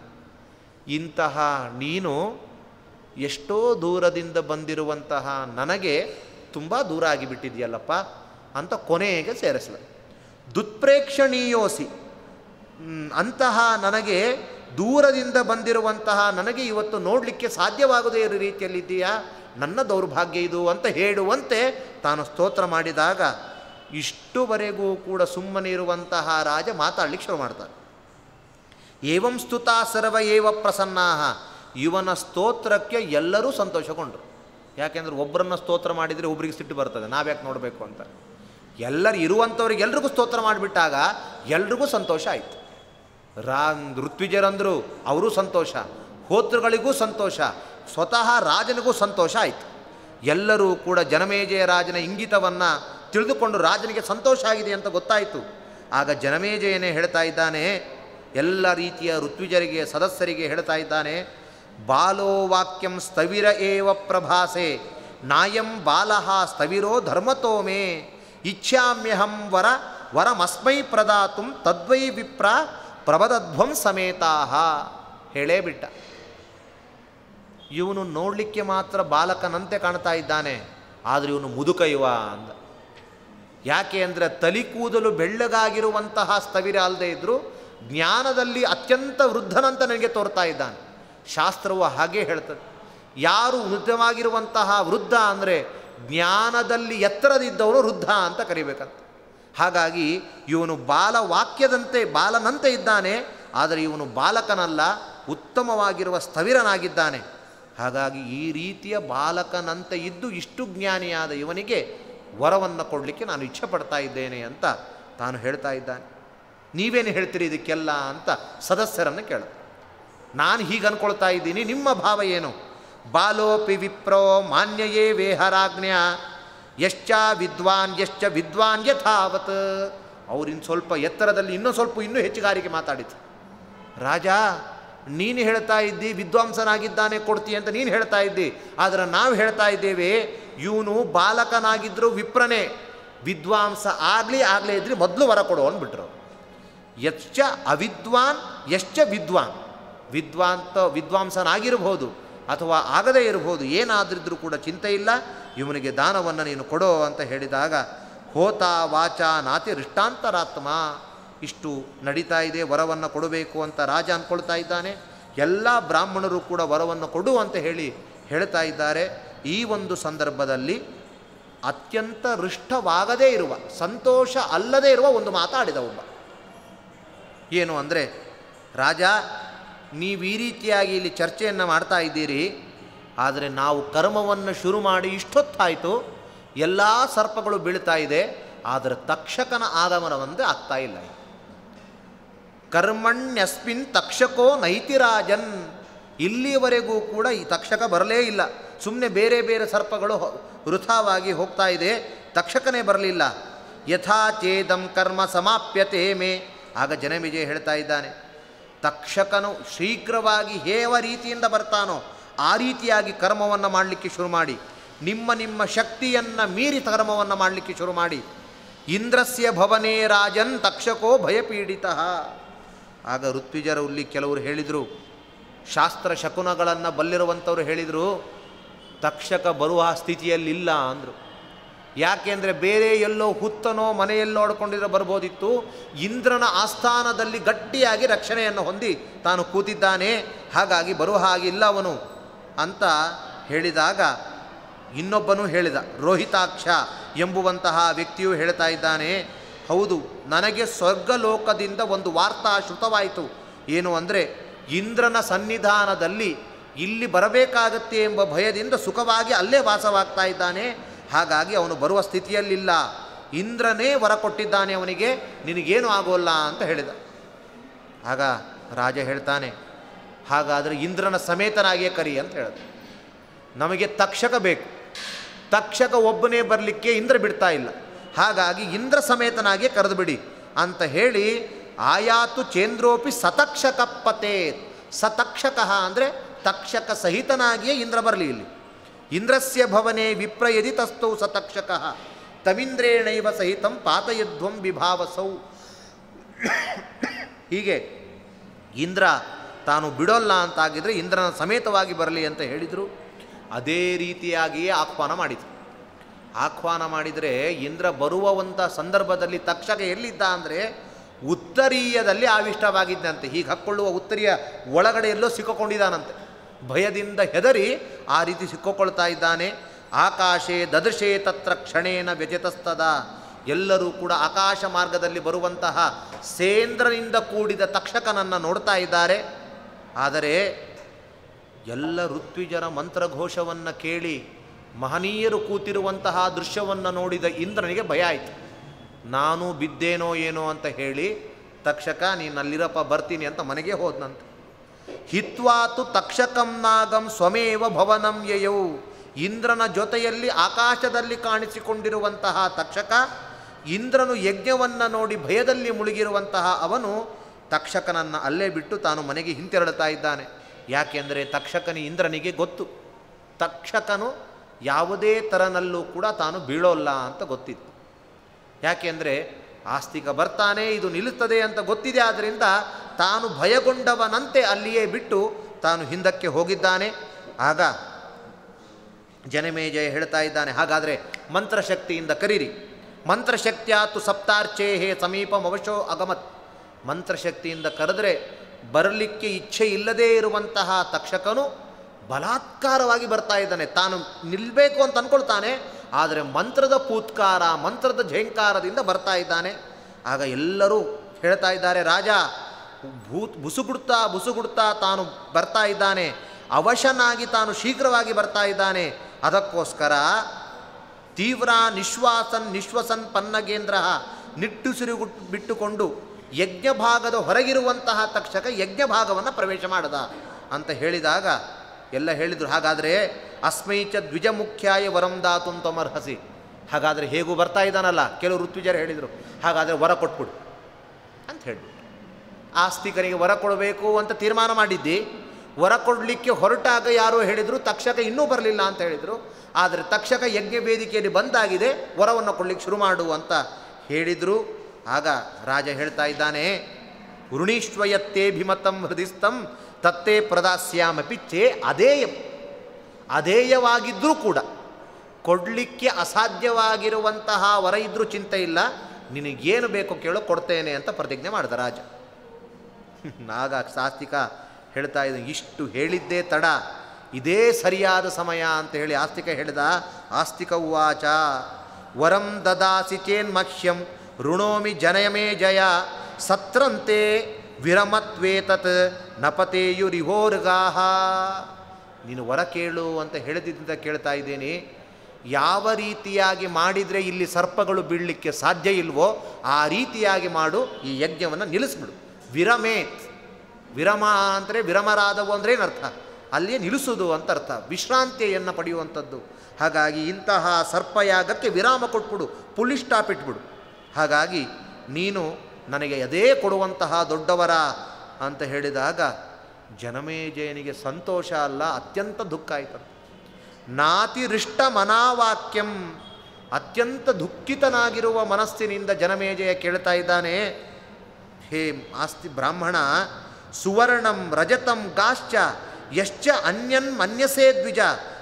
ಇಂತಹ ನೀನು ಎಷ್ಟೋ ದೂರದಿಂದ ಬಂದಿರುವಂತಹ ನನಗೆ ತುಂಬ ದೂರ ಆಗಿಬಿಟ್ಟಿದೆಯಲ್ಲಪ್ಪ ಅಂತ ಕೊನೆಗೆ ಸೇರಿಸಲ ದುತ್ಪ್ರೇಕ್ಷಣೀಯೋಸಿ ಹ್ಮ್, ಅಂತಹ ನನಗೆ ದೂರದಿಂದ ಬಂದಿರುವಂತಹ ನನಗೆ ಇವತ್ತು ನೋಡಲಿಕ್ಕೆ ಸಾಧ್ಯವಾಗದೇ ಇರೋ ರೀತಿಯಲ್ಲಿದ್ದೀಯಾ ನನ್ನ ದೌರ್ಭಾಗ್ಯ ಇದು ಅಂತ ಹೇಳುವಂತೆ ತಾನು ಸ್ತೋತ್ರ ಮಾಡಿದಾಗ ಇಷ್ಟುವರೆಗೂ ಕೂಡ ಸುಮ್ಮನೆ ಇರುವಂತಹ ರಾಜ ಮಾತಾಡ್ಲಿಕ್ಕೆ ಶುರು ಮಾಡ್ತಾನೆ ಏವಂ ಸ್ತುತಾ ಸರ್ವ ಏವ ಪ್ರಸನ್ನಾಹ ಇವನ ಸ್ತೋತ್ರಕ್ಕೆ ಎಲ್ಲರೂ ಸಂತೋಷಗೊಂಡರು ಯಾಕೆಂದ್ರೆ ಒಬ್ಬರನ್ನ ಸ್ತೋತ್ರ ಮಾಡಿದರೆ ಒಬ್ರಿಗೆ ಸಿಟ್ಟು ಬರ್ತದೆ ನಾವ್ಯಾಕೆ ನೋಡಬೇಕು ಅಂತ ಎಲ್ಲರು ಇರುವಂಥವ್ರಿಗೆ ಎಲ್ರಿಗೂ ಸ್ತೋತ್ರ ಮಾಡಿಬಿಟ್ಟಾಗ ಎಲ್ರಿಗೂ ಸಂತೋಷ ಆಯಿತು ರಾ ಋತ್ವಿಜರಂದರು ಅವರೂ ಸಂತೋಷ ಹೋತೃಗಳಿಗೂ ಸಂತೋಷ ಸ್ವತಃ ರಾಜನಿಗೂ ಸಂತೋಷ ಆಯಿತು ಎಲ್ಲರೂ ಕೂಡ ಜನಮೇಜಯ ರಾಜನ ಇಂಗಿತವನ್ನು ತಿಳಿದುಕೊಂಡು ರಾಜನಿಗೆ ಸಂತೋಷ ಆಗಿದೆ ಅಂತ ಗೊತ್ತಾಯಿತು ಆಗ ಜನಮೇಜಯನೇ ಹೇಳ್ತಾ ಇದ್ದಾನೆ ಎಲ್ಲ ರೀತಿಯ ಋತ್ವಿಜರಿಗೆ ಸದಸ್ಯರಿಗೆ ಹೇಳ್ತಾ ಇದ್ದಾನೆ ಬಾಲೋ ವಾಕ್ಯಂ ಸ್ಥವಿರ ಏವ ಪ್ರಭಾಸೆ ನಾಯಂ ಬಾಲಃ ಸ್ಥವಿರೋ ಧರ್ಮತೋಮೇ ಇಚ್ಛಾಮ್ಯಹಂ ವರ ವರಮಸ್ಮೈ ಪ್ರದಾತುಂ ತದ್ವೈ ವಿಪ್ರ ಪ್ರಬದಧ್ವಂ ಸಮೇತಾಹ ಹೇಳೇ ಬಿಟ್ಟ ಇವನು ನೋಡಲಿಕ್ಕೆ ಮಾತ್ರ ಬಾಲಕನಂತೆ ಕಾಣ್ತಾ ಇದ್ದಾನೆ ಆದರೆ ಇವನು ಮುದುಕ ಇವ ಅಂದ ಯಾಕೆ ಅಂದರೆ ತಲಿ ಕೂದಲು ಬೆಳ್ಳಗಾಗಿರುವಂತಹ ಸ್ಥವಿರ ಅಲ್ಲದೆ ಇದ್ದರೂ ಜ್ಞಾನದಲ್ಲಿ ಅತ್ಯಂತ ವೃದ್ಧನಂತ ನನಗೆ ತೋರ್ತಾ ಇದ್ದಾನೆ ಶಾಸ್ತ್ರವು ಹಾಗೆ ಹೇಳ್ತದೆ ಯಾರು ವೃದ್ಧವಾಗಿರುವಂತಹ ವೃದ್ಧ ಅಂದರೆ ಜ್ಞಾನದಲ್ಲಿ ಎತ್ತರದಿದ್ದವನು ವೃದ್ಧ ಅಂತ ಕರಿಬೇಕಂತ ಹಾಗಾಗಿ ಇವನು ಬಾಲ ವಾಕ್ಯದಂತೆ ಬಾಲನಂತೆ ಇದ್ದಾನೆ ಆದರೆ ಇವನು ಬಾಲಕನಲ್ಲ ಉತ್ತಮವಾಗಿರುವ ಸ್ಥವಿರನಾಗಿದ್ದಾನೆ ಹಾಗಾಗಿ ಈ ರೀತಿಯ ಬಾಲಕನಂತೆ ಇದ್ದು ಇಷ್ಟು ಜ್ಞಾನಿಯಾದ ಇವನಿಗೆ ವರವನ್ನು ಕೊಡಲಿಕ್ಕೆ ನಾನು ಇಚ್ಛೆ ಪಡ್ತಾ ಇದ್ದೇನೆ ಅಂತ ತಾನು ಹೇಳ್ತಾ ಇದ್ದಾನೆ ನೀವೇನು ಹೇಳ್ತೀರಿ ಇದಕ್ಕೆಲ್ಲ ಅಂತ ಸದಸ್ಯರನ್ನು ಕೇಳ ನಾನು ಹೀಗೆ ಅನ್ಕೊಳ್ತಾ ಇದ್ದೀನಿ ನಿಮ್ಮ ಭಾವ ಏನು ಬಾಲೋಪಿ ವಿಪ್ರೋ ಮಾನ್ಯಯೇ ವೇಹರಾಜ್ಞ ಯಶ್ಚ ವಿದ್ವಾನ್ ಯಶ್ಚ ವಿದ್ವಾನ್ ಯಥಾವತ್ ಅವ್ರಿನ್ನು ಸ್ವಲ್ಪ ಎತ್ತರದಲ್ಲಿ ಇನ್ನೂ ಸ್ವಲ್ಪ ಇನ್ನೂ ಹೆಚ್ಚುಗಾರಿಕೆ ಮಾತಾಡಿತು ರಾಜ ನೀನು ಹೇಳ್ತಾ ಇದ್ದಿ ವಿದ್ವಾಂಸನಾಗಿದ್ದಾನೆ ಕೊಡ್ತಿ ಅಂತ ನೀನು ಹೇಳ್ತಾ ಇದ್ದಿ ಆದರೆ ನಾವು ಹೇಳ್ತಾ ಇದ್ದೇವೆ ಇವನು ಬಾಲಕನಾಗಿದ್ದರೂ ವಿಪ್ರನೇ ವಿದ್ವಾಂಸ ಆಗಲಿ ಆಗಲೇ ಇದ್ರಿ ಮೊದಲು ವರ ಕೊಡು ಅಂದ್ಬಿಟ್ರು ಯಶ್ಚ ಅವಿದ್ವಾನ್ ಯಶ್ಚ ವಿದ್ವಾನ್ ವಿದ್ವಾಂತ ವಿದ್ವಾಂಸನಾಗಿರ್ಬೋದು ಅಥವಾ ಆಗದೇ ಇರಬಹುದು ಏನಾದ್ರಿದ್ರೂ ಕೂಡ ಚಿಂತೆ ಇಲ್ಲ ಇವನಿಗೆ ದಾನವನ್ನು ನೀನು ಕೊಡೋ ಅಂತ ಹೇಳಿದಾಗ ಹೋತ ವಾಚ ನಾತಿ ರಿಷ್ಟಾಂತರಾತ್ಮ ಇಷ್ಟು ನಡೀತಾ ಇದೆ ವರವನ್ನು ಕೊಡಬೇಕು ಅಂತ ರಾಜ ಅಂದ್ಕೊಳ್ತಾ ಇದ್ದಾನೆ ಎಲ್ಲ ಬ್ರಾಹ್ಮಣರು ಕೂಡ ವರವನ್ನು ಕೊಡು ಅಂತ ಹೇಳಿ ಹೇಳ್ತಾ ಇದ್ದಾರೆ ಈ ಒಂದು ಸಂದರ್ಭದಲ್ಲಿ ಅತ್ಯಂತ ರುಷ್ಟವಾಗದೇ ಇರುವ ಸಂತೋಷ ಅಲ್ಲದೇ ಇರುವ ಒಂದು ಮಾತಾಡಿದ ಒಬ್ಬ ಏನು ಅಂದರೆ ರಾಜ ನೀವು ಈ ರೀತಿಯಾಗಿ ಇಲ್ಲಿ ಚರ್ಚೆಯನ್ನು ಮಾಡ್ತಾ ಇದ್ದೀರಿ ಆದರೆ ನಾವು ಕರ್ಮವನ್ನು ಶುರು ಮಾಡಿ ಇಷ್ಟೊತ್ತಾಯಿತು ಎಲ್ಲ ಸರ್ಪಗಳು ಬೀಳ್ತಾ ಇದೆ ಆದರೆ ತಕ್ಷಕನ ಆಗಮನವಂತೆ ಆಗ್ತಾ ಇಲ್ಲ ಕರ್ಮಣ್ಯಸ್ಮಿನ್ ತಕ್ಷಕೋ ನೈತಿರಾಜನ್ ಇಲ್ಲಿಯವರೆಗೂ ಕೂಡ ಈ ತಕ್ಷಕ ಬರಲೇ ಇಲ್ಲ ಸುಮ್ಮನೆ ಬೇರೆ ಬೇರೆ ಸರ್ಪಗಳು ಹೊ- ವೃಥಾವಾಗಿ ಹೋಗ್ತಾ ಇದೆ ತಕ್ಷಕನೇ ಬರಲಿಲ್ಲ ಯಥಾ ಚೇದಂ ಕರ್ಮ ಸಮಾಪ್ಯತೆ ಮೇ ಆಗ ಜನಮೇಜಯ ಹೇಳ್ತಾ ಇದ್ದಾನೆ ತಕ್ಷಕನು ಶೀಘ್ರವಾಗಿ ಹೇವ ರೀತಿಯಿಂದ ಬರ್ತಾನೋ ಆ ರೀತಿಯಾಗಿ ಕರ್ಮವನ್ನು ಮಾಡಲಿಕ್ಕೆ ಶುರು ಮಾಡಿ ನಿಮ್ಮ ನಿಮ್ಮ ಶಕ್ತಿಯನ್ನು ಮೀರಿ ಕರ್ಮವನ್ನು ಮಾಡಲಿಕ್ಕೆ ಶುರು ಮಾಡಿ ಇಂದ್ರಸ್ಯ ಭವನೇ ರಾಜನ್ ತಕ್ಷಕೋ ಭಯಪೀಡಿತ ಆಗ ಋತ್ವಿಜರು ಇಲ್ಲಿ ಕೆಲವರು ಹೇಳಿದರು ಶಾಸ್ತ್ರ ಶಕುನಗಳನ್ನು ಬಲ್ಲಿರುವಂಥವ್ರು ಹೇಳಿದರು ತಕ್ಷಕ ಬರುವ ಸ್ಥಿತಿಯಲ್ಲಿಲ್ಲ ಅಂದರು ಯಾಕೆಂದರೆ ಬೇರೆ ಎಲ್ಲೋ ಹುತ್ತನೋ ಮನೆಯಲ್ಲೋ ನೋಡ್ಕೊಂಡಿದ್ರೆ ಬರ್ಬೋದಿತ್ತು ಇಂದ್ರನ ಆಸ್ಥಾನದಲ್ಲಿ ಗಟ್ಟಿಯಾಗಿ ರಕ್ಷಣೆಯನ್ನು ಹೊಂದಿ ತಾನು ಕೂತಿದ್ದಾನೆ ಹಾಗಾಗಿ ಬರುವ ಹಾಗಿಲ್ಲ ಅವನು ಅಂತ ಹೇಳಿದಾಗ ಇನ್ನೊಬ್ಬನು ಹೇಳಿದ ರೋಹಿತಾಕ್ಷ ಎಂಬುವಂತಹ ವ್ಯಕ್ತಿಯು ಹೇಳ್ತಾ ಇದ್ದಾನೆ ಹೌದು ನನಗೆ ಸ್ವರ್ಗಲೋಕದಿಂದ ಒಂದು ವಾರ್ತಾ ಶ್ರುತವಾಯಿತು ಏನು ಅಂದರೆ ಇಂದ್ರನ ಸನ್ನಿಧಾನದಲ್ಲಿ ಇಲ್ಲಿ ಬರಬೇಕಾಗತ್ತೆ ಎಂಬ ಭಯದಿಂದ ಸುಖವಾಗಿ ಅಲ್ಲೇ ವಾಸವಾಗ್ತಾ ಇದ್ದಾನೆ ಹಾಗಾಗಿ ಅವನು ಬರುವ ಸ್ಥಿತಿಯಲ್ಲಿಲ್ಲ ಇಂದ್ರನೇ ವರ ಕೊಟ್ಟಿದ್ದಾನೆ ಅವನಿಗೆ ನಿನಗೇನು ಆಗೋಲ್ಲ ಅಂತ ಹೇಳಿದ ಆಗ ರಾಜ ಹೇಳ್ತಾನೆ ಹಾಗಾದರೆ ಇಂದ್ರನ ಸಮೇತನಾಗಿಯೇ ಕರಿ ಅಂತ ಹೇಳಿದ ನಮಗೆ ತಕ್ಷಕ ಬೇಕು ತಕ್ಷಕ ಒಬ್ಬನೇ ಬರಲಿಕ್ಕೆ ಇಂದ್ರ ಬಿಡ್ತಾ ಇಲ್ಲ ಹಾಗಾಗಿ ಇಂದ್ರ ಸಮೇತನಾಗಿಯೇ ಕರೆದು ಬಿಡಿ ಅಂತ ಹೇಳಿ ಆಯಾತು ಚೇಂದ್ರೋಪಿ ಸತಕ್ಷಕಪ್ಪತೆ ಸತಕ್ಷಕ ಅಂದರೆ ತಕ್ಷಕ ಸಹಿತನಾಗಿಯೇ ಇಂದ್ರ ಬರಲಿ ಇಲ್ಲಿ ಇಂದ್ರಸ್ಯ ಭವನೆ ವಿಪ್ರ ಯದಿ ತಸ್ತೌ ಸತಕ್ಷಕ ತಮಿಂದ್ರೇಣೈವ ಸಹಿತಂ ಪಾತಯಧ್ವಂ ವಿಭಾವಸೌ ಹೀಗೆ ಇಂದ್ರ ತಾನು ಬಿಡೋಲ್ಲ ಅಂತಾಗಿದ್ರೆ ಇಂದ್ರನ ಸಮೇತವಾಗಿ ಬರಲಿ ಅಂತ ಹೇಳಿದರು ಅದೇ ರೀತಿಯಾಗಿಯೇ ಆಹ್ವಾನ ಮಾಡಿದರು ಆಹ್ವಾನ ಮಾಡಿದರೆ ಇಂದ್ರ ಬರುವಂಥ ಸಂದರ್ಭದಲ್ಲಿ ತಕ್ಷಕ ಎಲ್ಲಿದ್ದ ಅಂದರೆ ಉತ್ತರೀಯದಲ್ಲಿ ಆವಿಷ್ಟವಾಗಿದ್ದಂತೆ ಹೀಗೆ ಹಾಕ್ಕೊಳ್ಳುವ ಉತ್ತರಿಯ ಒಳಗಡೆ ಎಲ್ಲೋ ಸಿಕ್ಕೊಂಡಿದ್ದಾನಂತೆ ಭಯದಿಂದ ಹೆದರಿ ಆ ರೀತಿ ಸಿಕ್ಕೊಳ್ತಾ ಇದ್ದಾನೆ ಆಕಾಶೇ ದದೃಶೇ ತತ್ರ ಕ್ಷಣೇನ ವ್ಯಜತಸ್ತದ ಎಲ್ಲರೂ ಕೂಡ ಆಕಾಶ ಮಾರ್ಗದಲ್ಲಿ ಬರುವಂತಹ ಸೇಂದ್ರನಿಂದ ಕೂಡಿದ ತಕ್ಷಕನನ್ನು ನೋಡ್ತಾ ಇದ್ದಾರೆ ಆದರೆ ಎಲ್ಲ ಋತ್ವಿಜರ ಮಂತ್ರಘೋಷವನ್ನು ಕೇಳಿ ಮಹನೀಯರು ಕೂತಿರುವಂತಹ ದೃಶ್ಯವನ್ನು ನೋಡಿದ ಇಂದ್ರನಿಗೆ ಭಯ ಆಯಿತು ನಾನು ಬಿದ್ದೇನೋ ಏನೋ ಅಂತ ಹೇಳಿ ತಕ್ಷಕ ನೀನು ಅಲ್ಲಿರಪ್ಪ ಬರ್ತೀನಿ ಅಂತ ಮನೆಗೆ ಹೋದ್ನಂತೆ ಹಿತ್ವಾತು ತಕ್ಷಕಂ ನಾಗಂ ಸ್ವಮೇವ ಭವನಂ ಯಯೌ ಇಂದ್ರನ ಜೊತೆಯಲ್ಲಿ ಆಕಾಶದಲ್ಲಿ ಕಾಣಿಸಿಕೊಂಡಿರುವಂತಹ ತಕ್ಷಕ ಇಂದ್ರನು ಯಜ್ಞವನ್ನು ನೋಡಿ ಭಯದಲ್ಲಿ ಮುಳುಗಿರುವಂತಹ ಅವನು ತಕ್ಷಕನನ್ನು ಅಲ್ಲೇ ಬಿಟ್ಟು ತಾನು ಮನೆಗೆ ಹಿಂತೆರಳುತ್ತಾ ಇದ್ದಾನೆ ಯಾಕೆಂದರೆ ತಕ್ಷಕನಿ ಇಂದ್ರನಿಗೆ ಗೊತ್ತು ತಕ್ಷಕನು ಯಾವುದೇ ಥರನಲ್ಲೂ ಕೂಡ ತಾನು ಬೀಳೋಲ್ಲ ಅಂತ ಗೊತ್ತಿತ್ತು ಯಾಕೆಂದರೆ ಆಸ್ತಿಕ ಬರ್ತಾನೆ ಇದು ನಿಲ್ಲುತ್ತದೆ ಅಂತ ಗೊತ್ತಿದೆ ಆದ್ದರಿಂದ ತಾನು ಭಯಗೊಂಡವನಂತೆ ಅಲ್ಲಿಯೇ ಬಿಟ್ಟು ತಾನು ಹಿಂದಕ್ಕೆ ಹೋಗಿದ್ದಾನೆ ಆಗ ಜನಮೇಜಯ ಹೇಳ್ತಾ ಇದ್ದಾನೆ ಹಾಗಾದರೆ ಮಂತ್ರಶಕ್ತಿಯಿಂದ ಕರೀರಿ ಮಂತ್ರಶಕ್ತಿಯಾತು ಸಪ್ತಾರ್ಚೇಹೇ ಸಮೀಪಮವಶೋ ಅಗಮತ್ ಮಂತ್ರಶಕ್ತಿಯಿಂದ ಕರೆದರೆ ಬರಲಿಕ್ಕೆ ಇಚ್ಛೆ ಇಲ್ಲದೇ ಇರುವಂತಹ ತಕ್ಷಕನು ಬಲಾತ್ಕಾರವಾಗಿ ಬರ್ತಾ ಇದ್ದಾನೆ ತಾನು ನಿಲ್ಲಬೇಕು ಅಂತ ಅಂದ್ಕೊಳ್ತಾನೆ ಆದರೆ ಮಂತ್ರದ ಪೂತ್ಕಾರ ಮಂತ್ರದ ಝೇಂಕಾರದಿಂದ ಬರ್ತಾ ಇದ್ದಾನೆ ಆಗ ಎಲ್ಲರೂ ಹೇಳ್ತಾ ಇದ್ದಾರೆ ರಾಜ ಭೂತ್ ಬುಸುಗುಡ್ತಾ ಬುಸುಗುಡ್ತಾ ತಾನು ಬರ್ತಾ ಇದ್ದಾನೆ ಅವಶನಾಗಿ ತಾನು ಶೀಘ್ರವಾಗಿ ಬರ್ತಾ ಇದ್ದಾನೆ ಅದಕ್ಕೋಸ್ಕರ ತೀವ್ರ ನಿಶ್ವಾಸನ್ ನಿಶ್ವಸನ್ ಪನ್ನಗೇಂದ್ರ ನಿಟ್ಟುಸಿರು ಬಿಟ್ಟುಕೊಂಡು ಯಜ್ಞ ಭಾಗದ ಹೊರಗಿರುವಂತಹ ತಕ್ಷಕ ಯಜ್ಞ ಭಾಗವನ್ನು ಪ್ರವೇಶ ಮಾಡದ ಅಂತ ಹೇಳಿದಾಗ ಎಲ್ಲ ಹೇಳಿದರು ಹಾಗಾದರೆ ಅಸ್ಮೈಚ ದ್ವಿಜ ಮುಖ್ಯಾಯ ವರಂ ದಾತು ತಮರ್ಹಸಿ ಹಾಗಾದರೆ ಹೇಗೂ ಬರ್ತಾ ಇದ್ದಾನಲ್ಲ ಕೆಲವು ಋತ್ವಿಜರು ಹೇಳಿದರು ಹಾಗಾದರೆ ವರ ಕೊಟ್ಬಿಡು ಅಂತ ಹೇಳಿಬಿಟ್ಟು ಆಸ್ತಿಕರಿಗೆ ವರ ಕೊಡಬೇಕು ಅಂತ ತೀರ್ಮಾನ ಮಾಡಿದ್ದಿ ವರ ಕೊಡಲಿಕ್ಕೆ ಹೊರಟಾಗ ಯಾರೋ ಹೇಳಿದರು ತಕ್ಷಕ ಇನ್ನೂ ಬರಲಿಲ್ಲ ಅಂತ ಹೇಳಿದರು ಆದರೆ ತಕ್ಷಕ ಯಜ್ಞ ವೇದಿಕೆಯಲ್ಲಿ ಬಂದಾಗಿದೆ ವರವನ್ನು ಕೊಡಲಿಕ್ಕೆ ಶುರು ಮಾಡು ಅಂತ ಹೇಳಿದರು ಆಗ ರಾಜ ಹೇಳ್ತಾ ಇದ್ದಾನೆ ವೃಣೀಶ್ವಯತ್ತೇಭಿಮತಂ ಹೃದಿಸ್ತಂ ತತ್ತೇ ಪ್ರದಾಸ್ಯಾಮಪಿ ಚೇ ಅಧೇಯಂ ಅಧೇಯವಾಗಿದ್ದರೂ ಕೂಡ ಕೊಡಲಿಕ್ಕೆ ಅಸಾಧ್ಯವಾಗಿರುವಂತಹ ವರ ಇದ್ರೂ ಚಿಂತೆ ಇಲ್ಲ ನಿನಗೇನು ಬೇಕೋ ಕೇಳೋ ಕೊಡ್ತೇನೆ ಅಂತ ಪ್ರತಿಜ್ಞೆ ಮಾಡಿದ ರಾಜ ಆಗ ಸಾಸ್ತಿಕ ಹೇಳ್ತಾ ಇದ್ದ ಇಷ್ಟು ಹೇಳಿದ್ದೇ ತಡ ಇದೇ ಸರಿಯಾದ ಸಮಯ ಅಂತ ಹೇಳಿ ಆಸ್ತಿಕ ಹೇಳಿದ ಆಸ್ತಿಕ ಉವಾಚ ವರಂ ದದಾಸಿ ಚೇನ್ ಮಹ್ಯಂ ಋಣೋಮಿ ಜನಯಮೇ ಜಯ ಸತ್ರಂತೆ ವಿರಮತ್ವೇತತ್ ನಪತೇಯುರಿಹೋರ್ಗಾಹ ನೀನು ವರ ಕೇಳು ಅಂತ ಹೇಳಿದ್ದಿಂದ ಕೇಳ್ತಾ ಇದ್ದೀನಿ ಯಾವ ರೀತಿಯಾಗಿ ಮಾಡಿದರೆ ಇಲ್ಲಿ ಸರ್ಪಗಳು ಬೀಳಲಿಕ್ಕೆ ಸಾಧ್ಯ ಇಲ್ವೋ ಆ ರೀತಿಯಾಗಿ ಮಾಡು ಈ ಯಜ್ಞವನ್ನು ನಿಲ್ಲಿಸ್ಬಿಡು ವಿರಮೇತ್ ವಿರಮ ಅಂದರೆ ವಿರಮರಾದವು ಅಂದರೆ ಏನರ್ಥ ಅಲ್ಲಿಯೇ ನಿಲ್ಲಿಸೋದು ಅಂತ ಅರ್ಥ ವಿಶ್ರಾಂತಿಯನ್ನು ಪಡೆಯುವಂಥದ್ದು ಹಾಗಾಗಿ ಇಂತಹ ಸರ್ಪಯಾಗಕ್ಕೆ ವಿರಾಮ ಕೊಟ್ಬಿಡು ಪುಲಿ ಸ್ಟಾಪ್ ಇಟ್ಬಿಡು ಹಾಗಾಗಿ ನೀನು ನನಗೆ ಅದೇ ಕೊಡುವಂತಹ ದೊಡ್ಡವರ ಅಂತ ಹೇಳಿದಾಗ ಜನಮೇಜಯನಿಗೆ ಸಂತೋಷ ಅಲ್ಲ ಅತ್ಯಂತ ದುಃಖ ಆಯಿತು ನಾತಿರಿಷ್ಟ ಮನಾವಾಕ್ಯಂ ಅತ್ಯಂತ ದುಃಖಿತನಾಗಿರುವ ಮನಸ್ಸಿನಿಂದ ಜನಮೇಜಯ ಕೇಳ್ತಾ ಇದ್ದಾನೆ ಹೇ ಆಸ್ತಿ ಬ್ರಾಹ್ಮಣ ಸುವರ್ಣಂ ರಜತಂ ಗಾಶ್ಚ ಯಶ್ಚ ಅನ್ಯನ್ ಮನ್ಯಸೇ ದ್ವಿಜ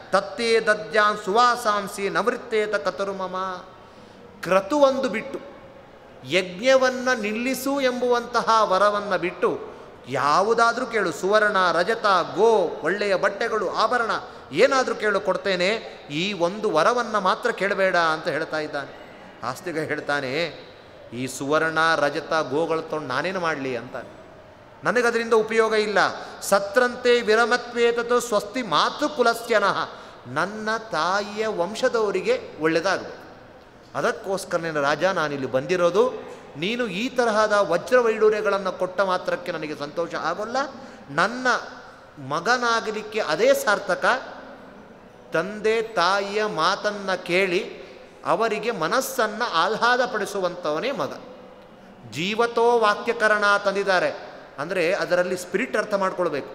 ತತ್ತೇ ದದ್ಯಾನ್ ಸುವಾಸಾಂಸಿ ನವೃತ್ತೇತ ಕತರು ಮಮ ಕ್ರತು ಒಂದು ಬಿಟ್ಟು ಯಜ್ಞವನ್ನು ನಿಲ್ಲಿಸು ಎಂಬುವಂತಹ ವರವನ್ನು ಬಿಟ್ಟು ಯಾವುದಾದ್ರೂ ಕೇಳು ಸುವರ್ಣ ರಜತ ಗೋ ಒಳ್ಳೆಯ ಬಟ್ಟೆಗಳು ಆಭರಣ ಏನಾದರೂ ಕೇಳು ಕೊಡ್ತೇನೆ ಈ ಒಂದು ವರವನ್ನು ಮಾತ್ರ ಕೇಳಬೇಡ ಅಂತ ಹೇಳ್ತಾ ಇದ್ದಾನೆ ಆಸ್ತಿಗ ಹೇಳ್ತಾನೆ ಈ ಸುವರ್ಣ ರಜತ ಗೋಗಳು ತೊಗೊಂಡು ನಾನೇನು ಮಾಡಲಿ ಅಂತಾನೆ ನನಗದರಿಂದ ಉಪಯೋಗ ಇಲ್ಲ ಸತ್ರಂತೆ ವಿರಮತ್ವೇತತು ಸ್ವಸ್ತಿ ಮಾತೃಕುಲಸ್ಯನಃ ನನ್ನ ತಾಯಿಯ ವಂಶದವರಿಗೆ ಒಳ್ಳೆಯದಾಗಬೇಕು ಅದಕ್ಕೋಸ್ಕರ ನೀನು ರಾಜ ನಾನಿಲ್ಲಿ ಬಂದಿರೋದು ನೀನು ಈ ತರಹದ ವಜ್ರ ವೈಡೂರ್ಯಗಳನ್ನು ಕೊಟ್ಟ ಮಾತ್ರಕ್ಕೆ ನನಗೆ ಸಂತೋಷ ಆಗೋಲ್ಲ ನನ್ನ ಮಗನಾಗಲಿಕ್ಕೆ ಅದೇ ಸಾರ್ಥಕ ತಂದೆ ತಾಯಿಯ ಮಾತನ್ನು ಕೇಳಿ ಅವರಿಗೆ ಮನಸ್ಸನ್ನು ಆಹ್ಲಾದಪಡಿಸುವಂಥವನೇ ಮಗ ಜೀವತೋ ವಾಕ್ಯಕರಣ ತಂದಿದ್ದಾರೆ ಅಂದರೆ ಅದರಲ್ಲಿ ಸ್ಪಿರಿಟ್ ಅರ್ಥ ಮಾಡ್ಕೊಳ್ಬೇಕು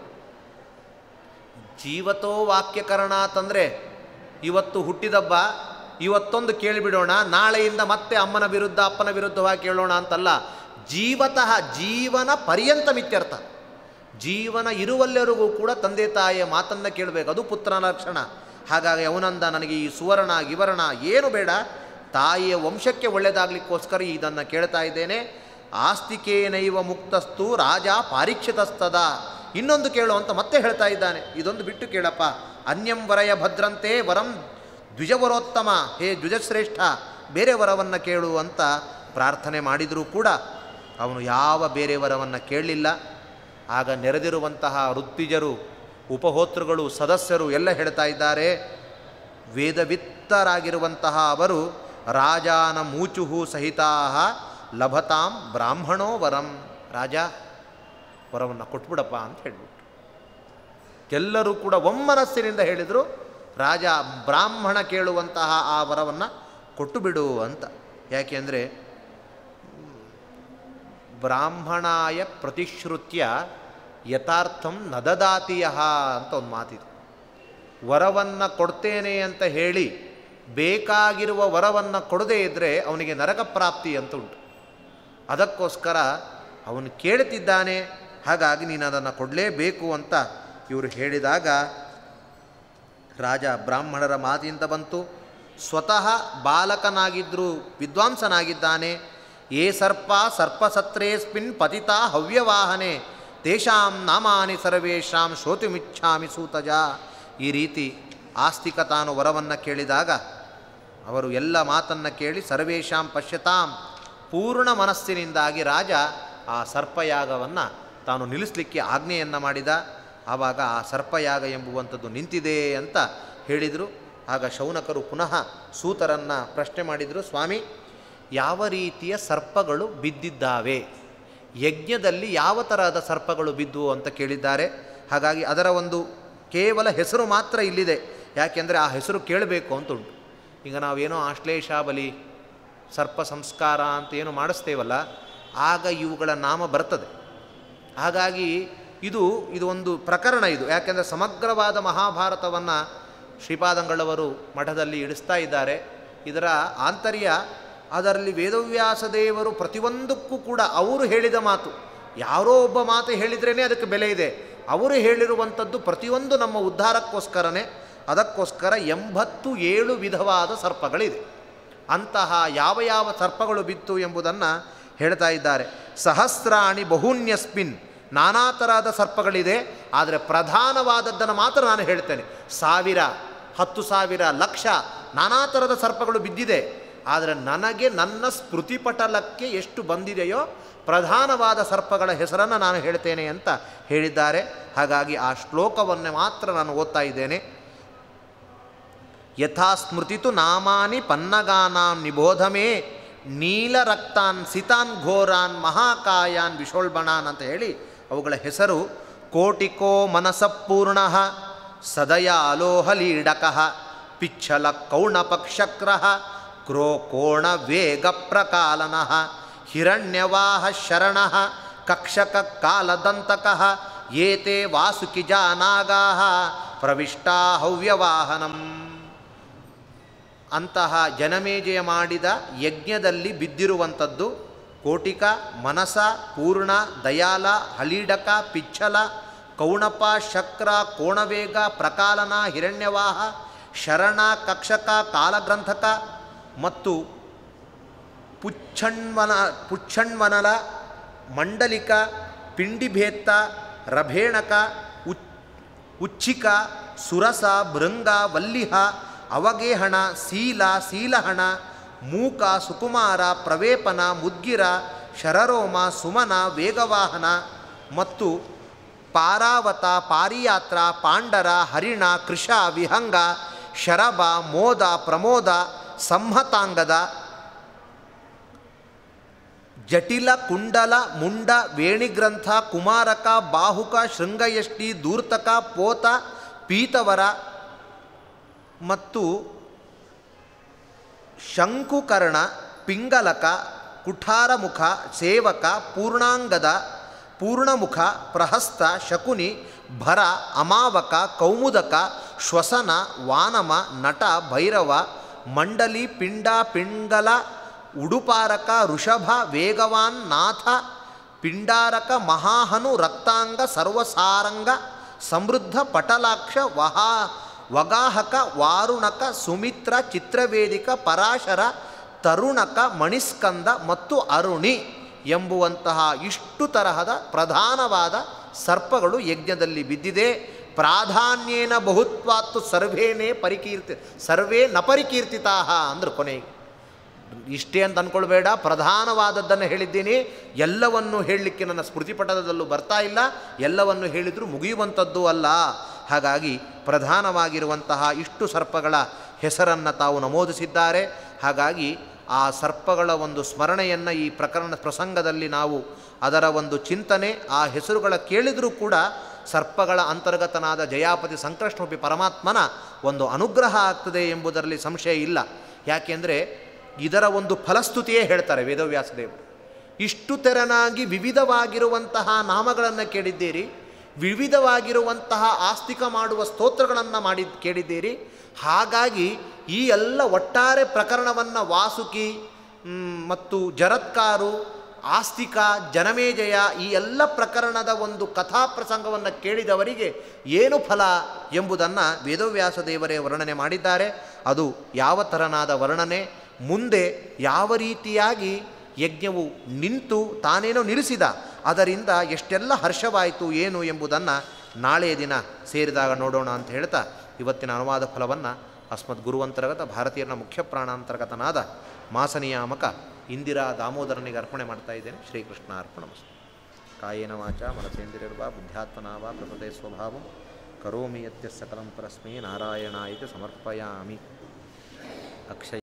ಜೀವತೋ ವಾಕ್ಯಕರಣ ಅಂತಂದರೆ ಇವತ್ತು ಹುಟ್ಟಿದಬ್ಬ ಇವತ್ತೊಂದು ಕೇಳಿಬಿಡೋಣ ನಾಳೆಯಿಂದ ಮತ್ತೆ ಅಮ್ಮನ ವಿರುದ್ಧ ಅಪ್ಪನ ವಿರುದ್ಧವಾಗಿ ಕೇಳೋಣ ಅಂತಲ್ಲ ಜೀವತಃ ಜೀವನ ಪರ್ಯಂತ ಮಿತ್ಯರ್ಥ ಜೀವನ ಇರುವಲ್ಲೆರಿಗೂ ಕೂಡ ತಂದೆ ತಾಯಿಯ ಮಾತನ್ನು ಕೇಳಬೇಕು ಅದು ಪುತ್ರನ ಲಕ್ಷಣ ಹಾಗಾಗಿ ಅವನಂದ ನನಗೆ ಈ ಸುವರ್ಣ ಗಿವರ್ಣ ಏನು ಬೇಡ ತಾಯಿಯ ವಂಶಕ್ಕೆ ಒಳ್ಳೆಯದಾಗಲಿಕ್ಕೋಸ್ಕರ ಇದನ್ನು ಕೇಳ್ತಾ ಇದ್ದೇನೆ ಆಸ್ತಿಕೇನೈವ ಮುಕ್ತಸ್ತು ರಾಜ ಪಾರೀಕ್ಷಿತಸ್ತದ ಇನ್ನೊಂದು ಕೇಳು ಅಂತ ಮತ್ತೆ ಹೇಳ್ತಾ ಇದ್ದಾನೆ ಇದೊಂದು ಬಿಟ್ಟು ಕೇಳಪ್ಪ ಅನ್ಯಂ ವರಯ ಭದ್ರಂತೆ ವರಂ ದ್ವಿಜವರೋತ್ತಮ ಹೇ ದ್ವಿಜಶ್ರೇಷ್ಠ ಬೇರೆ ವರವನ್ನು ಕೇಳು ಅಂತ ಪ್ರಾರ್ಥನೆ ಮಾಡಿದರೂ ಕೂಡ ಅವನು ಯಾವ ಬೇರೆ ವರವನ್ನು ಕೇಳಲಿಲ್ಲ ಆಗ ನೆರೆದಿರುವಂತಹ ಋತ್ವಿಜರು ಉಪಹೋತೃಗಳು ಸದಸ್ಯರು ಎಲ್ಲ ಹೇಳ್ತಾ ಇದ್ದಾರೆ ವೇದವಿತ್ತರಾಗಿರುವಂತಹ ಅವರು ರಾಜಾನ ಮೂಚುಹು ಸಹಿತಾ ಲಭತಾಂ ಬ್ರಾಹ್ಮಣೋ ವರಂ ರಾಜ ವರವನ್ನು ಕೊಟ್ಬಿಡಪ್ಪ ಅಂತ ಹೇಳಿಬಿಟ್ಟು ಎಲ್ಲರೂ ಕೂಡ ಒಮ್ಮನಸ್ಸಿನಿಂದ ಹೇಳಿದರು ರಾಜ ಬ್ರಾಹ್ಮಣ ಕೇಳುವಂತಹ ಆ ವರವನ್ನು ಕೊಟ್ಟು ಬಿಡು ಅಂತ ಯಾಕೆಂದರೆ ಬ್ರಾಹ್ಮಣಾಯ ಪ್ರತಿಶ್ರುತ್ಯ ಯಥಾರ್ಥಂ ನದದಾತಿಯ ಅಂತ ಒಂದು ಮಾತಿದೆ ವರವನ್ನು ಕೊಡ್ತೇನೆ ಅಂತ ಹೇಳಿ ಬೇಕಾಗಿರುವ ವರವನ್ನು ಕೊಡದೇ ಇದ್ದರೆ ಅವನಿಗೆ ನರಕ ಪ್ರಾಪ್ತಿ ಅಂತ ಉಂಟು ಅದಕ್ಕೋಸ್ಕರ ಅವನು ಕೇಳುತ್ತಿದ್ದಾನೆ ಹಾಗಾಗಿ ನೀನು ಅದನ್ನು ಕೊಡಲೇಬೇಕು ಅಂತ ಇವರು ಹೇಳಿದಾಗ ರಾಜ ಬ್ರಾಹ್ಮಣರ ಮಾತಿಂದ ಬಂತು ಸ್ವತಃ ಬಾಲಕನಾಗಿದ್ದರೂ ವಿದ್ವಾಂಸನಾಗಿದ್ದಾನೆ ಏ ಸರ್ಪ ಸರ್ಪಸತ್ರೇಸ್ಮಿನ್ ಪತಿತಾ ಹವ್ಯವಾಹನೆ ತೇಷಾಂ ನಾಮಾನಿ ಸರ್ವೇಷಾಂ ಶ್ರೋತಿಮಿಚ್ಛಾಮಿ ಸೂತಜ ಈ ರೀತಿ ಆಸ್ತಿಕ ತಾನು ವರವನ್ನು ಕೇಳಿದಾಗ ಅವರು ಎಲ್ಲ ಮಾತನ್ನು ಕೇಳಿ ಸರ್ವೇಷಾಂ ಪಶ್ಯತಾಂ ಪೂರ್ಣ ಮನಸ್ಸಿನಿಂದಾಗಿ ರಾಜ ಆ ಸರ್ಪಯಾಗವನ್ನು ತಾನು ನಿಲ್ಲಿಸಲಿಕ್ಕೆ ಆಜ್ಞೆಯನ್ನು ಮಾಡಿದ ಆವಾಗ ಆ ಸರ್ಪಯಾಗ ಎಂಬುವಂಥದ್ದು ನಿಂತಿದೆ ಅಂತ ಹೇಳಿದರು ಆಗ ಶೌನಕರು ಪುನಃ ಸೂತರನ್ನು ಪ್ರಶ್ನೆ ಮಾಡಿದರು ಸ್ವಾಮಿ ಯಾವ ರೀತಿಯ ಸರ್ಪಗಳು ಬಿದ್ದಿದ್ದಾವೆ ಯಜ್ಞದಲ್ಲಿ ಯಾವ ತರಹದ ಸರ್ಪಗಳು ಬಿದ್ದುವು ಅಂತ ಕೇಳಿದ್ದಾರೆ ಹಾಗಾಗಿ ಅದರ ಒಂದು ಕೇವಲ ಹೆಸರು ಮಾತ್ರ ಇಲ್ಲಿದೆ ಯಾಕೆಂದರೆ ಆ ಹೆಸರು ಕೇಳಬೇಕು ಅಂತ ಉಂಟು ಈಗ ನಾವೇನೋ ಆಶ್ಲೇಷ ಬಲಿ ಸರ್ಪ ಸಂಸ್ಕಾರ ಅಂತ ಏನು ಮಾಡಿಸ್ತೇವಲ್ಲ ಆಗ ಇವುಗಳ ನಾಮ ಬರ್ತದೆ ಹಾಗಾಗಿ ಇದು ಇದು ಒಂದು ಪ್ರಕರಣ ಇದು ಯಾಕೆಂದರೆ ಸಮಗ್ರವಾದ ಮಹಾಭಾರತವನ್ನು ಶ್ರೀಪಾದಂಗಳವರು ಮಠದಲ್ಲಿ ಇಡಿಸ್ತಾ ಇದ್ದಾರೆ ಇದರ ಆಂತರ್ಯ ಅದರಲ್ಲಿ ವೇದವ್ಯಾಸ ದೇವರು ಪ್ರತಿಯೊಂದಕ್ಕೂ ಕೂಡ ಅವರು ಹೇಳಿದ ಮಾತು ಯಾರೋ ಒಬ್ಬ ಮಾತು ಹೇಳಿದ್ರೇ ಅದಕ್ಕೆ ಬೆಲೆ ಇದೆ ಅವರು ಹೇಳಿರುವಂಥದ್ದು ಪ್ರತಿಯೊಂದು ನಮ್ಮ ಉದ್ಧಾರಕ್ಕೋಸ್ಕರನೇ ಅದಕ್ಕೋಸ್ಕರ ಎಂಬತ್ತು ಏಳು ವಿಧವಾದ ಸರ್ಪಗಳಿದೆ ಅಂತಹ ಯಾವ ಯಾವ ಸರ್ಪಗಳು ಬಿತ್ತು ಎಂಬುದನ್ನು ಹೇಳ್ತಾ ಇದ್ದಾರೆ ಸಹಸ್ರಾಣಿ ಬಹುನ್ಯಸ್ಮಿನ್ ನಾನಾ ಥರದ ಸರ್ಪಗಳಿದೆ ಆದರೆ ಪ್ರಧಾನವಾದದ್ದನ್ನು ಮಾತ್ರ ನಾನು ಹೇಳ್ತೇನೆ ಸಾವಿರ ಹತ್ತು ಸಾವಿರ ಲಕ್ಷ ನಾನಾ ಥರದ ಸರ್ಪಗಳು ಬಿದ್ದಿದೆ ಆದರೆ ನನಗೆ ನನ್ನ ಸ್ಮೃತಿಪಟಲಕ್ಕೆ ಎಷ್ಟು ಬಂದಿದೆಯೋ ಪ್ರಧಾನವಾದ ಸರ್ಪಗಳ ಹೆಸರನ್ನು ನಾನು ಹೇಳ್ತೇನೆ ಅಂತ ಹೇಳಿದ್ದಾರೆ ಹಾಗಾಗಿ ಆ ಶ್ಲೋಕವನ್ನು ಮಾತ್ರ ನಾನು ಓದ್ತಾ ಇದ್ದೇನೆ ಯಥಾ ಸ್ಮೃತಿತು ನಾಮಾನಿ ಪನ್ನಗಾನಾಂ ನಿಬೋಧಮೇ ನೀಲರಕ್ತಾನ್ ಸಿತಾನ್ ಘೋರಾನ್ ಮಹಾಕಾಯಾನ್ ವಿಶೋಲ್ಬಣಾನ್ ಅಂತ ಹೇಳಿ ಅವುಗಳ ಹೆಸರು ಕೋಟಿಕೋ ಮನಸಪೂರ್ಣ ಸದಯಾಲೋಹಲೀಡಕ ಪಿಚ್ಛಲ ಕೌಣಪಕ್ಷಕ್ರ ಕ್ರೋ ಕೋಣ ವೇಗ ಪ್ರಕಾಲನ ಹಿರಣ್ಯವಾಹ ಶರಣ ಕಕ್ಷಕ ಕಾಲದಂತಕ ಏತೆ ವಾಸುಕಿಜಾನಾಗಾ ಪ್ರವಿಷ್ಟಾ ಹವ್ಯವಾಹನಂ ಅಂತಹ ಜನಮೇಜಯ ಮಾಡಿದ ಯಜ್ಞದಲ್ಲಿ ಬಿದ್ದಿರುವಂಥದ್ದು ಕೋಟಿಕ ಮನಸ ಪೂರ್ಣ ದಯಾಲ ಹಲೀಡಕ ಪಿಚ್ಚಲ ಕೌಣಪ ಶಕ್ರ ಕೋಣವೇಗ ಪ್ರಕಾಲನ ಹಿರಣ್ಯವಾಹ ಶರಣ ಕಕ್ಷಕ ಕಾಲಗ್ರಂಥಕ ಮತ್ತು ಪುಚ್ಛಣ್ವನ ಪುಚ್ಛಣ್ವನಲ ಮಂಡಲಿಕ ಪಿಂಡಿಭೇತ್ತ ರಭೇಣಕ ಉಚ್ ಉಚ್ಛಿಕ ಸುರಸ ಭೃಂಗ ವಲ್ಲಿಹ ಅವಗೇಹಣ ಶೀಲ ಶೀಲಹಣ ಮೂಕ ಸುಕುಮಾರ ಪ್ರವೇಪನ ಮುದ್ಗಿರ ಶರರೋಮ ಸುಮನ ವೇಗವಾಹನ ಮತ್ತು ಪಾರಾವತ ಪಾರಿಯಾತ್ರ ಪಾಂಡರ ಹರಿಣ ಕೃಷ ವಿಹಂಗ ಶರಭ ಮೋದ ಪ್ರಮೋದ ಸಂಹತಾಂಗದ ಜಟಿಲ ಕುಂಡಲ ಮುಂಡ ವೇಣಿಗ್ರಂಥ ಕುಮಾರಕ ಬಾಹುಕ ಶೃಂಗಯಷ್ಟಿ ದೂರ್ತಕ ಪೋತ ಪೀತವರ ಮತ್ತು ಶಂಕುಕರ್ಣ ಪಿಂಗಲಕ ಕುಠಾರಮುಖ ಸೇವಕ ಪೂರ್ಣಾಂಗದ ಪೂರ್ಣಮುಖ ಪ್ರಹಸ್ತ ಶಕುನಿ ಭರ ಅಮಾವಕ ಕೌಮುದಕ ಶ್ವಸನ ವಾನಮ ನಟ ಭೈರವ ಮಂಡಲಿ ಪಿಂಡ ಪಿಂಗಲ ಉಡುಪಾರಕ ಋಷಭ ವೇಗವಾನ್ ನಾಥ ಪಿಂಡಾರಕ ಮಹಾಹನು ರಕ್ತಾಂಗ ಸರ್ವಸಾರಂಗ ಸಮೃದ್ಧ ಪಟಲಾಕ್ಷ ವಹಾ ವಗಾಹಕ ವಾರುಣಕ ಸುಮಿತ್ರ ಚಿತ್ರವೇದಿಕ ಪರಾಶರ ತರುಣಕ ಮಣಿಸ್ಕಂದ ಮತ್ತು ಅರುಣಿ ಎಂಬುವಂತಹ ಇಷ್ಟು ತರಹದ ಪ್ರಧಾನವಾದ ಸರ್ಪಗಳು ಯಜ್ಞದಲ್ಲಿ ಬಿದ್ದಿದೆ ಪ್ರಾಧಾನ್ಯೇನ ಬಹುತ್ವಾತ್ತು ಸರ್ವೇನೇ ಪರಿಕೀರ್ತಿ ಸರ್ವೇ ನ ಪರಿಕೀರ್ತಿತಾ ಅಂದರು ಕೊನೆಗೆ ಇಷ್ಟೇ ಅಂತ ಅಂದ್ಕೊಳ್ಬೇಡ ಪ್ರಧಾನವಾದದ್ದನ್ನು ಹೇಳಿದ್ದೀನಿ ಎಲ್ಲವನ್ನು ಹೇಳಲಿಕ್ಕೆ ನನ್ನ ಸ್ಮೃತಿಪಟಲದಲ್ಲೂ ಬರ್ತಾ ಇಲ್ಲ ಎಲ್ಲವನ್ನು ಹೇಳಿದರೂ ಮುಗಿಯುವಂಥದ್ದು ಅಲ್ಲ ಹಾಗಾಗಿ ಪ್ರಧಾನವಾಗಿರುವಂತಹ ಇಷ್ಟು ಸರ್ಪಗಳ ಹೆಸರನ್ನು ತಾವು ನಮೂದಿಸಿದ್ದಾರೆ ಹಾಗಾಗಿ ಆ ಸರ್ಪಗಳ ಒಂದು ಸ್ಮರಣೆಯನ್ನು ಈ ಪ್ರಕರಣ ಪ್ರಸಂಗದಲ್ಲಿ ನಾವು ಅದರ ಒಂದು ಚಿಂತನೆ ಆ ಹೆಸರುಗಳ ಕೇಳಿದರೂ ಕೂಡ ಸರ್ಪಗಳ ಅಂತರ್ಗತನಾದ ಜಯಾಪತಿ ಸಂಕೃಷ್ಣೋಪಿ ಪರಮಾತ್ಮನ ಒಂದು ಅನುಗ್ರಹ ಆಗ್ತದೆ ಎಂಬುದರಲ್ಲಿ ಸಂಶಯ ಇಲ್ಲ ಯಾಕೆಂದರೆ ಇದರ ಒಂದು ಫಲಸ್ತುತಿಯೇ ಹೇಳ್ತಾರೆ ವೇದವ್ಯಾಸದೇವರು ಇಷ್ಟು ತೆರನಾಗಿ ವಿವಿಧವಾಗಿರುವಂತಹ ನಾಮಗಳನ್ನು ಕೇಳಿದ್ದೀರಿ ವಿವಿಧವಾಗಿರುವಂತಹ ಆಸ್ತಿಕ ಮಾಡುವ ಸ್ತೋತ್ರಗಳನ್ನು ಮಾಡಿ ಕೇಳಿದ್ದೀರಿ ಹಾಗಾಗಿ ಈ ಎಲ್ಲ ಒಟ್ಟಾರೆ ಪ್ರಕರಣವನ್ನು ವಾಸುಕಿ ಮ್, ಮತ್ತು ಜರತ್ಕಾರು ಆಸ್ತಿಕ ಜನಮೇಜಯ ಈ ಎಲ್ಲ ಪ್ರಕರಣದ ಒಂದು ಕಥಾ ಪ್ರಸಂಗವನ್ನು ಕೇಳಿದವರಿಗೆ ಏನು ಫಲ ಎಂಬುದನ್ನು ವೇದವ್ಯಾಸ ದೇವರೇ ವರ್ಣನೆ ಮಾಡಿದ್ದಾರೆ ಅದು ಯಾವ ಥರನಾದ ವರ್ಣನೆ ಮುಂದೆ ಯಾವ ರೀತಿಯಾಗಿ ಯಜ್ಞವು ನಿಂತು ತಾನೇನೋ ನಿಲ್ಲಿಸಿದ ಅದರಿಂದ ಎಷ್ಟೆಲ್ಲ ಹರ್ಷವಾಯಿತು ಏನು ಎಂಬುದನ್ನು ನಾಳೆಯ ದಿನ ಸೇರಿದಾಗ ನೋಡೋಣ ಅಂತ ಹೇಳ್ತಾ ಇವತ್ತಿನ ಅನುವಾದ ಫಲವನ್ನು ಅಸ್ಮದ್ ಗುರುವಂತರ್ಗತ ಭಾರತೀಯರ ಮುಖ್ಯ ಪ್ರಾಣಾಂತರ್ಗತನಾದ ಮಾಸನಿಯಾಮಕ ಇಂದಿರಾ ದಾಮೋದರನಿಗೆ ಅರ್ಪಣೆ ಮಾಡ್ತಾ ಇದ್ದೇನೆ ಶ್ರೀಕೃಷ್ಣ ಅರ್ಪಣ ಕಾಯೇನ ವಾಚ ಮನಸೇಂದ್ರಿಯರ್ವಾ ಬುದ್ಧ್ಯಾತ್ಮನಾ ವಾ ಪ್ರಕೃತೆ ಸ್ವಭಾವಂ ಕರೋಮಿ ಯತ್ಯ ಸಕಲಂ ಪರಸ್ಮೈ ನಾರಾಯಣಾಯಿತ ಸಮರ್ಪಯಾಮಿ ಅಕ್ಷಯ